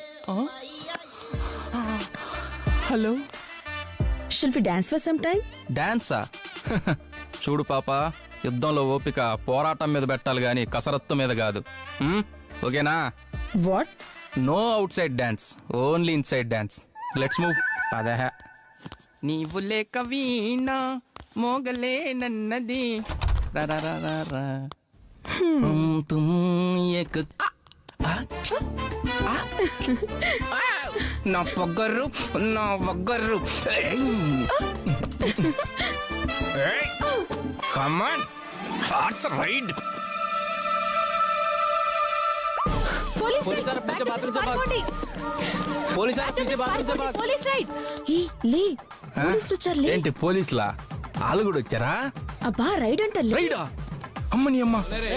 hello shall we dance for some time డాన్సా చూడు పాప యుద్ధంలో ఓపిక పోరాటం మీద పెట్టాలి గాని కసరత్తు మీద కాదు మ్మ్? ఓకేనా what no outside dance only inside dance let's move పదహ నీవు లేక వీణ మోగలే నన్నది రరరరర. తుమ్ తుమ్ ఏక ఆ, ఆ, ఆ, నా పొగరు నా పొగరు come on hearts raid police police sir, पीछे बाथरूम से भाग। पुलिस सर, पीछे बाथरूम से भाग। పోలీస్ రైడ్ ఈ లే పోలీసులు వచ్చారు లే ఏంటి పోలీసులా వాళ్ళు కూడా వచ్చారా అబ్బా రైడ్ అంట లే రైడా అమ్మని అమ్మ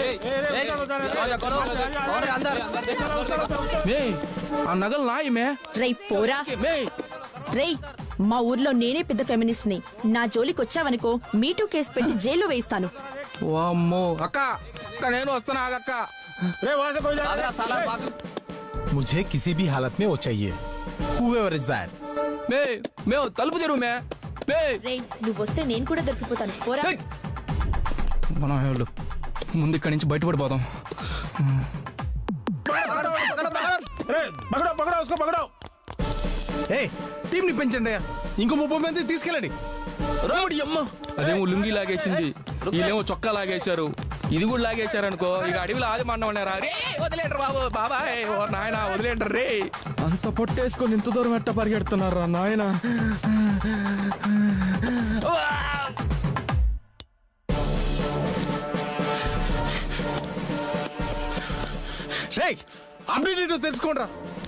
మే ఆ నగలు నాయి మే రై పోరా రేయ్ మా ఊర్లో నేనే పెద్ద ఫెమినిస్ట్ ని నా జోలికి వచ్చావనుకో మీటూ కేసు పెట్టి జైల్లో వేయిస్తాను వామ్మో అక్క అక్క నేను వస్తున్నా అక్క मुझे किसी भी हालत में वो चाहिए Whoever is that. మే మే తలుపు తెరువు మే మే రేయ్ నువ్వు వస్తే నేను కూడా దొరికిపోతాను పోరా మనం వాళ్ళు ముందు ఇక్కడి నుంచి బయటపడిపోదాం పగడో పగడో వసుకో పగడో ఏ టీంని పెంచండి అయ్యా. ఇంకో ముప్పై మంది తీసుకెళ్ళండి రాముడి అమ్మ అదేమో లుంగి లాగేసింది వీళ్ళేమో చొక్కా లాగేశారు ఇది కూడా లాగేశారు అనుకో ఇక అడవిలో ఆది మండమన్నారా రే వదిలేంటారు బాబు బాబాయ్ ఓ నాయన వదిలేంటారు రే అంత పొట్టేసుకొని ఇంత దూరం ఎట్ట పరిగెడుతున్నారా నాయన రేయ్ అప్డేట్ ఏంటో తెలుసుకోండిరా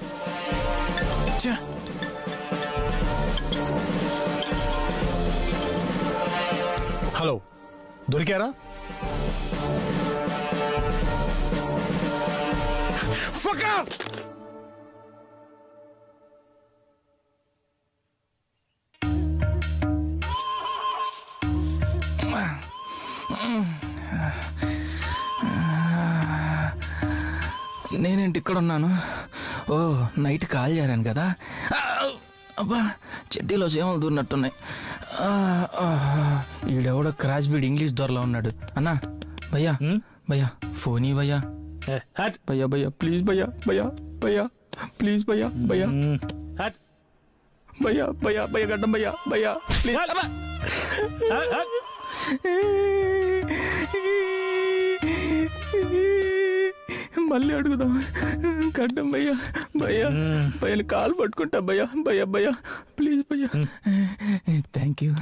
హలో దొరికారా Fuck off! నేనేంటి ఇక్కడ ఉన్నాను ఓ నైట్ కాల్ చేరాను కదా ఆ, అబ్బా చెడ్డీలో చేమలు దూరినట్టున్నాయి ఆ, ఆ, ఈడెవడో క్రాష్ బీడ్ ఇంగ్లీష్ దొరలో ఉన్నాడు అన్నా భయ్యా భయ్యా ఫోనీ భయ్యా భయ్యా భయ్యా ప్లీజ్ భయ్యా భయ్యా భయ్యా ప్లీజ్ భయ్యా భయ్యా భయ్యా భయ్యా భయ్యా గడ్డం భయ్యా భయ్యా ప్లీజ్ మళ్ళీ అడుగుదాం గడ్డం భయ్యా భయ్యా భయ్యని కాలు పట్టుకుంటా భయ్యా భయ్యా భయ్యా ప్లీజ్ భయ్యా థ్యాంక్ యూ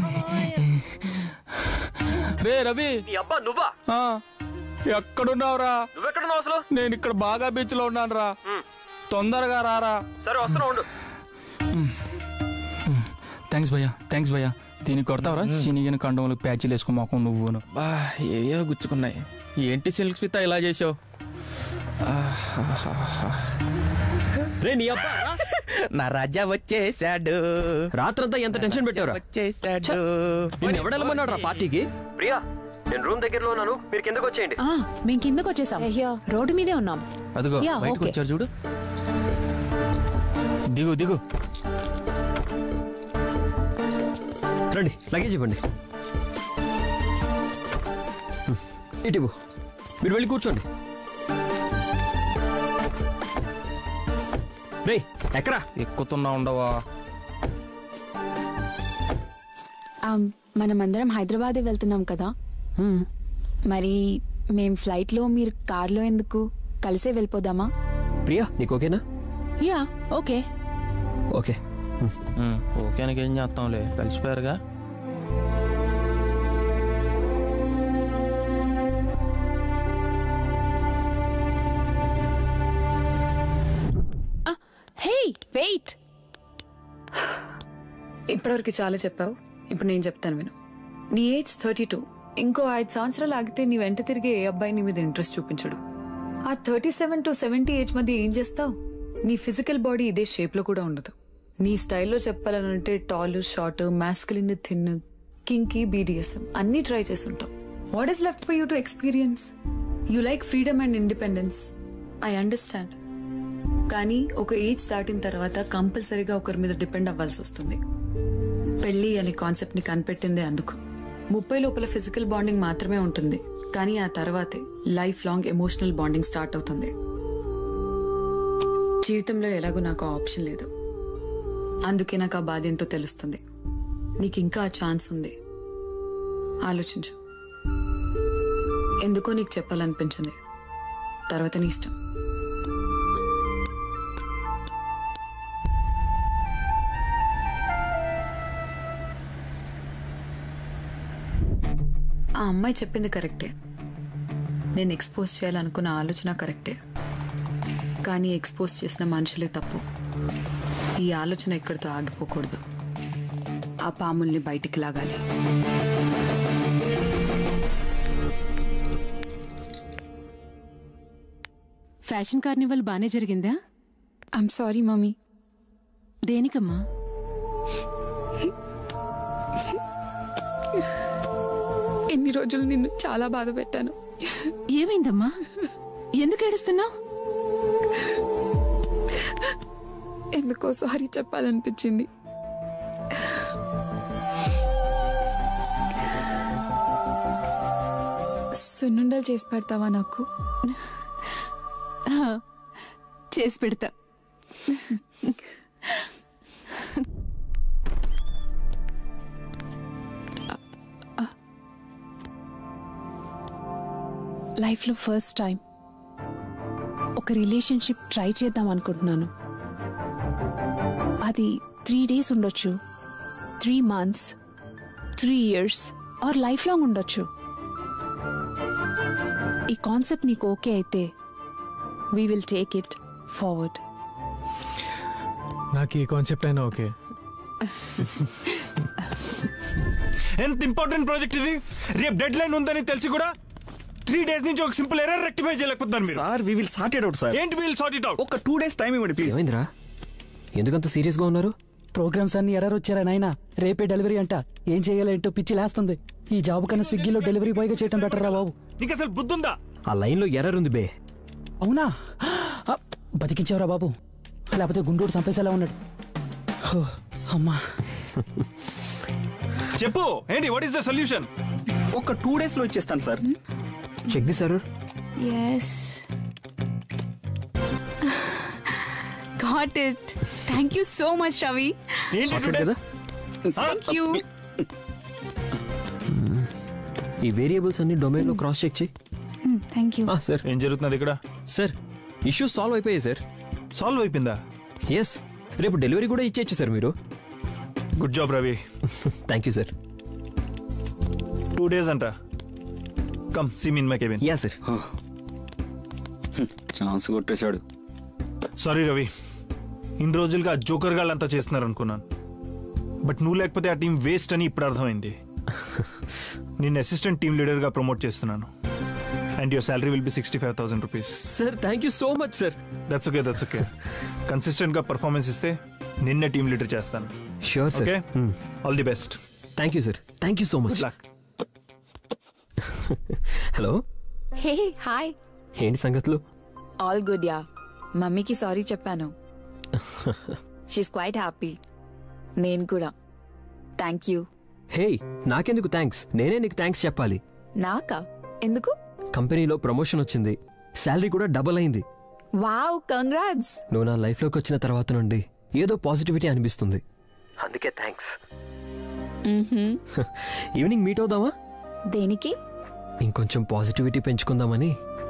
రే రవి అబ్బా నువ్వా ఎక్కడున్నావురా నువ్వెక్కడున్నావు అసలు నేను ఇక్కడ బాగా బీచ్ లో ఉన్నాను రా తొందరగా రారా సరే వస్తున్నా ఉండు థ్యాంక్స్ భయ్యా థ్యాంక్స్ భయ్యా దీనికి కొడతావరా శనిగిన కండములు ప్యాచీలు వేసుకో మొఖం నువ్వును బా ఏయో గుచ్చుకున్నాయి ఏంటి సిల్క్ స్మిత ఇలా చేసావు రే నీ అబ్బా నా రాజా వచ్చేసాడు రాత్రంతా ఎంత టెన్షన్ పెట్టావురా వచ్చేసాడు నిన్ను ఎవడెళ్ళమన్నాడు రా పార్టీకి ప్రియా నేను రూమ్ దగ్గరలో ఉన్నాను మీరు కిందకు వచ్చేయండి ఆ, మేం కిందకు వచ్చేసాం రోడ్డు మీదే ఉన్నాం అదిగో యా, బయటకు ఓకే. వచ్చారు చూడు దిగు దిగు రండి లగేజ్ ఇవ్వండి హ్మ్. ఇటు ఇవ్వు. మీరు వెళ్ళి కూర్చోండి రే ఎక్కరా ఎక్కుతున్నా ఉండవా ఆమ్, మనమందరం హైదరాబాదే వెళ్తున్నాం కదా మరి మేం ఫ్లైట్లో మీరు కార్లో ఎందుకు కలిసే వెళ్ళిపోదామా ప్రియా నీకు ఓకేనా యా ఓకే ఓకే ఓకేనకి ఏం చేస్తాంలే కలిసిపోయారుగా హే వెయిట్ ఇప్పటివరకు చాలా చెప్పావు ఇప్పుడు నేను చెప్తాను విను నీ ఏజ్ థర్టీ టూ ఇంకో ఐదు సంవత్సరాలు ఆగితే నీ వెంట తిరిగే ఏ అబ్బాయి నీ మీద ఇంట్రెస్ట్ చూపించడు ఆ thirty seven to seventy age మధ్య ఏం చేస్తావు నీ ఫిజికల్ బాడీ ఇదే షేప్లో కూడా ఉండదు నీ స్టైల్లో చెప్పాలనంటే tall short masculine thin kinky BDSM అన్నీ ట్రై చేసి ఉంటావు what is left for you to experience you like freedom and independence I understand కానీ ఒక ఏజ్ దాటిన తర్వాత కంపల్సరీగా ఒకరి మీద డిపెండ్ అవ్వాల్సి వస్తుంది పెళ్లి అనే కాన్సెప్ట్ ని కనిపెట్టిందే అందుకు ముప్పై లోపల ఫిజికల్ బాండింగ్ మాత్రమే ఉంటుంది కానీ ఆ తర్వాతే life long emotional bonding start అవుతుంది జీవితంలో ఎలాగో నాకు ఆ ఆప్షన్ లేదు అందుకే నాకు ఆ బాధ ఏంటో తెలుస్తుంది నీకు ఇంకా ఆ ఛాన్స్ ఉంది ఆలోచించు ఎందుకో నీకు చెప్పాలనిపించింది తర్వాత నీ ఇష్టం ఆ అమ్మాయి చెప్పింది కరెక్టే నేను ఎక్స్పోజ్ చేయాలనుకున్న ఆలోచన కరెక్టే కానీ ఎక్స్పోజ్ చేసిన మనుషులే తప్పు ఈ ఆలోచన ఎక్కడితో ఆగిపోకూడదు ఆ పాముల్ని బయటికి లాగాలి ఫ్యాషన్ కార్నివల్ బానే జరిగిందా ఐమ్ సారీ మమ్మీ దేనికమ్మా ఎన్ని రోజులు నిన్ను చాలా బాధ పెట్టాను ఏమైందమ్మా ఎందుకు ఏడుస్తున్నావు ఎందుకో సారీ చెప్పాలనిపించింది సున్నుండలు చేసి పెడతావా నాకు ఆ, చేసి పెడతా లైఫ్లో ఫస్ట్ టైం ఒక రిలేషన్షిప్ ట్రై చేద్దాం అనుకుంటున్నాను అది త్రీ డేస్ ఉండొచ్చు three months three years or life long ఉండొచ్చు ఈ కాన్సెప్ట్ నీకు ఓకే అయితే we will take it forward నాకు ఈ కాన్సెప్ట్ అయినా ఓకే ఎంత ఇంపార్టెంట్ ప్రాజెక్ట్ ఇది రేపు డెడ్ లైన్ ఉందని తెలిసి కూడా త్రీ డేస్ నుంచి ఒక సింపుల్ ఎర్రర్ రెక్టిఫై చేయలేకపోతున్నారు మీరు sir we will sort it out sir ఏంటి వీల్ సార్ట్ ఇట్ అవుట్ ఒక టూ డేస్ టైం ఇవ్వండి ప్లీజ్ ఏమైందిరా ఎందుకంత సీరియస్గా ఉన్నారు ప్రోగ్రామ్స్ అన్ని ఎర్రర్ వచ్చారా నాయనా రేపే డెలివరీ అంట ఏం చేయాలేంటో పిచ్చి లేస్తుంది ఈ జాబ్ కన్నా స్విగ్గీలో డెలివరీ బాయ్గా చేయటం బెటర్ రా బాబు నీకు అసలు బుద్ధుందా ఆ లైన్లో ఎర్రర్ ఉంది బే అవునా ఆ, బతికించావురా బాబు లేకపోతే గుండూరు చంపేసేలా ఉన్నాడు హో, అమ్మా చెప్పు ఏంటి వాట్ ఇస్ ద సొల్యూషన్ ఒక టూ డేస్ లో ఇచ్చేస్తాను sir check the sir yes got it thank you so much Ravi కదా థ్యాంక్ యూ ఈ వేరియబుల్స్ అన్ని డొమైన్ లో క్రాస్ చెక్ చేయి థ్యాంక్ యూ సార్ ఏం జరుగుతున్నది ఇక్కడ సార్ ఇష్యూ సాల్వ్ అయిపోయాయి సార్ సాల్వ్ అయిపోయిందా ఎస్ రేపు డెలివరీ కూడా ఇచ్చేయచ్చు సార్ మీరు good job Ravi thank you sir two days అంట come see mean my Kevin yeah sir chance కొట్టేశాడు సారీ రవి ఇన్ని రోజులుగా ఆ జోకర్ గాళ్ళు అంతా చేస్తున్నారు అనుకున్నాను బట్ నువ్వు లేకపోతే ఆ టీం వేస్ట్ అని ఇప్పుడు అర్థమైంది నేను అసిస్టెంట్ టీమ్ లీడర్గా ప్రమోట్ చేస్తున్నాను and your salary will be sixty five thousand rupees sir thank you so much sir that's okay that's okay కన్సిస్టెంట్గా పర్ఫార్మెన్స్ ఇస్తే నిన్నే టీమ్ లీడర్ చేస్తాను sure sir okay all the best thank you sir thank you so much hello hey hi ఏంటి సంగతులు all good yeah మమ్మీకి sorry చెప్పాను she's quite happy నేను కూడా థ్యాంక్ యూ హే నాకెందుకు థ్యాంక్స్ నేనే నీకు థ్యాంక్స్ చెప్పాలి నాకా ఎందుకు కంపెనీలో ప్రమోషన్ వచ్చింది శాలరీ కూడా డబుల్ అయింది వావ్ కంగ్రాట్స్ నువ్వు నా లైఫ్లోకి వచ్చిన తర్వాత నుండి ఏదో పాజిటివిటీ అనిపిస్తుంది అందుకే థ్యాంక్స్ ఈవినింగ్ మీట్ అవుదామా దేనికి ఇంకొంచెం పాజిటివిటీ పెంచుకుందామని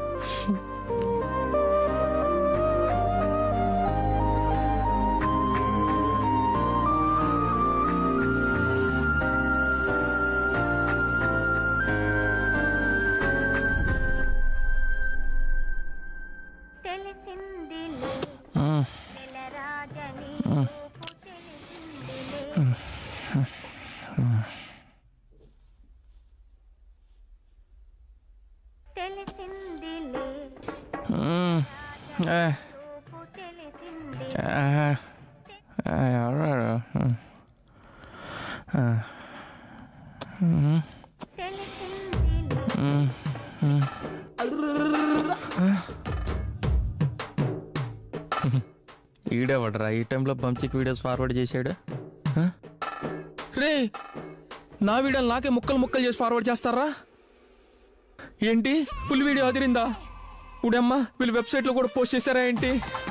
ఈడేవాడరా ఈ టైంలో బంచిక్ వీడియోస్ ఫార్వర్డ్ చేశాడు హ? రే నా వీడియోలు నాకే ముక్కలు ముక్కలు చేసి ఫార్వర్డ్ చేస్తారా ఏంటి ఫుల్ వీడియో అదిరిందా ఇప్పుడమ్మా వీళ్ళు వెబ్సైట్లో కూడా పోస్ట్ చేశారా ఏంటి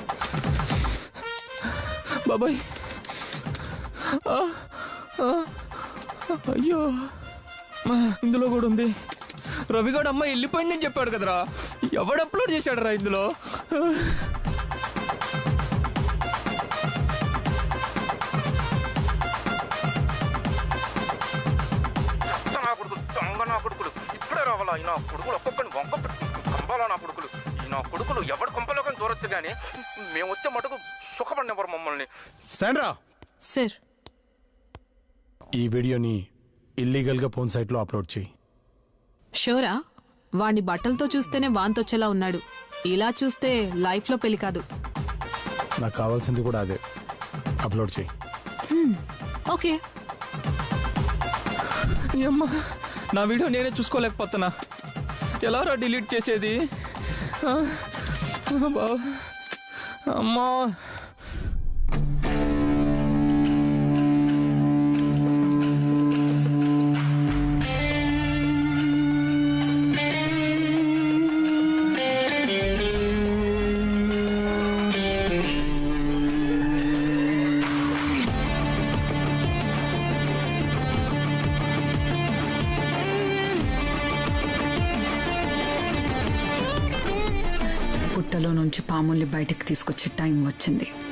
బాబాయ్ ఆ, ఆ, అయ్యో ఆ, ఇందులో కూడా ఉంది రవిగౌడ్ అమ్మ వెళ్ళిపోయిందని చెప్పాడు కదరా ఎవడు అప్లోడ్ చేశాడు రా ఇందులో నా కొడుకులు దొంగ నా కొడుకులు ఇప్పుడే రావాలా ఈ నా కొడుకులు ఒక్కొక్కరిని వంక కంపాలా నా కొడుకులు ఈ నా కొడుకులు ఎవరి కొంపలో కానీ దూరొచ్చు కానీ మేము వచ్చే మటుకు సుఖపడినవారు మమ్మల్ని శాండ్రా సార్ ఈ వీడియోని ఇల్లీగల్గా ఫోన్ సైట్లో అప్లోడ్ చేయి షోరా వాణ్ణి బట్టలతో చూస్తేనే వాంతొచ్చేలా ఉన్నాడు ఇలా చూస్తే లైఫ్లో పెళ్లి కాదు నాకు కావాల్సింది కూడా అదే అప్లోడ్ చేయి హ్మ్, ఓకే అమ్మా నా వీడియో నేనే చూసుకోలేకపోతున్నా ఎలా రా డిలీట్ చేసేది ఆ, బా అమ్మా పుట్టలో నుంచి పాముల్ని బయటికి తీసుకొచ్చే టైం వచ్చింది